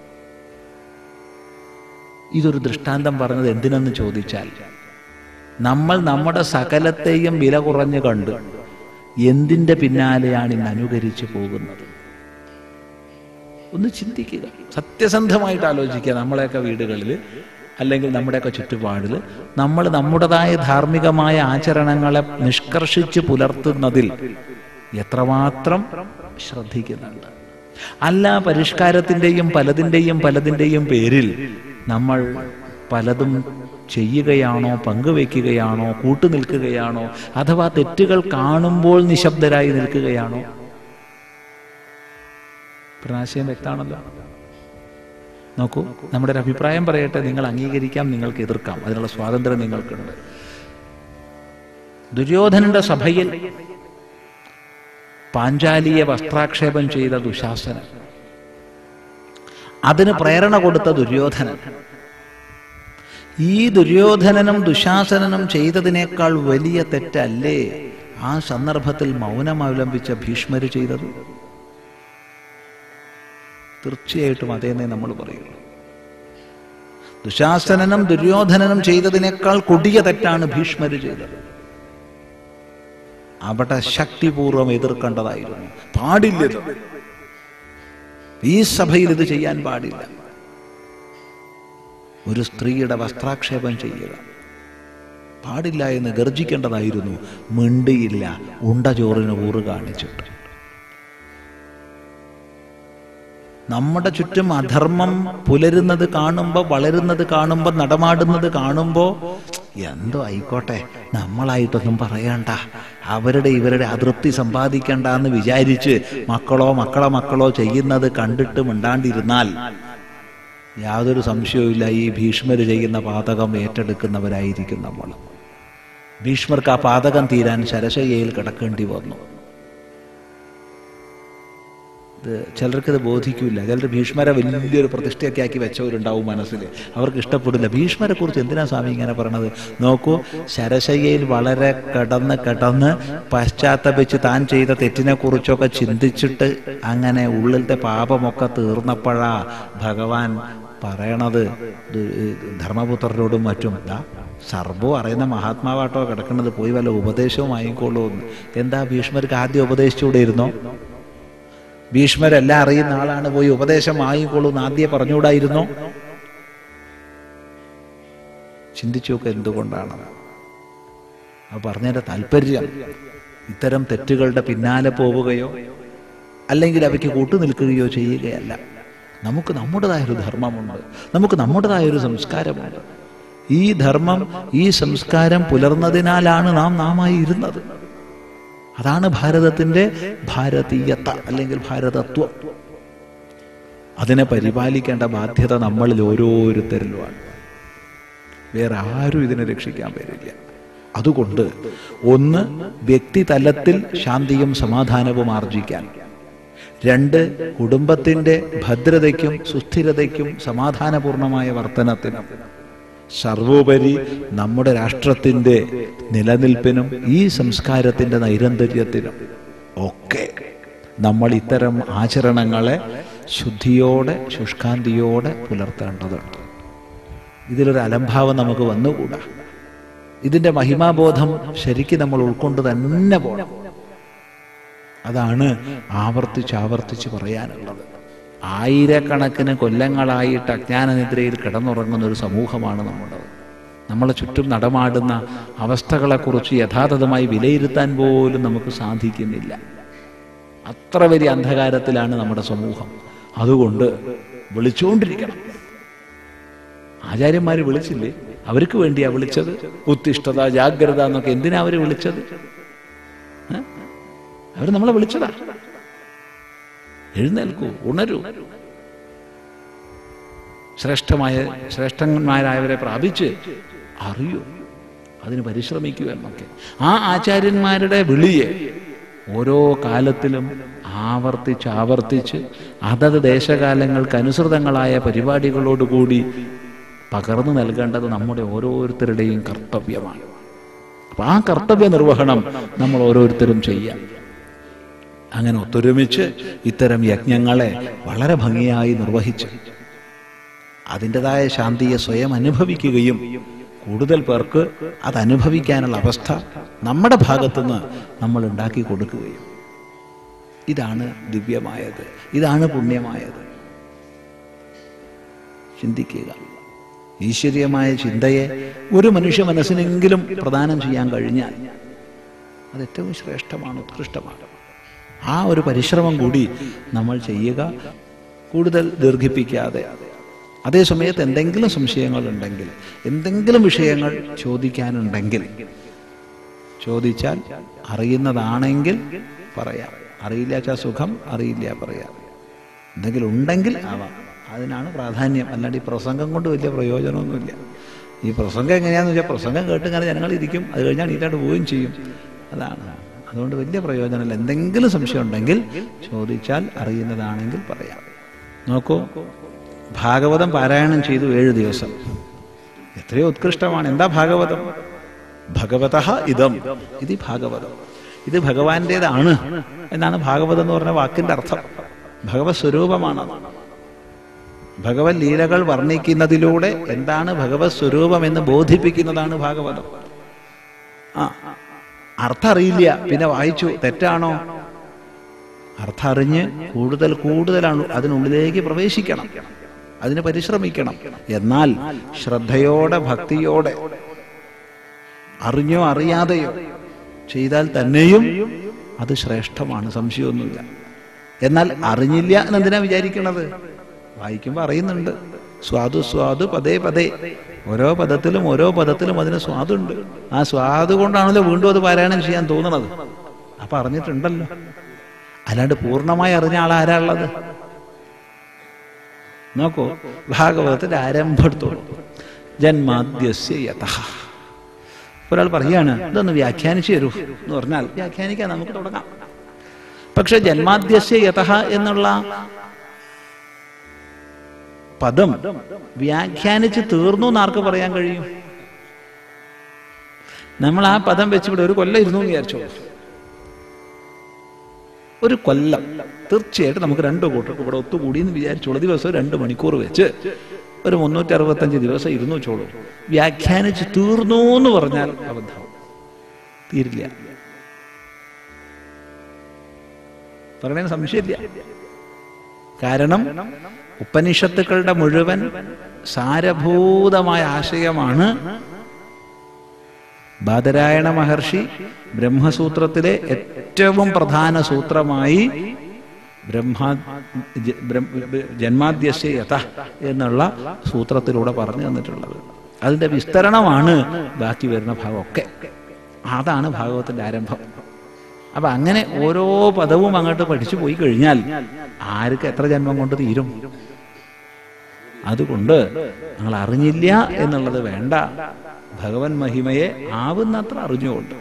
ഇതൊരു ദൃഷ്ടാന്തം പറഞ്ഞത് എന്തിനെന്ന് ചോദിച്ചാൽ നമ്മൾ നമ്മുടെ സകലത്തെയും വില കുറഞ്ഞു കണ്ട് എന്തിന്റെ പിന്നാലെയാണ് ഇന്ന് അനുകരിച്ചു പോകുന്നത് ഒന്ന് ചിന്തിക്കുക സത്യസന്ധമായിട്ട് ആലോചിക്കുക നമ്മളെയൊക്കെ വീടുകളിൽ അല്ലെങ്കിൽ നമ്മുടെയൊക്കെ ചുറ്റുപാടിൽ നമ്മൾ നമ്മുടേതായ ധാർമ്മികമായ ആചരണങ്ങളെ നിഷ്കർഷിച്ച് പുലർത്തുന്നതിൽ എത്രമാത്രം ശ്രദ്ധിക്കുന്നുണ്ട് അല്ല പരിഷ്കാരത്തിൻ്റെയും പലതിൻ്റെയും പലതിൻ്റെയും പേരിൽ നമ്മൾ പലതും ചെയ്യുകയാണോ പങ്കുവെക്കുകയാണോ കൂട്ടുനിൽക്കുകയാണോ അഥവാ തെറ്റുകൾ കാണുമ്പോൾ നിശബ്ദരായി നിൽക്കുകയാണോ പ്രാശയം വ്യക്താണല്ലോ നോക്കൂ നമ്മുടെ ഒരു അഭിപ്രായം പറയട്ടെ നിങ്ങൾ അംഗീകരിക്കാം നിങ്ങൾക്ക് എതിർക്കാം അതിനുള്ള സ്വാതന്ത്ര്യം നിങ്ങൾക്കുണ്ട് ദുര്യോധനന്റെ സഭയിൽ പാഞ്ചാലിയെ വസ്ത്രാക്ഷേപം ചെയ്ത ദുശാസനൻ അതിന് പ്രേരണ കൊടുത്ത ദുര്യോധനൻ ഈ ദുര്യോധനനും ദുശാസനനും ചെയ്തതിനേക്കാൾ വലിയ തെറ്റല്ലേ ആ സന്ദർഭത്തിൽ മൗനം അവലംബിച്ച ഭീഷ്മര് ചെയ്തത് തീർച്ചയായിട്ടും അതേന്നേ നമ്മൾ പറയുള്ളൂ ദുശാസനനും ദുര്യോധനനും ചെയ്തതിനേക്കാൾ കൊടിയ തെറ്റാണ് ഭീഷ്മര് ചെയ്തത് അവിടെ ശക്തിപൂർവം എതിർക്കേണ്ടതായിരുന്നു പാടില്ലത് ഈ സഭയിൽ ഇത് ചെയ്യാൻ പാടില്ല ഒരു സ്ത്രീയുടെ വസ്ത്രാക്ഷേപം ചെയ്യുക പാടില്ല എന്ന് ഗർജിക്കേണ്ടതായിരുന്നു മിണ്ടിയില്ല ഉണ്ട ചോറിന് ഊറ് കാണിച്ചിട്ട് നമ്മുടെ ചുറ്റും അധർമ്മം പുലരുന്നത് കാണുമ്പോൾ വളരുന്നത് കാണുമ്പോൾ നടമാടുന്നത് കാണുമ്പോൾ എന്തോ ആയിക്കോട്ടെ നമ്മളായിട്ടൊന്നും പറയണ്ട അവരുടെ ഇവരുടെ അതൃപ്തി സമ്പാദിക്കണ്ട എന്ന് വിചാരിച്ച് മക്കളോ മക്കളെ മക്കളോ ചെയ്യുന്നത് കണ്ടിട്ട് മിണ്ടാണ്ടിരുന്നാൽ യാതൊരു സംശയവുമില്ല ഈ ഭീഷ്മര് ചെയ്യുന്ന പാതകം ഏറ്റെടുക്കുന്നവരായിരിക്കും നമ്മൾ ഭീഷ്മർക്ക് ആ പാതകം തീരാൻ ശരശയ്യയിൽ കിടക്കേണ്ടി വന്നു ഇത് ചിലർക്കിത് ബോധിക്കില്ല ചിലർ ഭീഷ്മരെ വലിയൊരു പ്രതിഷ്ഠയൊക്കെ ആക്കി വെച്ചവരുണ്ടാവും മനസ്സിൽ അവർക്ക് ഇഷ്ടപ്പെടില്ല ഭീഷ്മരെ കുറിച്ച് എന്തിനാ സ്വാമി ഇങ്ങനെ പറയണത് നോക്കൂ ശരശയ്യയിൽ വളരെ കിടന്ന് കിടന്ന് പശ്ചാത്തപിച്ച് താൻ ചെയ്ത തെറ്റിനെ കുറിച്ചൊക്കെ ചിന്തിച്ചിട്ട് അങ്ങനെ ഉള്ളിലത്തെ പാപമൊക്കെ തീർന്നപ്പോഴാ ഭഗവാൻ പറയണത് ധർമ്മപുത്രരോടും മറ്റും ദാ സർവോ അറിയുന്ന മഹാത്മാവാട്ടോ കിടക്കുന്നത് പോയി വല്ല ഉപദേശവും വാങ്ങിക്കോളൂ എന്ന് എന്താ ഭീഷ്മർക്ക് ആദ്യം ഉപദേശിച്ചുകൂടെ ഇരുന്നോ ഭീഷ്മരെല്ലാം അറിയുന്ന ആളാണ് പോയി ഉപദേശം വാങ്ങിക്കോളൂ എന്ന് ആദ്യം പറഞ്ഞുകൂടായിരുന്നോ ചിന്തിച്ചു നോക്കുക എന്തുകൊണ്ടാണ് അത് പറഞ്ഞതിന്റെ താല്പര്യം ഇത്തരം തെറ്റുകളുടെ പിന്നാലെ പോവുകയോ അല്ലെങ്കിൽ അവയ്ക്ക് കൂട്ടുനിൽക്കുകയോ ചെയ്യുകയല്ല നമുക്ക് നമ്മുടേതായൊരു ധർമ്മമുണ്ട് നമുക്ക് നമ്മുടേതായൊരു സംസ്കാരമുണ്ട് ഈ ധർമ്മം ഈ സംസ്കാരം പുലർന്നതിനാലാണ് നാം നാമായി ഇരുന്നത് അതാണ് ഭാരതത്തിന്റെ ഭാരതീയത അല്ലെങ്കിൽ ഭാരതത്വം അതിനെ പരിപാലിക്കേണ്ട ബാധ്യത നമ്മളിൽ ഓരോരുത്തരിലുമാണ് വേറെ ആരും ഇതിനെ രക്ഷിക്കാൻ വരില്ല അതുകൊണ്ട് ഒന്ന് വ്യക്തിതലത്തിൽ ശാന്തിയും സമാധാനവും ആർജിക്കാൻ രണ്ട് കുടുംബത്തിന്റെ ഭദ്രതയ്ക്കും സുസ്ഥിരതയ്ക്കും സമാധാനപൂർണമായ വർധനത്തിനും സർവോപരി നമ്മുടെ രാഷ്ട്രത്തിന്റെ നിലനിൽപ്പിനും ഈ സംസ്കാരത്തിന്റെ നൈരന്തര്യത്തിനും ഒക്കെ നമ്മൾ ഇത്തരം ആചരണങ്ങളെ ശുദ്ധിയോടെ ശുഷ്കാന്തിയോടെ പുലർത്തേണ്ടതുണ്ട് ഇതിലൊരു അലംഭാവം നമുക്ക് വന്നുകൂടാ ഇതിന്റെ മഹിമാബോധം ശരിക്കും നമ്മൾ ഉൾക്കൊണ്ട് തന്നെ പോകണം അതാണ് ആവർത്തിച്ച് ആവർത്തിച്ച് പറയാനുള്ളത് ആയിരക്കണക്കിന് കൊല്ലങ്ങളായിട്ട് അജ്ഞാനനിദ്രയിൽ കിടന്നുറങ്ങുന്ന ഒരു സമൂഹമാണ് നമ്മുടേത് നമ്മളെ ചുറ്റും നടമാടുന്ന അവസ്ഥകളെക്കുറിച്ച് യഥാർത്ഥമായി വിലയിരുത്താൻ പോലും നമുക്ക് സാധിക്കുന്നില്ല അത്ര വലിയ അന്ധകാരത്തിലാണ് നമ്മുടെ സമൂഹം അതുകൊണ്ട് വിളിച്ചുകൊണ്ടിരിക്കണം ആചാര്യന്മാർ വിളിച്ചില്ലേ അവർക്ക് വേണ്ടിയാ വിളിച്ചത് ഉത്തിഷ്ഠത ജാഗ്രത എന്നൊക്കെ എന്തിനാ അവര് വിളിച്ചത് അവർ നമ്മളെ വിളിച്ചതാ എഴുന്നേൽക്കൂ ഉണരൂ ശ്രേഷ്ഠമായ ശ്രേഷ്ഠന്മാരായവരെ പ്രാപിച്ച് അറിയൂ അതിന് പരിശ്രമിക്കുക എന്നൊക്കെ ആ ആചാര്യന്മാരുടെ വിളിയെ ഓരോ കാലത്തിലും ആവർത്തിച്ച് ആവർത്തിച്ച് അതത് ദേശകാലങ്ങൾക്ക് അനുസൃതങ്ങളായ പരിപാടികളോടുകൂടി പകർന്നു നൽകേണ്ടത് നമ്മുടെ ഓരോരുത്തരുടെയും കർത്തവ്യമാണ് അപ്പൊ ആ കർത്തവ്യ നിർവഹണം നമ്മൾ ഓരോരുത്തരും ചെയ്യാം അങ്ങനെ ഒത്തൊരുമിച്ച് ഇത്തരം യജ്ഞങ്ങളെ വളരെ ഭംഗിയായി നിർവഹിച്ച് അതിൻ്റെതായ ശാന്തിയെ സ്വയം അനുഭവിക്കുകയും കൂടുതൽ പേർക്ക് അത് അനുഭവിക്കാനുള്ള അവസ്ഥ നമ്മുടെ ഭാഗത്തുനിന്ന് നമ്മൾ ഉണ്ടാക്കി കൊടുക്കുകയും ഇതാണ് ദിവ്യമായത് ഇതാണ് പുണ്യമായത് ചിന്തിക്കുക ഈശ്വരീയമായ ചിന്തയെ ഒരു മനുഷ്യ മനസ്സിനെങ്കിലും പ്രദാനം ചെയ്യാൻ കഴിഞ്ഞാൽ അത് ഏറ്റവും ശ്രേഷ്ഠമാണ് ഉത്കൃഷ്ടമാണ് ആ ഒരു പരിശ്രമം കൂടി നമ്മൾ ചെയ്യുക കൂടുതൽ ദീർഘിപ്പിക്കാതെ അതേ സമയത്ത് എന്തെങ്കിലും സംശയങ്ങൾ ഉണ്ടെങ്കിൽ എന്തെങ്കിലും വിഷയങ്ങൾ ചോദിക്കാനുണ്ടെങ്കിൽ ചോദിച്ചാൽ അറിയുന്നതാണെങ്കിൽ പറയാം അറിയില്ല വെച്ചാൽ സുഖം അറിയില്ല പറയാം എന്തെങ്കിലും ഉണ്ടെങ്കിൽ ആവാം അതിനാണ് പ്രാധാന്യം അല്ലാണ്ട് ഈ പ്രസംഗം കൊണ്ട് വലിയ പ്രയോജനമൊന്നുമില്ല ഈ പ്രസംഗം എങ്ങനെയാന്ന് വെച്ചാൽ പ്രസംഗം കേട്ട് ഇങ്ങനെ ജനങ്ങൾ ഇരിക്കും അത് കഴിഞ്ഞാൽ നീറ്റായിട്ട് പോവുകയും ചെയ്യും അതാണ് അതുകൊണ്ട് വലിയ പ്രയോജനമില്ല എന്തെങ്കിലും സംശയം ഉണ്ടെങ്കിൽ ചോദിച്ചാൽ അറിയുന്നതാണെങ്കിൽ പറയാം നോക്കൂ ഭാഗവതം പാരായണം ചെയ്തു ഏഴ് ദിവസം എത്രയോ ഉത്കൃഷ്ടമാണ് എന്താ ഭാഗവതം ഭഗവത ഇതം ഇത് ഭാഗവതം ഇത് ഭഗവാന്റേതാണ് എന്നാണ് ഭാഗവതം എന്ന് പറഞ്ഞ വാക്കിന്റെ അർത്ഥം ഭഗവത് സ്വരൂപമാണ് ഭഗവത് ലീലകൾ വർണ്ണിക്കുന്നതിലൂടെ എന്താണ് ഭഗവത് സ്വരൂപം എന്ന് ബോധിപ്പിക്കുന്നതാണ് ഭാഗവതം ആ അർത്ഥം അറിയില്ല പിന്നെ വായിച്ചു തെറ്റാണോ അർത്ഥം അറിഞ്ഞ് കൂടുതൽ കൂടുതലാണ് അതിനുള്ളിലേക്ക് പ്രവേശിക്കണം അതിന് പരിശ്രമിക്കണം എന്നാൽ ശ്രദ്ധയോടെ ഭക്തിയോടെ അറിഞ്ഞോ അറിയാതെയോ ചെയ്താൽ തന്നെയും അത് ശ്രേഷ്ഠമാണ് സംശയമൊന്നുമില്ല എന്നാൽ അറിഞ്ഞില്ല എന്നെന്തിനാ വിചാരിക്കണത് വായിക്കുമ്പോൾ അറിയുന്നുണ്ട് സ്വാദു സ്വാദു പതേ പതേ ഓരോ പദത്തിലും ഓരോ പദത്തിലും അതിന് സ്വാദുണ്ട് ആ സ്വാദ് കൊണ്ടാണല്ലോ വീണ്ടും അത് പാരായണം ചെയ്യാൻ തോന്നണത് അപ്പൊ അറിഞ്ഞിട്ടുണ്ടല്ലോ അല്ലാണ്ട് പൂർണ്ണമായി അറിഞ്ഞ ആൾ ആരാ ഉള്ളത് നോക്കൂ ഭാഗവതത്തിന്റെ ആരംഭത്തോളൂ ജന്മാദ്യസ്യ യഥ ഒരാൾ പറയാണ് ഇതൊന്ന് വ്യാഖ്യാനിച്ചു തരൂ എന്ന് പറഞ്ഞാൽ വ്യാഖ്യാനിക്കാൻ നമുക്ക് തുടങ്ങാം പക്ഷെ ജന്മാദ്യസ്യ യഥ എന്നുള്ള പദം വ്യാഖ്യാനിച്ച് തീർന്നു എന്ന് ആർക്ക് പറയാൻ കഴിയും നമ്മൾ ആ പദം വെച്ചിവിടെ ഒരു കൊല്ലം ഇരുന്നു എന്ന് വിചാരിച്ചോ ഒരു കൊല്ലം തീർച്ചയായിട്ടും നമുക്ക് രണ്ടു കൂട്ടർക്ക് ഇവിടെ ഒത്തുകൂടി എന്ന് വിചാരിച്ചോളൂ ദിവസം രണ്ട് മണിക്കൂർ വെച്ച് ഒരു മുന്നൂറ്റി അറുപത്തഞ്ച് ദിവസം ഇരുന്നു വെച്ചോളൂ വ്യാഖ്യാനിച്ച് തീർന്നു എന്ന് പറഞ്ഞാൽ അബദ്ധം തീരില്ല പറയണ സംശയമില്ല കാരണം ഉപനിഷത്തുക്കളുടെ മുഴുവൻ സാരഭൂതമായ ആശയമാണ് ബാദരായണ മഹർഷി ബ്രഹ്മസൂത്രത്തിലെ ഏറ്റവും പ്രധാന സൂത്രമായി ബ്രഹ്മാ ജ- ബ്രഹ്മ- ജന്മാദ്യസ്യ യഥ എന്നുള്ള സൂത്രത്തിലൂടെ പറഞ്ഞു തന്നിട്ടുള്ളത് അതിന്റെ വിസ്തരണമാണ് ബാക്കി വരുന്ന ഭാഗമൊക്കെ അതാണ് ഭാഗവത്തിന്റെ ആരംഭം അപ്പൊ അങ്ങനെ ഓരോ പദവും അങ്ങോട്ട് പഠിച്ചു പോയി കഴിഞ്ഞാൽ ആർക്ക് എത്ര ജന്മം കൊണ്ട് തീരും അതുകൊണ്ട് നിങ്ങൾ അറിഞ്ഞില്ല എന്നുള്ളത് വേണ്ട ഭഗവൻ മഹിമയെ ആവുന്നത്ര അറിഞ്ഞുകൊണ്ട്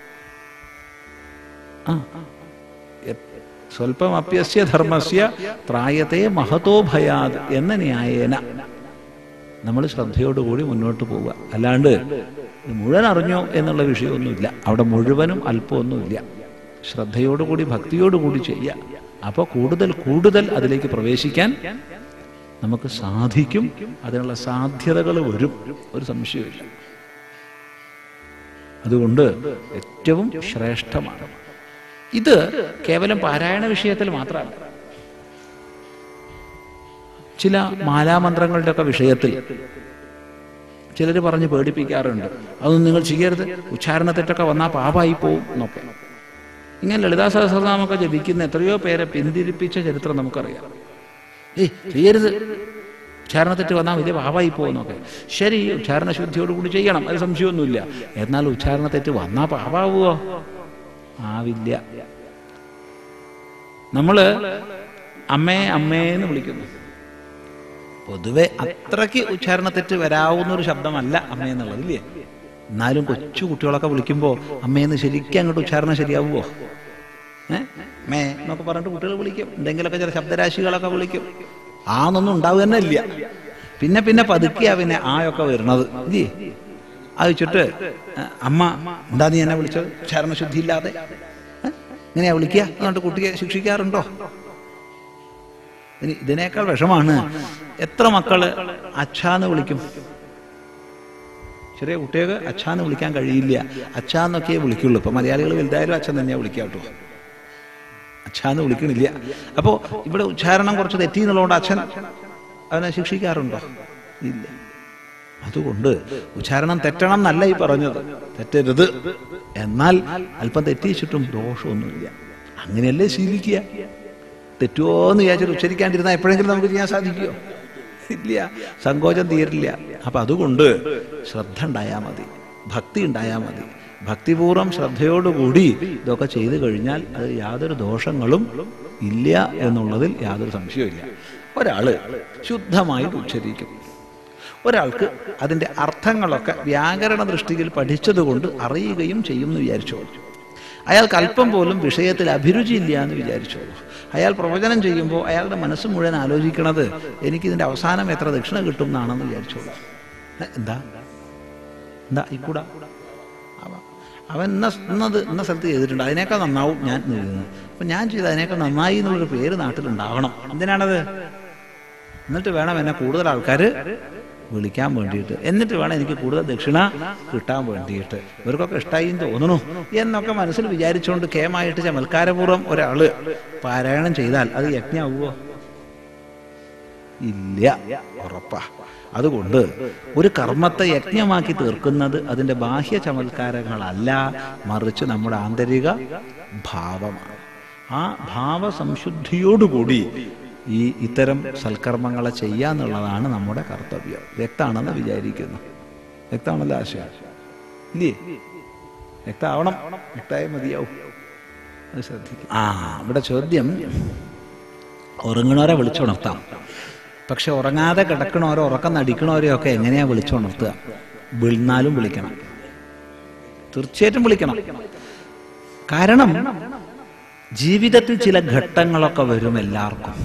ആ യ- സ്വല്പം അപ്യസ്യ ധർമ്മസ്യ ത്രായത്തെ മഹതോ ഭയാത് എന്ന ന്യായേന നമ്മൾ ശ്രദ്ധയോടുകൂടി മുന്നോട്ട് പോവുക അല്ലാണ്ട് ഇത് മുഴുവൻ അറിഞ്ഞോ എന്നുള്ള വിഷയമൊന്നുമില്ല അവിടെ മുഴുവനും അല്പമൊന്നുമില്ല ശ്രദ്ധയോടുകൂടി ഭക്തിയോടുകൂടി ചെയ്യുക അപ്പോൾ കൂടുതൽ കൂടുതൽ അതിലേക്ക് പ്രവേശിക്കാൻ നമുക്ക് സാധിക്കും അതിനുള്ള സാധ്യതകൾ വരും ഒരു സംശയമില്ല അതുകൊണ്ട് ഏറ്റവും ശ്രേഷ്ഠമാണ് ഇത് കേവലം പാരായണ വിഷയത്തിൽ മാത്രമല്ല ചില മാലാമന്ത്രങ്ങളുടെ ഒക്കെ വിഷയത്തിൽ ചിലർ പറഞ്ഞ് പേടിപ്പിക്കാറുണ്ട് അതൊന്നും നിങ്ങൾ ചെയ്യരുത് ഉച്ചാരണ തെറ്റൊക്കെ വന്നാൽ പാപായി പോവും എന്നൊക്കെ ഇങ്ങനെ ലളിതാ സഹസ്രനാമൊക്കെ ജപിക്കുന്ന എത്രയോ പേരെ പിന്തിരിപ്പിച്ച ചരിത്രം നമുക്കറിയാം ഏയ് ചെയ്യരുത് ഉച്ചാരണത്തെറ്റ് വന്നാൽ വലിയ പാപായി പോകുന്നൊക്കെ ശരി ഉച്ചാരണ ശുദ്ധിയോടുകൂടി ചെയ്യണം അത് സംശയമൊന്നുമില്ല എന്നാൽ ഉച്ചാരണത്തെറ്റ് വന്നാൽ പാപാവുമോ ആവില്ല നമ്മള് അമ്മേ അമ്മേ എന്ന് വിളിക്കുന്നു പൊതുവെ അത്രയ്ക്ക് ഉച്ചാരണത്തെറ്റ് വരാവുന്ന ഒരു ശബ്ദമല്ല അമ്മ എന്നുള്ളത് ഇല്ലേ എന്നാലും കൊച്ചു കുട്ടികളൊക്കെ വിളിക്കുമ്പോൾ അമ്മയെന്ന് ശരിക്കും അങ്ങോട്ട് ഉച്ചാരണം ശരിയാവുമോ ഏ മേ എന്നൊക്കെ പറഞ്ഞിട്ട് കുട്ടികൾ വിളിക്കും എന്തെങ്കിലുമൊക്കെ ചില ശബ്ദരാശികളൊക്കെ വിളിക്കും ആന്നൊന്നും ഉണ്ടാവുക തന്നെ ഇല്ല പിന്നെ പിന്നെ പതുക്കിയാ പിന്നെ ആയൊക്കെ വരുന്നത് ഇല്ലേ അത് വെച്ചിട്ട് ഏ, അമ്മ എന്താ നീ എന്നെ വിളിച്ചത് ഉച്ചാരണശുദ്ധി ഇല്ലാതെ ഏ? ഇങ്ങനെയാ വിളിക്കുക എന്നിട്ട് കുട്ടിയെ ശിക്ഷിക്കാറുണ്ടോ ഇനി ഇതിനേക്കാൾ വിഷമാണ് എത്ര മക്കള് അച്ഛാന്ന് വിളിക്കും ചെറിയ കുട്ടികൾക്ക് അച്ഛാന്ന് വിളിക്കാൻ കഴിയില്ല അച്ഛാന്നൊക്കെ വിളിക്കുള്ളൂ ഇപ്പൊ മലയാളികൾ വലുതായാലും അച്ഛൻ തന്നെയാ വിളിക്കുക കേട്ടോ അച്ഛാന്ന് വിളിക്കണില്ല അപ്പോ ഇവിടെ ഉച്ചാരണം കുറച്ച് തെറ്റി എന്നുള്ളതുകൊണ്ട് അച്ഛൻ അവനെ ശിക്ഷിക്കാറുണ്ടോ ഇല്ല അതുകൊണ്ട് ഉച്ചാരണം തെറ്റണം എന്നല്ല ഈ പറഞ്ഞത് തെറ്റരുത് എന്നാൽ അല്പം തെറ്റിച്ചിട്ടും ദോഷമൊന്നുമില്ല അങ്ങനെയല്ലേ ശീലിക്കുക തെറ്റുമോ എന്ന് വിചാരിച്ചിട്ട് ഉച്ചരിക്കാണ്ടിരുന്നാൽ എപ്പോഴെങ്കിലും നമുക്ക് ചെയ്യാൻ സാധിക്കുമോ ഇല്ല സങ്കോചം തീരില്ല അപ്പൊ അതുകൊണ്ട് ശ്രദ്ധ ഉണ്ടായാൽ മതി ഭക്തി ഉണ്ടായാൽ മതി ഭക്തിപൂർവ്വം ശ്രദ്ധയോടുകൂടി ഇതൊക്കെ ചെയ്തു കഴിഞ്ഞാൽ അത് യാതൊരു ദോഷങ്ങളും ഇല്ല എന്നുള്ളതിൽ യാതൊരു സംശയവുമില്ല ഒരാള് ശുദ്ധമായിട്ട് ഉച്ചരിക്കും ഒരാൾക്ക് അതിൻ്റെ അർത്ഥങ്ങളൊക്കെ വ്യാകരണ ദൃഷ്ടിയിൽ പഠിച്ചതുകൊണ്ട് അറിയുകയും ചെയ്യും എന്ന് വിചാരിച്ചോളൂ അയാൾക്ക് അല്പം പോലും വിഷയത്തിൽ അഭിരുചി ഇല്ല എന്ന് വിചാരിച്ചോളൂ അയാൾ പ്രവചനം ചെയ്യുമ്പോൾ അയാളുടെ മനസ്സ് മുഴുവൻ ആലോചിക്കണത് എനിക്കിതിൻ്റെ അവസാനം എത്ര ദക്ഷിണ കിട്ടും എന്നാണെന്ന് വിചാരിച്ചോളൂ ഏ, എന്താ എന്താ ഇക്കൂടാ അവ- അവൻ ഇന്ന ഇന്നത് ഇന്ന സ്ഥലത്ത് ചെയ്തിട്ടുണ്ട് അതിനേക്കാൾ നന്നാവും ഞാൻ ഇന്ന് ചെയ്യുന്നത് അപ്പം ഞാൻ ചെയ്ത് അതിനേക്കാൾ നന്നായി എന്നുള്ളൊരു പേര് നാട്ടിലുണ്ടാവണം എന്തിനാണത് എന്നിട്ട് വേണം എന്നെ കൂടുതൽ ആൾക്കാർ വിളിക്കാൻ വേണ്ടിയിട്ട് എന്നിട്ട് വേണം എനിക്ക് കൂടുതൽ ദക്ഷിണ കിട്ടാൻ വേണ്ടിയിട്ട് ഇവർക്കൊക്കെ ഇഷ്ടമായി എന്ന് തോന്നണു എന്നൊക്കെ മനസ്സിൽ വിചാരിച്ചുകൊണ്ട് കേമായിട്ട് ചമൽക്കാരപൂർവ്വം ഒരാള് പാരായണം ചെയ്താൽ അത് യജ്ഞാവുമോ ഇല്ല ഉറപ്പാ അതുകൊണ്ട് ഒരു കർമ്മത്തെ യജ്ഞമാക്കി തീർക്കുന്നത് അതിൻ്റെ ബാഹ്യ ചമത്കാരങ്ങളല്ല മറിച്ച് നമ്മുടെ ആന്തരിക ഭാവമാണ് ആ ഭാവസംശുദ്ധിയോടുകൂടി ഈ ഇത്തരം സൽക്കർമ്മങ്ങളെ ചെയ്യാന്നുള്ളതാണ് നമ്മുടെ കർത്തവ്യം വ്യക്തമാണെന്ന് വിചാരിക്കുന്നു വ്യക്തമാണല്ലോ ആശയം ഇല്ലേ വ്യക്തമാവണം വ്യക്തമായി മതിയാവും അത് ശ്രദ്ധിക്കും ആ ഇവിടെ ചോദ്യം ഉറങ്ങണവരെ വിളിച്ചുണർത്താം പക്ഷെ ഉറങ്ങാതെ കിടക്കണവരോ ഉറക്കം നടിക്കണവരെയോ ഒക്കെ എങ്ങനെയാ വിളിച്ചുണർത്തുക വിളിന്നാലും വിളിക്കണം തീർച്ചയായിട്ടും വിളിക്കണം കാരണം ജീവിതത്തിൽ ചില ഘട്ടങ്ങളൊക്കെ വരും എല്ലാവർക്കും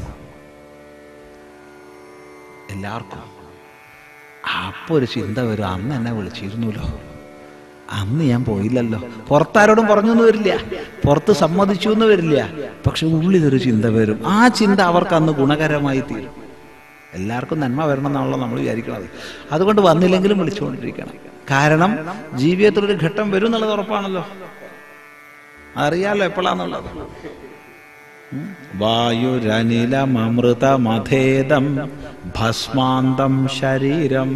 എല്ലാവർക്കും അപ്പൊ ഒരു ചിന്ത വരും അന്ന് എന്നെ വിളിച്ചിരുന്നല്ലോ അന്ന് ഞാൻ പോയില്ലല്ലോ പുറത്താരോടും പറഞ്ഞു എന്ന് വരില്ല പുറത്ത് സമ്മതിച്ചു എന്ന് വരില്ല പക്ഷെ ഉള്ളിലൊരു ചിന്ത വരും ആ ചിന്ത അവർക്ക് അന്ന് ഗുണകരമായി തീരും എല്ലാവർക്കും നന്മ വരണം എന്നാണല്ലോ നമ്മൾ വിചാരിക്കുന്നത് അതുകൊണ്ട് വന്നില്ലെങ്കിലും വിളിച്ചുകൊണ്ടിരിക്കണം കാരണം ജീവിതത്തിൽ ഒരു ഘട്ടം വരും എന്നുള്ളത് ഉറപ്പാണല്ലോ അറിയാലോ എപ്പോഴാന്നുള്ളത് വായുരനിലമൃതമധേദം ഭസ്മാന്തം ശരീരം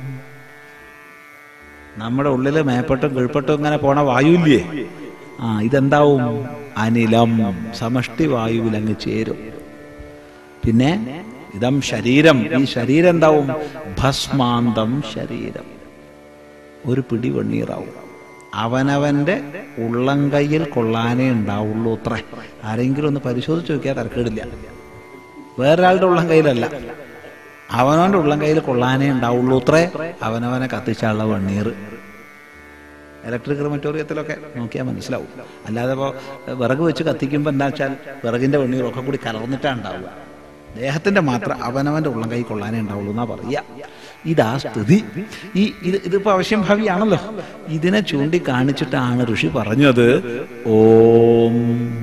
നമ്മുടെ ഉള്ളില് മേപ്പട്ടും കീഴ്പട്ടും ഇങ്ങനെ പോണ വായുല്ലേ ആ ഇതെന്താവും അനിലം സമഷ്ടി വായുവിൽ അങ്ങ് ചേരും പിന്നെ ഇതം ശരീരം ഈ ശരീരം എന്താവും ഭസ്മാന്തം ശരീരം ഒരു പിടി വെണ്ണീറാവും അവനവന്റെ ഉള്ളംകൈയിൽ കൊള്ളാനേ ഉണ്ടാവുള്ളൂ അത്ര ആരെങ്കിലും ഒന്ന് പരിശോധിച്ച് നോക്കിയാൽ തരക്കേടില്ല വേറൊരാളുടെ ഉള്ളം കയ്യിലല്ല അവനവന്റെ ഉള്ളം കയ്യിൽ കൊള്ളാനേ ഉണ്ടാവുള്ളൂ അത്രേ അവനവനെ കത്തിച്ചാനുള്ള വെണ്ണീർ ഇലക്ട്രിക് ക്രിമറ്റോറിയത്തിലൊക്കെ നോക്കിയാൽ മനസ്സിലാവും അല്ലാതെ ഇപ്പോൾ വിറക് വെച്ച് കത്തിക്കുമ്പോൾ എന്താ വെച്ചാൽ വിറകിന്റെ വെണ്ണീറൊക്കെ കൂടി കലർന്നിട്ടാണ് ഉണ്ടാവുക ദേഹത്തിന്റെ മാത്രം അവനവന്റെ ഉള്ളം കൈ കൊള്ളാനേ ഉണ്ടാവുള്ളൂ എന്നാ പറയുക ഇതാ സ്ഥിതി ഈ ഇത് ഇതിപ്പോ അവശ്യം ഭാവിയാണല്ലോ ഇതിനെ ചൂണ്ടിക്കാണിച്ചിട്ടാണ് ഋഷി പറഞ്ഞത് ഓം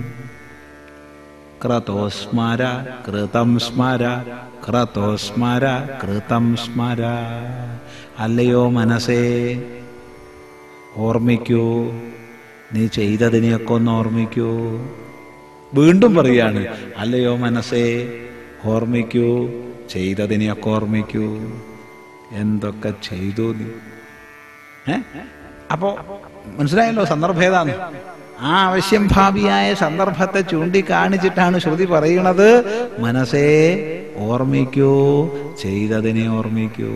ക്രതോസ്മര കൃതം സ്മര ക്രതോസ്മര കൃതം സ്മര അല്ലയോ മനസ്സേ ഓർമ്മിക്കൂ നീ ചെയ്തതിനെയൊക്കെ ഒന്ന് ഓർമ്മിക്കൂ വീണ്ടും പറയാണ് അല്ലയോ മനസ്സേ ഓർമ്മിക്കൂ ചെയ്തതിനെയൊക്കെ ഓർമ്മിക്കൂ എന്തൊക്കെ ചെയ്തു നീ ഏ അപ്പോ മനസ്സിലായല്ലോ സന്ദർഭം ഏതാണ് ആ ആവശ്യം ഭാവിയായ സന്ദർഭത്തെ ചൂണ്ടിക്കാണിച്ചിട്ടാണ് ശ്രുതി പറയുന്നത് മനസ്സേ ഓർമ്മിക്കൂ ചെയ്തതിനെ ഓർമ്മിക്കൂ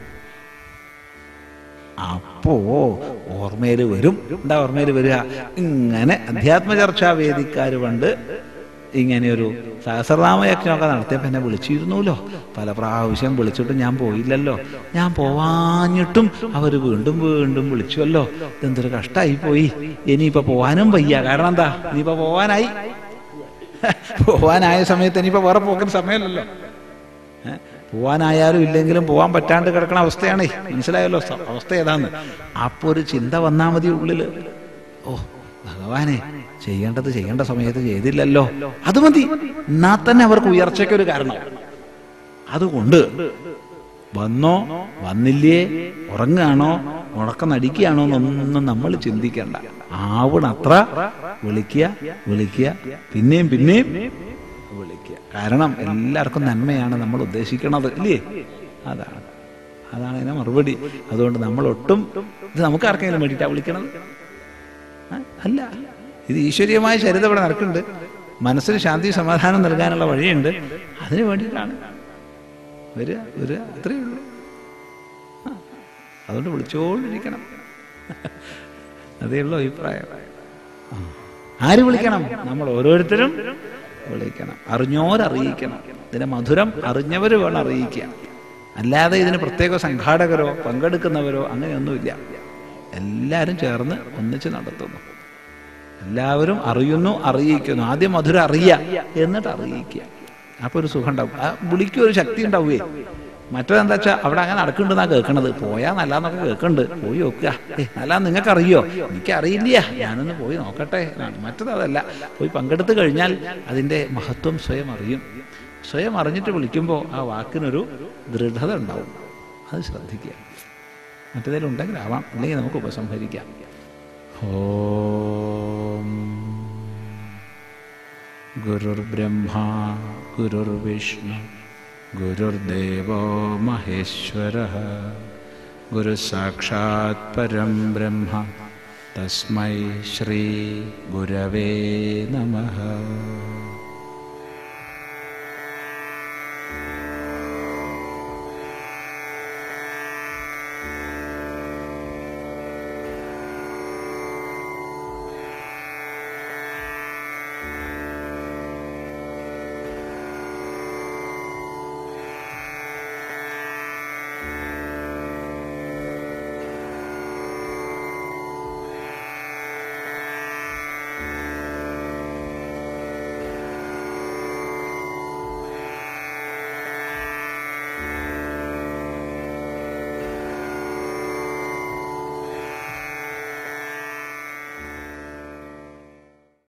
അപ്പോ ഓർമ്മയിൽ വരും എന്താ ഓർമ്മയിൽ വരിക ഇങ്ങനെ അധ്യാത്മ ചർച്ചാ വേദിക്കാർ പണ്ട് ഇങ്ങനെയൊരു സഹസ്രനാമയജ്ഞമൊക്കെ നടത്തിയപ്പോൾ എന്നെ വിളിച്ചിരുന്നല്ലോ പല പ്രാവശ്യം വിളിച്ചിട്ട് ഞാൻ പോയില്ലല്ലോ ഞാൻ പോവാഞ്ഞിട്ടും അവർ വീണ്ടും വീണ്ടും വിളിച്ചുവല്ലോ ഇതെന്തൊരു കഷ്ടമായി പോയി ഇനിയിപ്പോ പോവാനും വയ്യ കാരണം എന്താ ഇനിയിപ്പോ പോവാനായി പോവാനായ സമയത്ത് ഇനിയിപ്പോ വേറെ പോക്കുന്ന സമയമല്ലല്ലോ ഏ? പോവാനായാലും ഇല്ലെങ്കിലും പോവാൻ പറ്റാണ്ട് കിടക്കണ അവസ്ഥയാണ് മനസ്സിലായല്ലോ സ- അവസ്ഥ ഏതാന്ന് അപ്പൊ ഒരു ചിന്ത വന്നാ മതി ഉള്ളില് ഓ ഭഗവാനെ ചെയ്യേണ്ടത് ചെയ്യേണ്ട സമയത്ത് ചെയ്തില്ലല്ലോ അത് മതി എന്നാ തന്നെ അവർക്ക് ഉയർച്ചയ്ക്ക് ഒരു കാരണം അതുകൊണ്ട് വന്നോ വന്നില്ലേ ഉറങ്ങാണോ ഉറക്കം നടിക്കുകയാണോ എന്നൊന്നും നമ്മൾ ചിന്തിക്കണ്ട ആവണത്ര വിളിക്കുക വിളിക്കുക പിന്നെയും പിന്നെയും വിളിക്കുക കാരണം എല്ലാവർക്കും നന്മയാണ് നമ്മൾ ഉദ്ദേശിക്കണത് ഇല്ലേ അതാണ് അതാണ് അതിനെ മറുപടി അതുകൊണ്ട് നമ്മൾ ഒട്ടും ഇത് നമുക്ക് ആർക്കെങ്കിലും വേണ്ടിയിട്ടാ വിളിക്കണത് ആ? അല്ല ഇത് ഈശ്വരീയമായ ചരിത ഇവിടെ നടക്കുന്നുണ്ട് മനസ്സിന് ശാന്തി സമാധാനം നൽകാനുള്ള വഴിയുണ്ട് അതിനു വേണ്ടിയിട്ടാണ് വരിക വരിക അത്രയേ ഉള്ളൂ ആ. അതുകൊണ്ട് വിളിച്ചോണ്ടിരിക്കണം അതേ ഉള്ളൂ അഭിപ്രായം ആ. ആര് വിളിക്കണം നമ്മൾ ഓരോരുത്തരും വിളിക്കണം അറിഞ്ഞോരറിയിക്കണം ഇതിന്റെ മധുരം അറിഞ്ഞവർ വേണം അറിയിക്കുക അല്ലാതെ ഇതിന് പ്രത്യേക സംഘാടകരോ പങ്കെടുക്കുന്നവരോ അങ്ങനെയൊന്നുമില്ല എല്ലാവരും ചേർന്ന് ഒന്നിച്ച് നടത്തുന്നു എല്ലാവരും അറിയുന്നു അറിയിക്കുന്നു ആദ്യം മധുരം അറിയുക എന്നിട്ട് അറിയിക്കുക അപ്പൊ ഒരു സുഖം ഉണ്ടാവും ആ വിളിക്കും ഒരു ശക്തി ഉണ്ടാവുകയെ മറ്റേതെന്താ വെച്ചാൽ അവിടെ അങ്ങനെ നടക്കുന്നുണ്ടെന്നാ കേൾക്കണത് പോയാ നല്ലാന്നൊക്കെ കേൾക്കുന്നുണ്ട് പോയി നോക്കുക ഏ നല്ല നിങ്ങൾക്ക് അറിയോ എനിക്ക് അറിയില്ല ഞാനൊന്ന് പോയി നോക്കട്ടെ എന്നാണ് മറ്റത് അതല്ല പോയി പങ്കെടുത്ത് കഴിഞ്ഞാൽ അതിന്റെ മഹത്വം സ്വയം അറിയും സ്വയം അറിഞ്ഞിട്ട് വിളിക്കുമ്പോൾ ആ വാക്കിനൊരു ദൃഢത ഉണ്ടാവും അത് ശ്രദ്ധിക്കുക മറ്റേതെങ്കിലും ഉണ്ടെങ്കിൽ ആവാം ഇല്ലെങ്കിൽ നമുക്ക് ഉപസംഹരിക്കാം ഓം ഗുരുർബ്രഹ്മ ഗുരുർവിഷ്ണു ഗുരുർദേവോ മഹേശ്വര ഗുരുസാക്ഷാത് പരം ബ്രഹ്മ തസ്മൈ ശ്രീ ഗുരവേ നമഃ